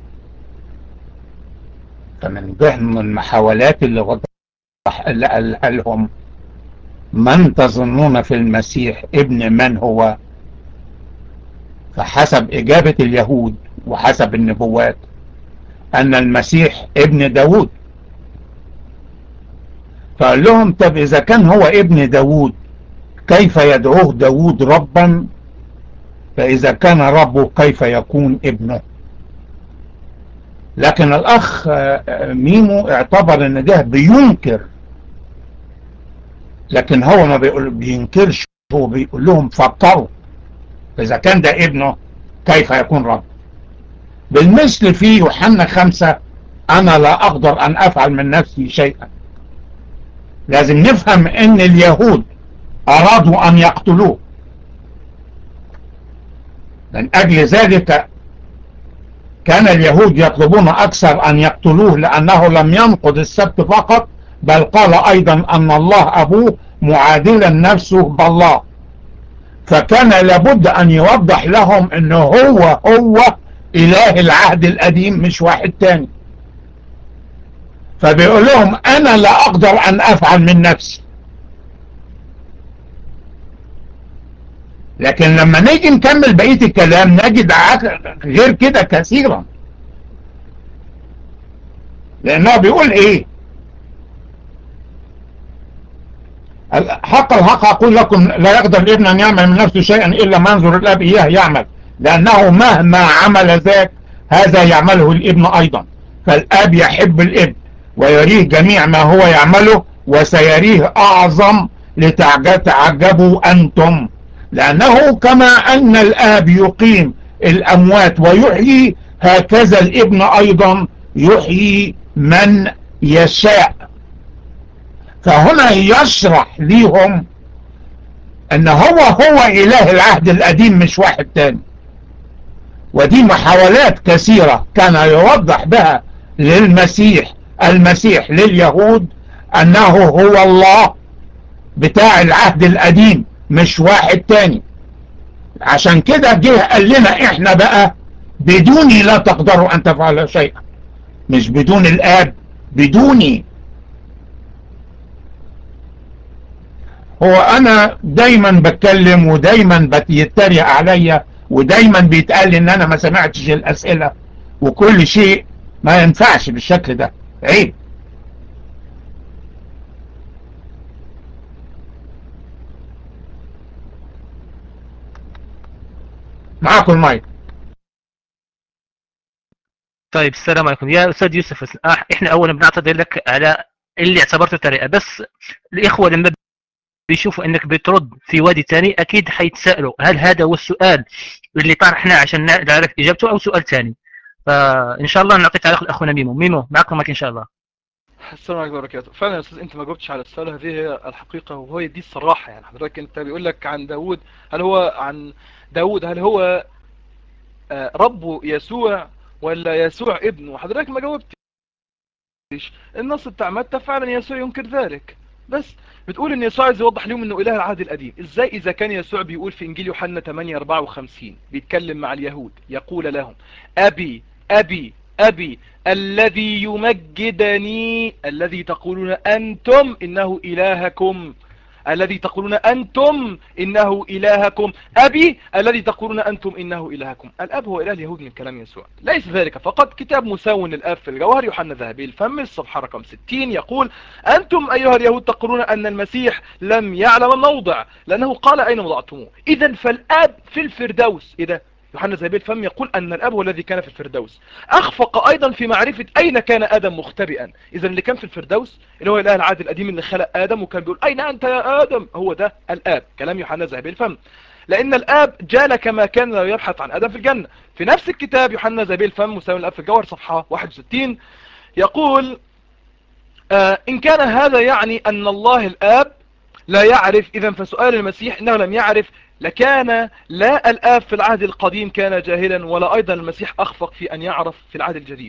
فمن ضمن المحاولات اللي وضح اللي قالها لهم من تظنون في المسيح ابن من هو فحسب إجابة اليهود وحسب النبوات أن المسيح ابن داود فقال لهم طب إذا كان هو ابن داود كيف يدعوه داود ربا فإذا كان ربه كيف يكون ابنه لكن الأخ ميمو اعتبر أن ده بينكر لكن هو ما بيقول بينكرش هو بيقول لهم فكروا إذا كان ده ابنه كيف يكون رب بالمثل في يوحنا خمسة أنا لا أقدر أن أفعل من نفسي شيئا لازم نفهم أن اليهود أرادوا أن يقتلوه من أجل ذلك كان اليهود يطلبون أكثر أن يقتلوه لأنه لم ينقض السبت فقط بل قال أيضا أن الله أبوه معادلا نفسه بالله فكان لابد أن يوضح لهم أنه هو هو إله العهد القديم مش واحد تاني فبيقول لهم أنا لا أقدر أن أفعل من نفسي لكن لما نيجي نكمل بقية الكلام نجد غير كده كثيرا لأنه بيقول إيه حق الحق أقول لكم لا يقدر الابن أن يعمل من نفسه شيئا إلا ما ينظر الأب إياه يعمل لأنه مهما عمل ذاك هذا يعمله الابن أيضا فالأب يحب الابن ويريه جميع ما هو يعمله وسيريه أعظم لتعجبوا أنتم لأنه كما أن الآب يقيم الأموات ويحيي هكذا الابن أيضا يحيي من يشاء فهنا يشرح ليهم ان هو هو اله العهد القديم مش واحد تاني ودي محاولات كثيرة كان يوضح بها للمسيح المسيح لليهود انه هو الله بتاع العهد القديم مش واحد تاني عشان كده جه قال لنا احنا بقى بدوني لا تقدروا ان تفعلوا شيئا مش بدون الاب بدوني هو انا دايما بتكلم ودايما بيتريق عليا ودايما بيتقال لي ان انا ما سمعتش الاسئلة وكل شيء ما ينفعش بالشكل ده عيب معاكم المايك طيب السلام عليكم يا استاذ يوسف احنا اولا بنعتذر لك على اللي اعتبرته طريقه بس الاخوه لما بيشوفوا انك بترد في وادي ثاني اكيد حيتسالوا هل هذا هو السؤال اللي طرحناه عشان نعرف اجابته او سؤال ثاني فان شاء الله نعطي تعليق لاخونا ميمو ميمو معكم ان شاء الله السلام عليكم وبركاته فعلا يا استاذ انت ما جاوبتش على السؤال هذه هي الحقيقه وهي دي الصراحه يعني حضرتك انت بيقول لك عن داوود هل هو عن داوود هل هو ربه يسوع ولا يسوع ابنه حضرتك ما جاوبتش النص بتاع متى فعلا يسوع ينكر ذلك بس بتقول ان يسوع عايز يوضح لهم انه اله العهد القديم ازاي اذا كان يسوع بيقول في انجيل يوحنا 8 54 بيتكلم مع اليهود يقول لهم ابي ابي ابي الذي يمجدني الذي تقولون انتم انه الهكم الذي تقولون أنتم إنه إلهكم أبي الذي تقولون أنتم إنه إلهكم الأب هو إله اليهود من كلام يسوع ليس ذلك فقط كتاب مساون للأب في الجوهر يوحنا ذهبي الفم الصفحة رقم 60 يقول أنتم أيها اليهود تقولون أن المسيح لم يعلم الموضع لأنه قال أين وضعتموه إذا فالأب في الفردوس إذا يوحنا زي الفم يقول أن الأب هو الذي كان في الفردوس أخفق أيضا في معرفة أين كان آدم مختبئا إذا اللي كان في الفردوس اللي هو الإله العادل القديم اللي خلق آدم وكان بيقول أين أنت يا آدم هو ده الآب كلام يوحنا زي الفم لأن الآب جال كما كان يبحث عن آدم في الجنة في نفس الكتاب يوحنا زي الفم مساوي الآب في الجوهر صفحة 61 يقول آه إن كان هذا يعني أن الله الآب لا يعرف إذا فسؤال المسيح إنه لم يعرف لكان لا الآب في العهد القديم كان جاهلا ولا أيضا المسيح أخفق في أن يعرف في العهد الجديد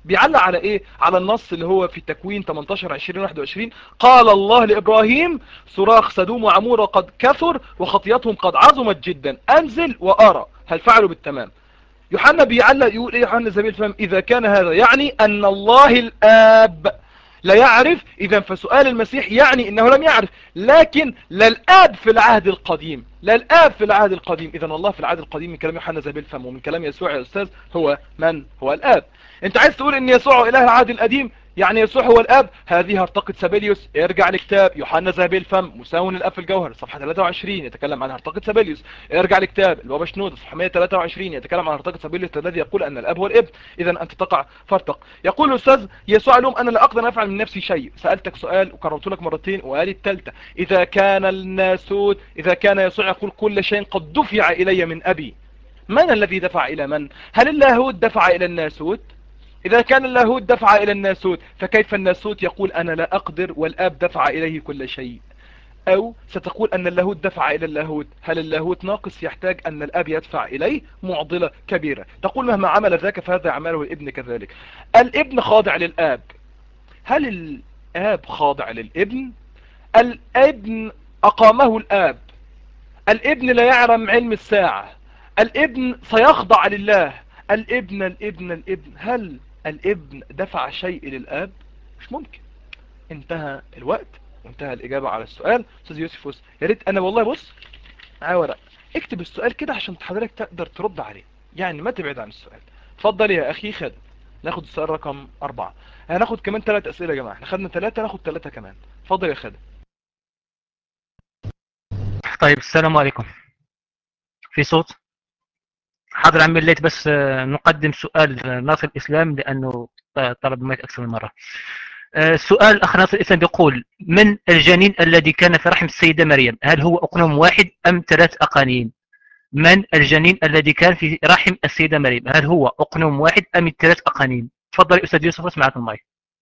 بيعلق على ايه على النص اللي هو في تكوين 18 20 21 قال الله لابراهيم صراخ سدوم وعمورة قد كثر وخطيتهم قد عظمت جدا انزل وارى هل فعلوا بالتمام يوحنا بيعلق يقول ايه يوحنا زميل فهم اذا كان هذا يعني ان الله الاب لا يعرف اذا فسؤال المسيح يعني انه لم يعرف لكن لا الاب في العهد القديم لا الاب في العهد القديم اذا الله في العهد القديم من كلام يوحنا زبيل فم ومن كلام يسوع يا استاذ هو من هو الاب انت عايز تقول ان يسوع هو اله العهد القديم يعني يسوع هو الاب هذه هرطقة سابيليوس ارجع لكتاب يوحنا ذهب الفم مساون الاب في الجوهر صفحة 23 يتكلم عن هرطقة سابيليوس ارجع لكتاب البابا شنود صفحة 123 يتكلم عن هرطقة سابيليوس الذي يقول ان الاب هو الابن اذا انت تقع فرطق يقول الاستاذ يسوع لهم انا لا اقدر ان افعل من نفسي شيء سألتك سؤال وكررت لك مرتين وقال الثالثة اذا كان الناسوت اذا كان يسوع يقول كل شيء قد دفع الي من ابي من الذي دفع الى من هل اللاهوت دفع الى الناسوت إذا كان اللاهوت دفع إلى الناسوت فكيف الناسوت يقول أنا لا أقدر والآب دفع إليه كل شيء أو ستقول أن اللاهوت دفع إلى اللاهوت هل اللاهوت ناقص يحتاج أن الآب يدفع إليه معضلة كبيرة تقول مهما عمل ذاك فهذا عمله الابن كذلك الابن خاضع للآب هل الآب خاضع للابن الابن أقامه الآب الابن لا يعلم علم الساعة الابن سيخضع لله الابن الابن الابن هل الابن دفع شيء للاب مش ممكن انتهى الوقت وانتهى الاجابة على السؤال استاذ يوسفوس يا ريت انا والله بص معايا ورق اكتب السؤال كده عشان حضرتك تقدر ترد عليه يعني ما تبعد عن السؤال اتفضل يا اخي خالد ناخد السؤال رقم اربعة هناخد كمان ثلاث اسئلة يا جماعة احنا خدنا ثلاثة ناخد ثلاثة كمان اتفضل يا خالد طيب السلام عليكم في صوت حاضر عمي الليت بس آه، نقدم سؤال ناصر الإسلام لأنه طلب المايك أكثر من مرة آه، سؤال الأخ ناصر الإسلام يقول من الجنين الذي كان في رحم السيدة مريم هل هو أقنوم واحد أم ثلاث أقانيم من الجنين الذي كان في رحم السيدة مريم هل هو أقنوم واحد أم ثلاث أقانيم تفضل أستاذ يوسف اسمعك المايك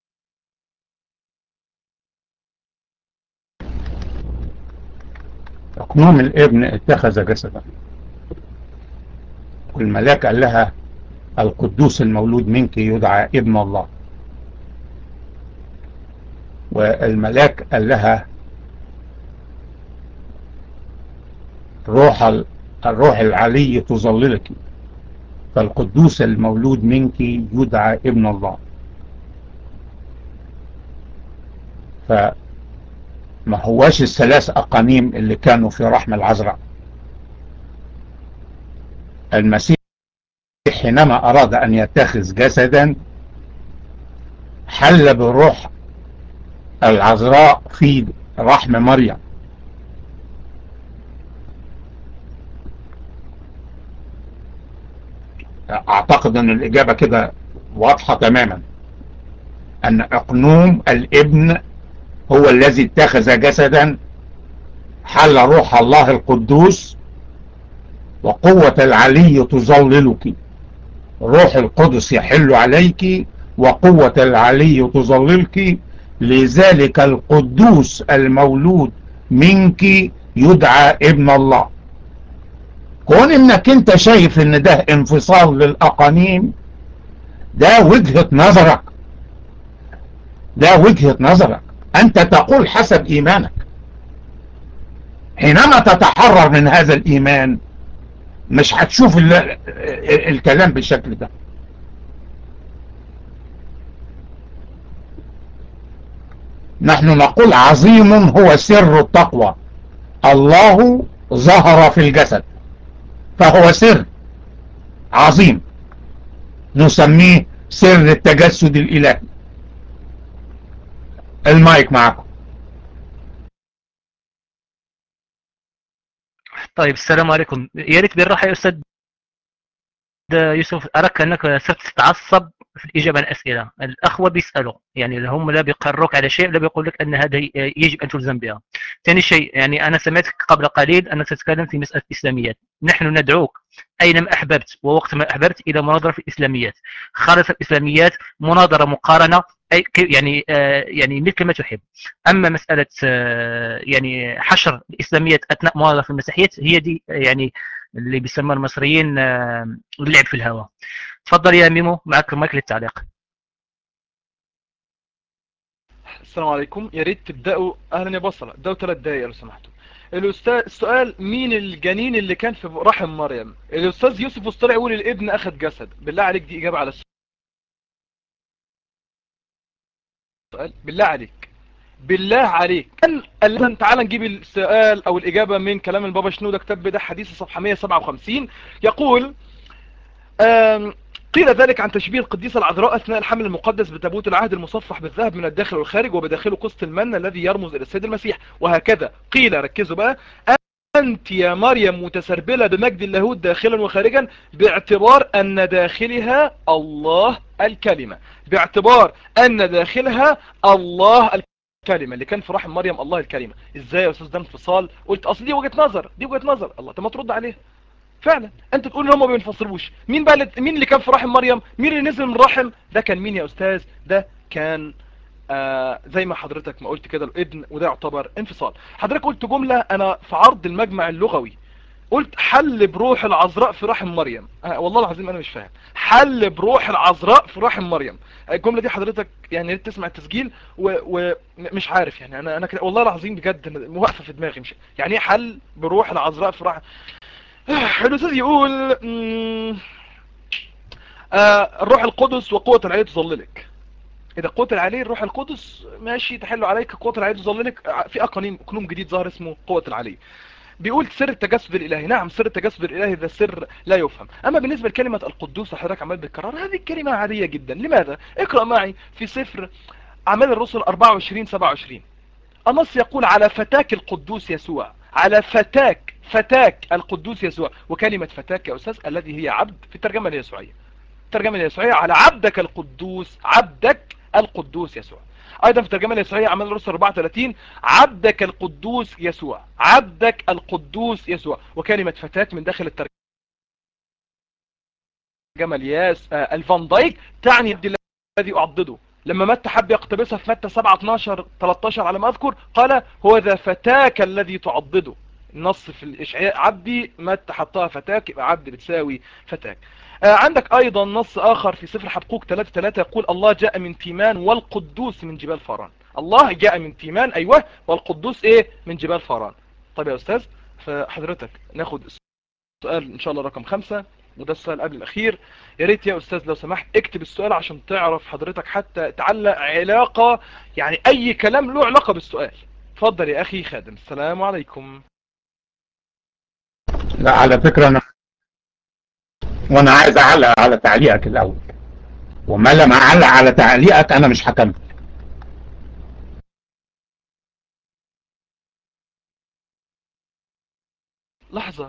أقنوم الابن اتخذ جسدا والملاك قال لها القدوس المولود منك يدعى ابن الله والملاك قال لها روح الروح العلي تظللك فالقدوس المولود منك يدعى ابن الله فما هواش الثلاث أقانيم اللي كانوا في رحم العذراء المسيح حينما أراد أن يتخذ جسدا حل بالروح العذراء في رحم مريم أعتقد أن الإجابة كده واضحة تماما أن أقنوم الابن هو الذي اتخذ جسدا حل روح الله القدوس وقوة العلي تظللك روح القدس يحل عليك وقوة العلي تظللك لذلك القدوس المولود منك يدعى ابن الله كون انك انت شايف ان ده انفصال للاقانيم ده وجهة نظرك ده وجهة نظرك انت تقول حسب ايمانك حينما تتحرر من هذا الايمان مش هتشوف الكلام بالشكل ده نحن نقول عظيم هو سر التقوى الله ظهر في الجسد فهو سر عظيم نسميه سر التجسد الإلهي المايك معكم طيب السلام عليكم يا ريت بالراحه يا استاذ يوسف اراك انك صرت تتعصب في الاجابه على الاسئله الاخوه بيسالوا يعني هم لا بيقرروك على شيء لا بيقول لك ان هذا يجب ان تلزم بها ثاني شيء يعني انا سمعتك قبل قليل انك تتكلم في مساله الاسلاميات نحن ندعوك اينما احببت ووقت ما احببت الى مناظره في الاسلاميات خالص الاسلاميات مناظره مقارنه أي يعني آه يعني مثل ما تحب اما مساله آه يعني حشر الاسلاميات اثناء مناظره في المسيحيات هي دي يعني اللي بيسموها المصريين آه اللعب في الهواء تفضل يا ميمو معك المايك للتعليق السلام عليكم يا ريت تبداوا اهلا يا بصله ابداوا ثلاث دقايق لو سمحتوا الاستاذ السؤال مين الجنين اللي كان في رحم مريم الاستاذ يوسف وسطرع يقول الابن اخذ جسد بالله عليك دي اجابه على السؤال بالله عليك بالله عليك الان تعال نجيب السؤال او الاجابه من كلام البابا شنوده كتاب ده حديث صفحه 157 يقول آم، قيل ذلك عن تشبيه القديسة العذراء أثناء الحمل المقدس بتابوت العهد المصفح بالذهب من الداخل والخارج وبداخله قسط المن الذي يرمز إلى السيد المسيح وهكذا قيل ركزوا بقى أنت يا مريم متسربلة بمجد اللاهوت داخلا وخارجا باعتبار أن داخلها الله الكلمة باعتبار أن داخلها الله الكلمة اللي كان في رحم مريم الله الكلمة ازاي يا استاذ ده انفصال قلت اصل دي وجهة نظر دي وجهة نظر الله طب ما ترد عليها فعلا انت تقول ان هم ما بينفصلوش مين بقى اللي- مين اللي كان في رحم مريم مين اللي نزل من الرحم ده كان مين يا استاذ ده كان آه زي ما حضرتك ما قلت كده الابن وده يعتبر انفصال حضرتك قلت جملة انا في عرض المجمع اللغوي قلت حل بروح العذراء في رحم مريم آه والله العظيم انا مش فاهم حل بروح العذراء في رحم مريم الجملة دي حضرتك يعني يا ريت تسمع التسجيل ومش عارف يعني انا انا كده والله العظيم بجد واقفه في دماغي مش يعني ايه حل بروح العذراء في رحم الاستاذ يقول مم، آه الروح القدس وقوة العلي تظللك اذا قوة العلي الروح القدس ماشي تحل عليك قوة العلي تظللك آه، في اقانيم قانون جديد ظهر اسمه قوة العلي بيقول سر التجسد الالهي نعم سر التجسد الالهي ده سر لا يفهم اما بالنسبة لكلمة القدوس حضرتك عمال بتكرر هذه الكلمة عادية جدا لماذا اقرأ معي في سفر اعمال الرسل 24 27 النص يقول على فتاك القدوس يسوع على فتاك فتاك القدوس يسوع وكلمة فتاك يا أستاذ الذي هي عبد في الترجمة اليسوعية الترجمة اليسوعية على عبدك القدوس عبدك القدوس يسوع أيضا في الترجمة اليسوعية عمل الرسل 34 عبدك القدوس يسوع عبدك القدوس يسوع وكلمة فتاك من داخل الترجمة الياس آه، الفان دايك تعني عبد الذي أعضده لما متى حب يقتبسها في متى 7 12 13 على ما اذكر قال هو ذا فتاك الذي تعضده النص في الاشعياء عبدي متى حطها فتاك يبقى عبد بتساوي فتاك آه عندك ايضا نص اخر في سفر حبقوق 3 3 يقول الله جاء من تيمان والقدوس من جبال فاران الله جاء من تيمان ايوه والقدوس ايه من جبال فاران طيب يا استاذ فحضرتك ناخد السؤال ان شاء الله رقم خمسة وده السؤال قبل الاخير يا ريت يا استاذ لو سمحت اكتب السؤال عشان تعرف حضرتك حتى تعلق علاقة يعني اي كلام له علاقة بالسؤال اتفضل يا اخي خادم السلام عليكم لا على فكرة أنا وأنا عايز أعلق على تعليقك الأول وما لما أعلق على تعليقك أنا مش هكمل لحظة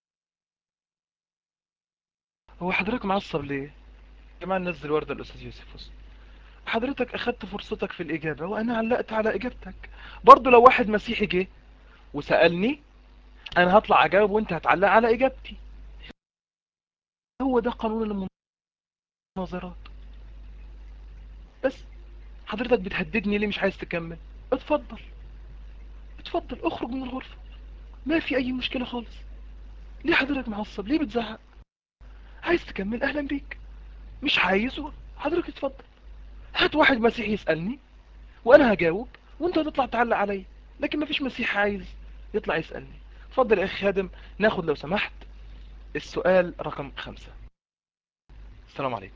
هو حضرتك معصب ليه يا جماعة ننزل وردة الأستاذ يوسف وسط. حضرتك أخدت فرصتك في الإجابة وأنا علقت على إجابتك برضو لو واحد مسيحي جه وسألني أنا هطلع أجاوب وأنت هتعلق على إجابتي هو ده قانون المناظرات بس حضرتك بتهددني ليه مش عايز تكمل اتفضل اتفضل اخرج من الغرفة ما في أي مشكلة خالص ليه حضرتك معصب ليه بتزعق عايز تكمل اهلا بيك مش عايزه حضرتك اتفضل هات واحد مسيحي يسألني وانا هجاوب وانت هتطلع تعلق عليا لكن مفيش مسيحي عايز يطلع يسألني اتفضل يا اخي خادم ناخد لو سمحت السؤال رقم خمسة السلام عليكم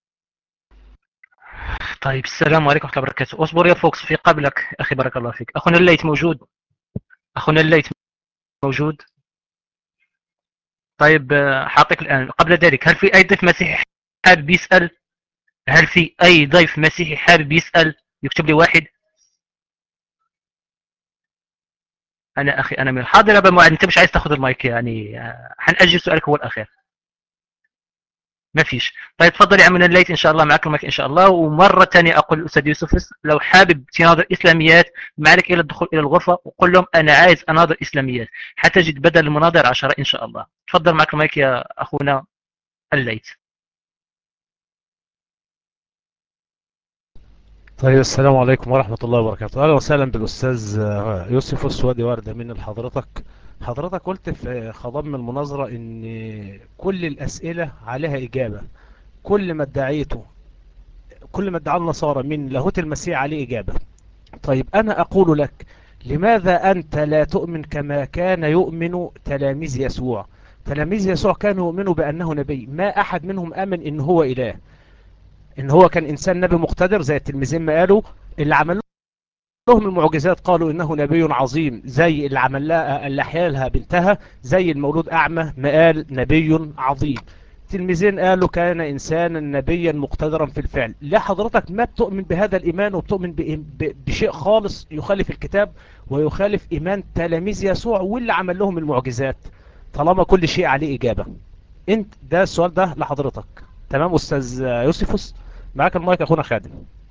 طيب السلام عليكم ورحمة الله وبركاته اصبر يا فوكس في قبلك أخي بارك الله فيك أخونا الليث موجود أخونا الليث موجود طيب آه، حاعطيك الآن قبل ذلك هل في أي ضيف مسيحي حابب يسأل هل في أي ضيف مسيحي حابب يسأل يكتب لي واحد أنا أخي أنا من حاضر يا أبا معاذ أنت مش عايز تاخذ المايك يعني آه، حنأجل سؤالك هو الأخير ما فيش طيب تفضل يا عمنا الليث ان شاء الله معك المايك ان شاء الله ومره ثانيه اقول للاستاذ يوسف لو حابب تناظر اسلاميات ما عليك الا الدخول الى الغرفه وقل لهم انا عايز اناظر اسلاميات حتجد بدل المناظر عشرة ان شاء الله تفضل معك المايك يا اخونا الليث طيب السلام عليكم ورحمة الله وبركاته أهلا وسهلا بالأستاذ آه، يوسف السوادي وردة من حضرتك حضرتك قلت في خضم المناظرة إن كل الأسئلة عليها إجابة كل ما ادعيته كل ما ادعى النصارى من لاهوت المسيح عليه إجابة طيب أنا أقول لك لماذا أنت لا تؤمن كما كان يؤمن تلاميذ يسوع تلاميذ يسوع كانوا يؤمنوا بأنه نبي ما أحد منهم آمن إن هو إله إن هو كان إنسان نبي مقتدر زي التلميذين ما قالوا اللي عملوا لهم المعجزات قالوا إنه نبي عظيم زي اللي عمل لها اللي أحيا لها بنتها زي المولود أعمى ما قال نبي عظيم التلميذين قالوا كان إنسانا نبيا مقتدرا في الفعل لا حضرتك ما بتؤمن بهذا الإيمان وبتؤمن بشيء خالص يخالف الكتاب ويخالف إيمان تلاميذ يسوع واللي عمل لهم المعجزات طالما كل شيء عليه إجابة انت ده السؤال ده لحضرتك تمام أستاذ يوسفوس معاك المايك أخونا خادم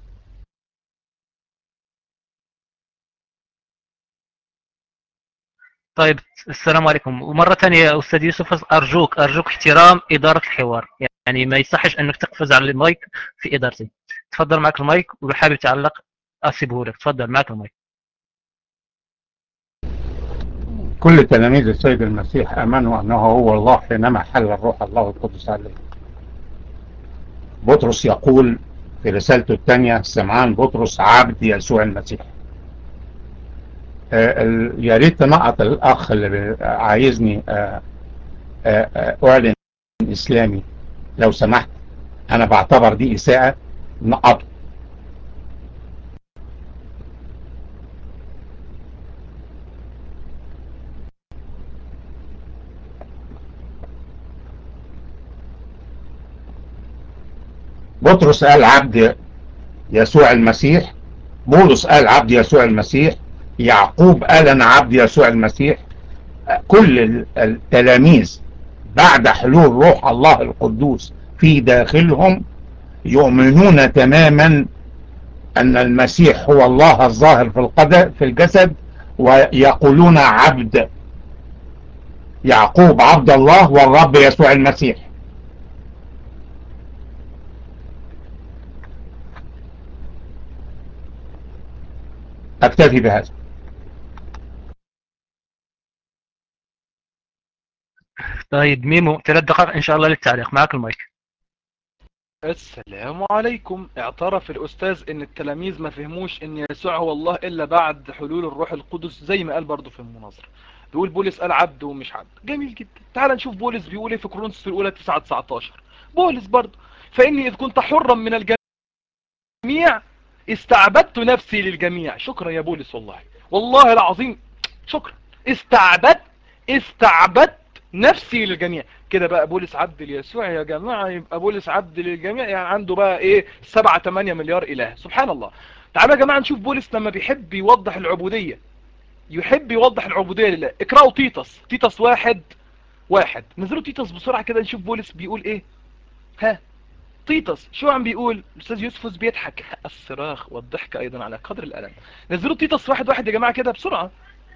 طيب السلام عليكم ومرة ثانية يا أستاذ يوسف أرجوك أرجوك احترام إدارة الحوار يعني ما يصحش أنك تقفز على المايك في إدارتي تفضل معك المايك ولو حابب تعلق أسيبه لك تفضل معك المايك كل تلاميذ السيد المسيح امنوا انه هو الله حينما حل الروح الله القدس عليه بطرس يقول في رسالته الثانية سمعان بطرس عبد يسوع المسيح آه ال- يا ريت تنقط الاخ اللي بي- عايزني آه، آه، آه، اعلن اسلامي لو سمحت انا بعتبر دي اساءة نقطه بطرس قال عبد يسوع المسيح بولس قال عبد يسوع المسيح يعقوب قال انا عبد يسوع المسيح كل ال- التلاميذ بعد حلول روح الله القدوس في داخلهم يؤمنون تماما ان المسيح هو الله الظاهر في القدر في الجسد ويقولون عبد يعقوب عبد الله والرب يسوع المسيح اكتفي بهذا طيب ميمو ثلاث دقائق إن شاء الله للتعليق معك المايك السلام عليكم اعترف الأستاذ ان التلاميذ ما فهموش ان يسوع هو الله الا بعد حلول الروح القدس زي ما قال برضه في المناظرة بيقول بولس قال عبد ومش عبد جميل جدا تعال نشوف بولس بيقول ايه في كورنثوس الاولى 9 19 بولس برضه فاني اذ كنت حرا من الجميع استعبدت نفسي للجميع شكرا يا بولس والله والله العظيم شكرا استعبدت استعبدت نفسي للجميع كده بقى بولس عبد ليسوع يا جماعة يبقى بولس عبد للجميع يعني عنده بقى ايه 7 8 مليار اله سبحان الله تعالوا يا جماعة نشوف بولس لما بيحب يوضح العبودية يحب يوضح العبودية لله اقرأوا تيتس تيتس واحد واحد نزلوا تيتس بسرعة كده نشوف بولس بيقول ايه ها تيتس شو عم بيقول الاستاذ يوسفوس بيضحك الصراخ والضحك ايضا على قدر الالم نزلوا تيتس واحد واحد يا جماعة كده بسرعة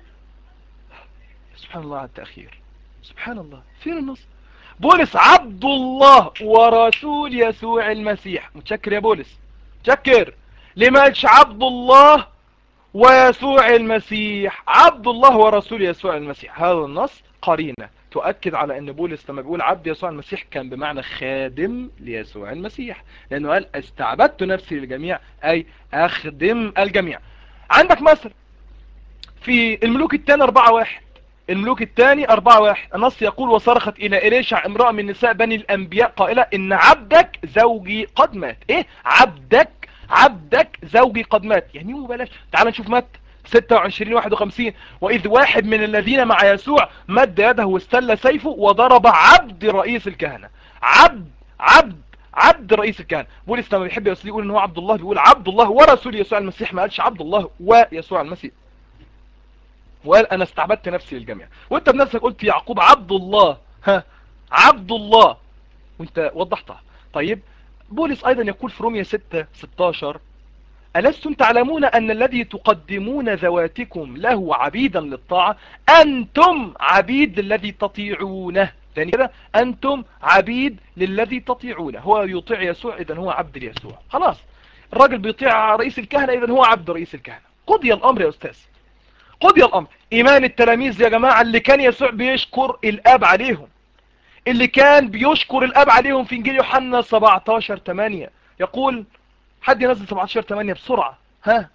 سبحان الله على التأخير سبحان الله فين النص بولس عبد الله ورسول يسوع المسيح متشكر يا بولس متشكر لما قالش عبد الله ويسوع المسيح عبد الله ورسول يسوع المسيح هذا النص قرينة تؤكد على ان بولس لما بيقول عبد يسوع المسيح كان بمعنى خادم ليسوع المسيح لانه قال استعبدت نفسي للجميع اي اخدم الجميع عندك مثل في الملوك الثاني أربعة واحد الملوك الثاني أربعة واحد النص يقول وصرخت إلى إليشع امرأة من نساء بني الأنبياء قائلة إن عبدك زوجي قد مات إيه عبدك عبدك زوجي قد مات يعني مو بلاش تعال نشوف مات 26 51 وإذ واحد من الذين مع يسوع مد يده واستل سيفه وضرب عبد رئيس الكهنة عبد عبد عبد رئيس الكهنة بولس لما بيحب يوصل يقول ان هو عبد الله بيقول عبد الله ورسول يسوع المسيح ما قالش عبد الله ويسوع المسيح وقال انا استعبدت نفسي للجميع وانت بنفسك قلت يعقوب عبد الله ها عبد الله وانت وضحتها طيب بولس ايضا يقول في رومية 6 16 ألستم تعلمون أن الذي تقدمون ذواتكم له عبيدا للطاعة أنتم عبيد للذي تطيعونه يعني كده أنتم عبيد للذي تطيعونه هو يطيع يسوع إذا هو عبد ليسوع خلاص الراجل بيطيع رئيس الكهنة إذا هو عبد رئيس الكهنة قضي الأمر يا أستاذ قضي الأمر إيمان التلاميذ يا جماعة اللي كان يسوع بيشكر الآب عليهم اللي كان بيشكر الآب عليهم في إنجيل يوحنا 17 8 يقول حد ينزل 17 8 بسرعة ها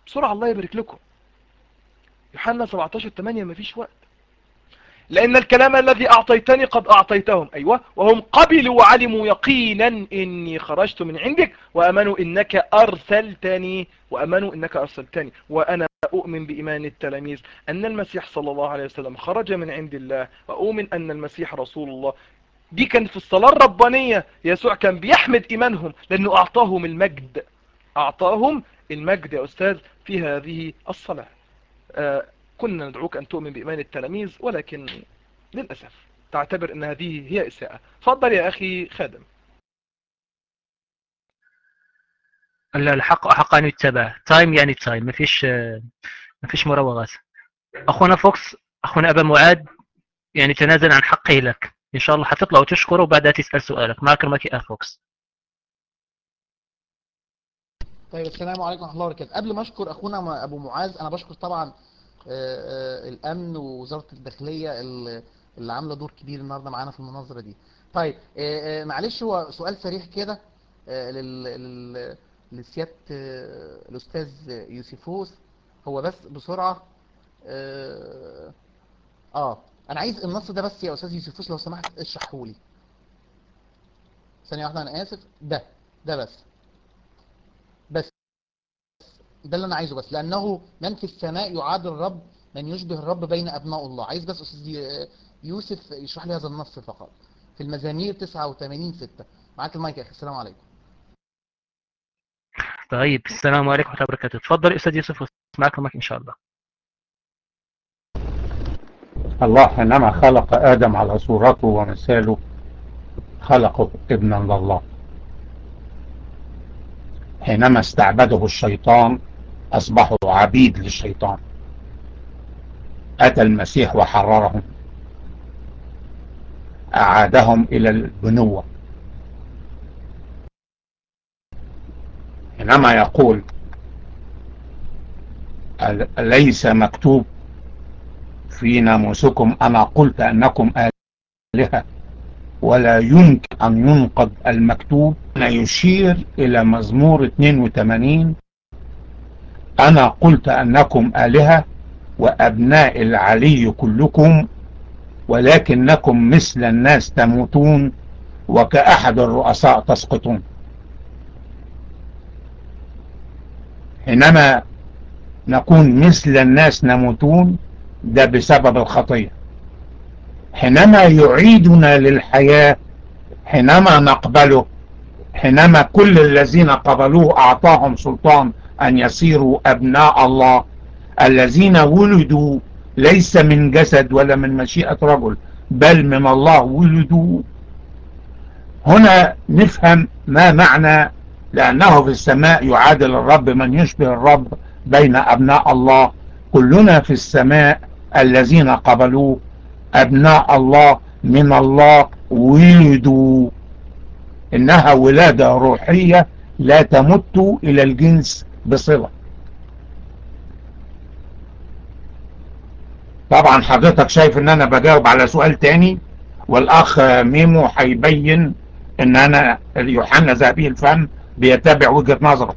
بسرعة الله يبارك لكم يوحنا 17 8 مفيش وقت لأن الكلام الذي أعطيتني قد أعطيتهم أيوة وهم قبلوا وعلموا يقينا إني خرجت من عندك وأمنوا إنك أرسلتني وأمنوا إنك أرسلتني وأنا أؤمن بإيمان التلاميذ أن المسيح صلى الله عليه وسلم خرج من عند الله وأؤمن أن المسيح رسول الله دي كانت في الصلاة الربانية يسوع كان بيحمد إيمانهم لأنه أعطاهم المجد أعطاهم المجد يا أستاذ في هذه الصلاة آه كنا ندعوك أن تؤمن بإيمان التلاميذ ولكن للأسف تعتبر أن هذه هي إساءة فضل يا أخي خادم الحق حق أن يتبع تايم يعني تايم ما فيش ما فيش مراوغات أخونا فوكس أخونا أبا معاد يعني تنازل عن حقه لك إن شاء الله حتطلع وتشكره وبعدها تسأل سؤالك معك المايك يا فوكس طيب السلام عليكم ورحمة الله وبركاته قبل ما أشكر أخونا أبو معاذ أنا بشكر طبعا الامن ووزاره الداخليه اللي عامله دور كبير النهارده معانا في المناظره دي طيب معلش هو سؤال سريع كده لسياده الاستاذ يوسفوس هو بس بسرعه اه انا عايز النص ده بس يا استاذ يوسفوس لو سمحت اشرحه لي ثانيه واحده انا اسف ده ده بس بس ده اللي انا عايزه بس لانه من في السماء يعادل الرب من يشبه الرب بين ابناء الله عايز بس استاذ يوسف يشرح لي هذا النص فقط في المزامير 89 6 معاك المايك يا اخي السلام عليكم طيب السلام عليكم ورحمه الله وبركاته اتفضل استاذ يوسف معك المايك ان شاء الله الله حينما خلق ادم على صورته ومثاله خلقه ابنا لله حينما استعبده الشيطان أصبحوا عبيد للشيطان أتى المسيح وحررهم أعادهم إلى البنوة حينما يقول أليس مكتوب في ناموسكم أنا قلت أنكم آلهة ولا يمكن أن ينقض المكتوب أنا يشير إلى مزمور 82 أنا قلت أنكم آلهة وأبناء العلي كلكم ولكنكم مثل الناس تموتون وكأحد الرؤساء تسقطون حينما نكون مثل الناس نموتون ده بسبب الخطيه حينما يعيدنا للحياة حينما نقبله حينما كل الذين قبلوه أعطاهم سلطان أن يصيروا أبناء الله الذين ولدوا ليس من جسد ولا من مشيئة رجل بل من الله ولدوا هنا نفهم ما معنى لأنه في السماء يعادل الرب من يشبه الرب بين أبناء الله كلنا في السماء الذين قبلوه أبناء الله من الله ولدوا إنها ولادة روحية لا تمت إلى الجنس بصلة طبعا حضرتك شايف ان انا بجاوب على سؤال تاني والاخ ميمو هيبين ان انا يوحنا ذهبي الفم بيتابع وجهة نظره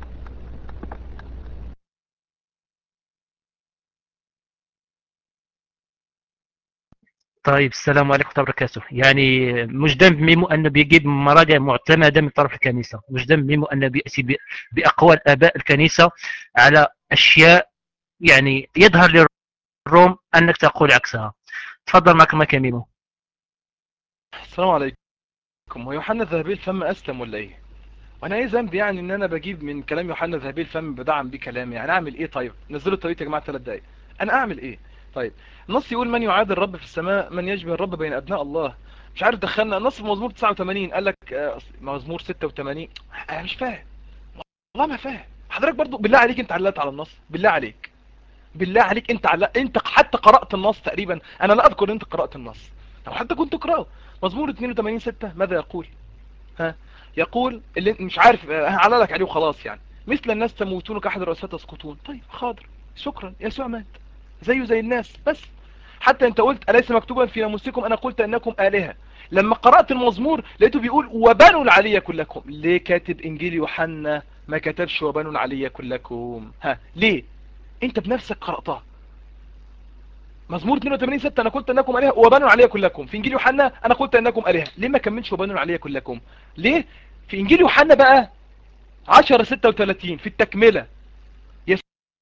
طيب السلام عليكم ورحمة الله وبركاته يعني مش ذنب ميمو أنه بيجيب مراجع معتمدة من طرف الكنيسة مش ذنب ميمو أنه بيأتي بأقوال آباء الكنيسة على أشياء يعني يظهر للروم أنك تقول عكسها تفضل معك المايك يا ميمو السلام عليكم هو يوحنا الذهبي الفم أسلم ولا إيه وانا ايه ذنب يعني ان انا بجيب من كلام يوحنا الذهبي الفم بدعم بيه كلامي يعني اعمل ايه طيب نزلوا الطريق يا جماعه ثلاث دقايق انا اعمل ايه طيب النص يقول من يعادل الرب في السماء من يشبه الرب بين ابناء الله مش عارف دخلنا النص في مزمور 89 قال لك آه، مزمور 86 انا مش فاهم والله ما فاهم حضرتك برضو بالله عليك انت علقت على النص بالله عليك بالله عليك انت علق انت حتى قرأت النص تقريبا انا لا اذكر ان انت قرأت النص لو حتى كنت تقرأه مزمور 82 6 ماذا يقول ها يقول اللي مش عارف آه، هعلق عليه وخلاص يعني مثل الناس تموتون كأحد الرؤساء تسقطون طيب حاضر شكرا يسوع مات زيه زي الناس بس حتى انت قلت أليس مكتوبا في ناموسكم أنا قلت أنكم آلهة لما قرأت المزمور لقيته بيقول وبنوا العلي كلكم ليه كاتب إنجيل يوحنا ما كتبش وبنو العلي كلكم ها ليه انت بنفسك قرأتها مزمور 82 6 انا قلت انكم الهه وبنو العلي كلكم في انجيل يوحنا انا قلت انكم الهه ليه ما كملش وبنو العلي كلكم ليه في انجيل يوحنا بقى 10 36 في التكمله يس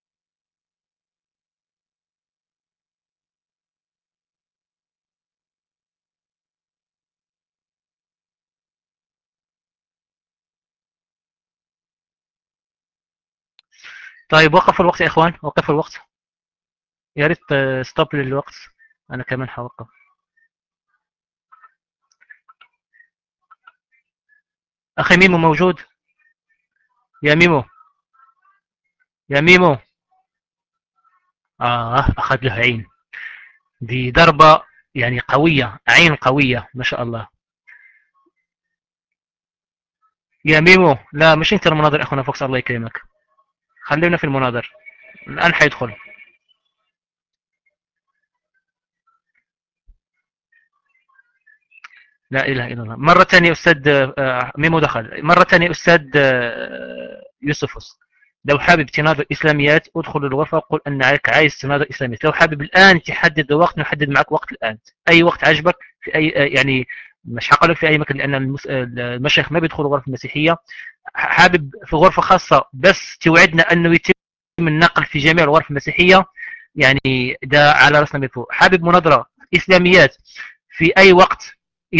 طيب وقف الوقت يا اخوان وقف الوقت يا ريت ستوب للوقت انا كمان هوقف اخي ميمو موجود يا ميمو يا ميمو اه اخذ له عين دي ضربة يعني قوية عين قوية ما شاء الله يا ميمو لا مش انت المناظر اخونا فوكس الله يكرمك خلينا في المناظر الان حيدخل لا اله الا الله مرة ثانية استاذ آه، ميمو دخل مرة ثانية استاذ آه، يوسفوس لو حابب تناظر اسلاميات ادخل الغرفة وقل انك عايز تناظر اسلاميات لو حابب الان تحدد وقت نحدد معك وقت الان اي وقت عجبك في اي آه، يعني مش هقول لك في اي مكان لان المس- المشايخ ما بيدخلوا غرف المسيحية حابب في غرفة خاصة بس توعدنا انه يتم النقل في جميع الغرف المسيحية يعني ده على راسنا من فوق حابب مناظرة اسلاميات في اي وقت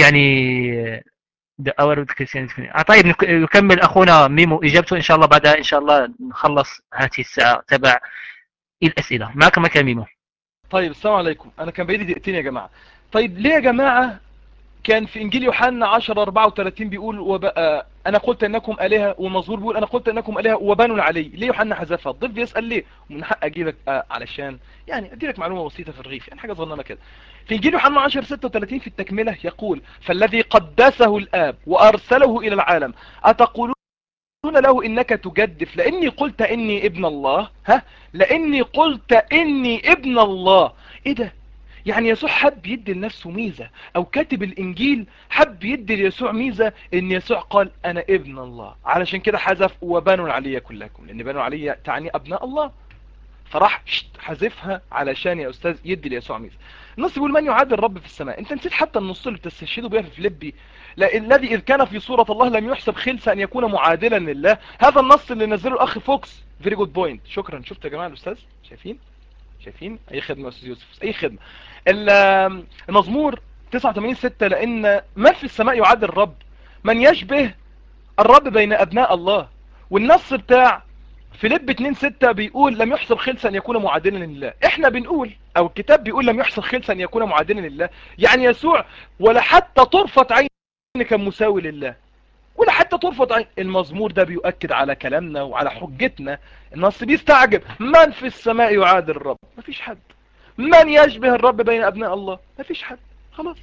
يعني ده اور آه طيب نك- يكمل اخونا ميمو اجابته ان شاء الله بعدها ان شاء الله نخلص هذه الساعة تبع الاسئلة معك معك يا ميمو طيب السلام عليكم انا كان بايدي دقيقتين يا جماعة طيب ليه يا جماعة كان في انجيل يوحنا 10 34 بيقول وبقى انا قلت انكم الهه ومزمور بيقول انا قلت انكم الهه وبنو العلي ليه يوحنا حذفها الضيف بيسال ليه ومن حق اجيبك آه علشان يعني ادي لك معلومه بسيطه في الرغيف يعني حاجه صغننه كده في انجيل يوحنا 10 36 في التكمله يقول فالذي قدسه الاب وارسله الى العالم اتقولون له انك تجدف لاني قلت اني ابن الله ها لاني قلت اني ابن الله ايه ده يعني يسوع حب يدي لنفسه ميزة او كاتب الانجيل حب يدي ليسوع ميزة ان يسوع قال انا ابن الله علشان كده حذف وبنوا العلية كلكم لان بنوا العلية تعني ابناء الله فراح شت حذفها علشان يا استاذ يدي ليسوع ميزة النص بيقول من يعادل الرب في السماء انت نسيت حتى النص اللي بتستشهدوا بيها في فيليبي لا الذي اذ كان في صورة الله لم يحسب خلسة ان يكون معادلا لله هذا النص اللي نزله الاخ فوكس فيري جود بوينت شكرا شفت يا جماعة الاستاذ شايفين شايفين اي خدمة يا استاذ يوسف اي خدمة ال- المزمور 89 6 لان من في السماء يعادل الرب من يشبه الرب بين ابناء الله والنص بتاع فيليب 2 6 بيقول لم يحسب خلسا ان يكون معادلا لله احنا بنقول او الكتاب بيقول لم يحسب خلسا ان يكون معادلا لله يعني يسوع ولا حتى طرفة عين كان مساوي لله ولا حتى طرفة عين المزمور ده بيؤكد على كلامنا وعلى حجتنا النص بيستعجب من في السماء يعادل الرب مفيش حد من يشبه الرب بين ابناء الله مفيش حد خلاص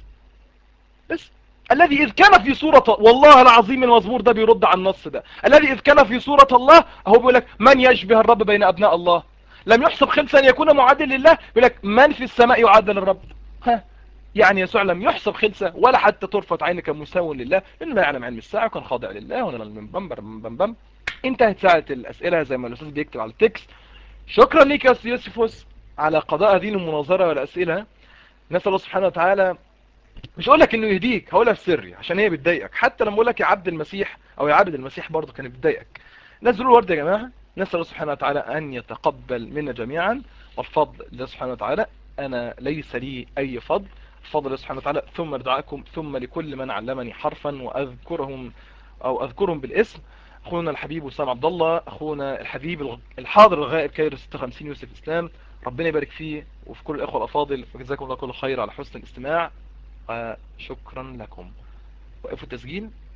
بس الذي إذ كان في صورة والله العظيم المزمور ده بيرد على النص ده الذي إذ كان في صورة الله هو بيقول لك من يشبه الرب بين أبناء الله لم يحسب خلسا أن يكون معادل لله بيقول لك من في السماء يعادل الرب ها يعني يسوع لم يحسب خلسة ولا حتى طرفة عينك مساو لله لأنه لا يعلم علم الساعة وكان خاضع لله وانا من بم بم بم بم انتهت ساعة الأسئلة زي ما الأستاذ بيكتب على التكست شكرا لك يا أستاذ يوسفوس على قضاء هذه المناظرة والأسئلة نسأل الله سبحانه وتعالى مش اقول لك انه يهديك هقولها في سري عشان هي بتضايقك حتى لما اقول لك يا عبد المسيح او يا عبد المسيح برضه كانت بتضايقك نزلوا الورد يا جماعه نسال الله سبحانه وتعالى ان يتقبل منا جميعا والفضل لله سبحانه وتعالى انا ليس لي اي فضل فضل الله سبحانه وتعالى ثم لدعائكم ثم لكل من علمني حرفا واذكرهم او اذكرهم بالاسم اخونا الحبيب وسام عبد الله اخونا الحبيب الحاضر الغائب كايرو 56 يوسف اسلام ربنا يبارك فيه وفي كل الاخوه الافاضل وجزاكم الله كل خير على حسن الاستماع وشكرا لكم وقفوا التسجيل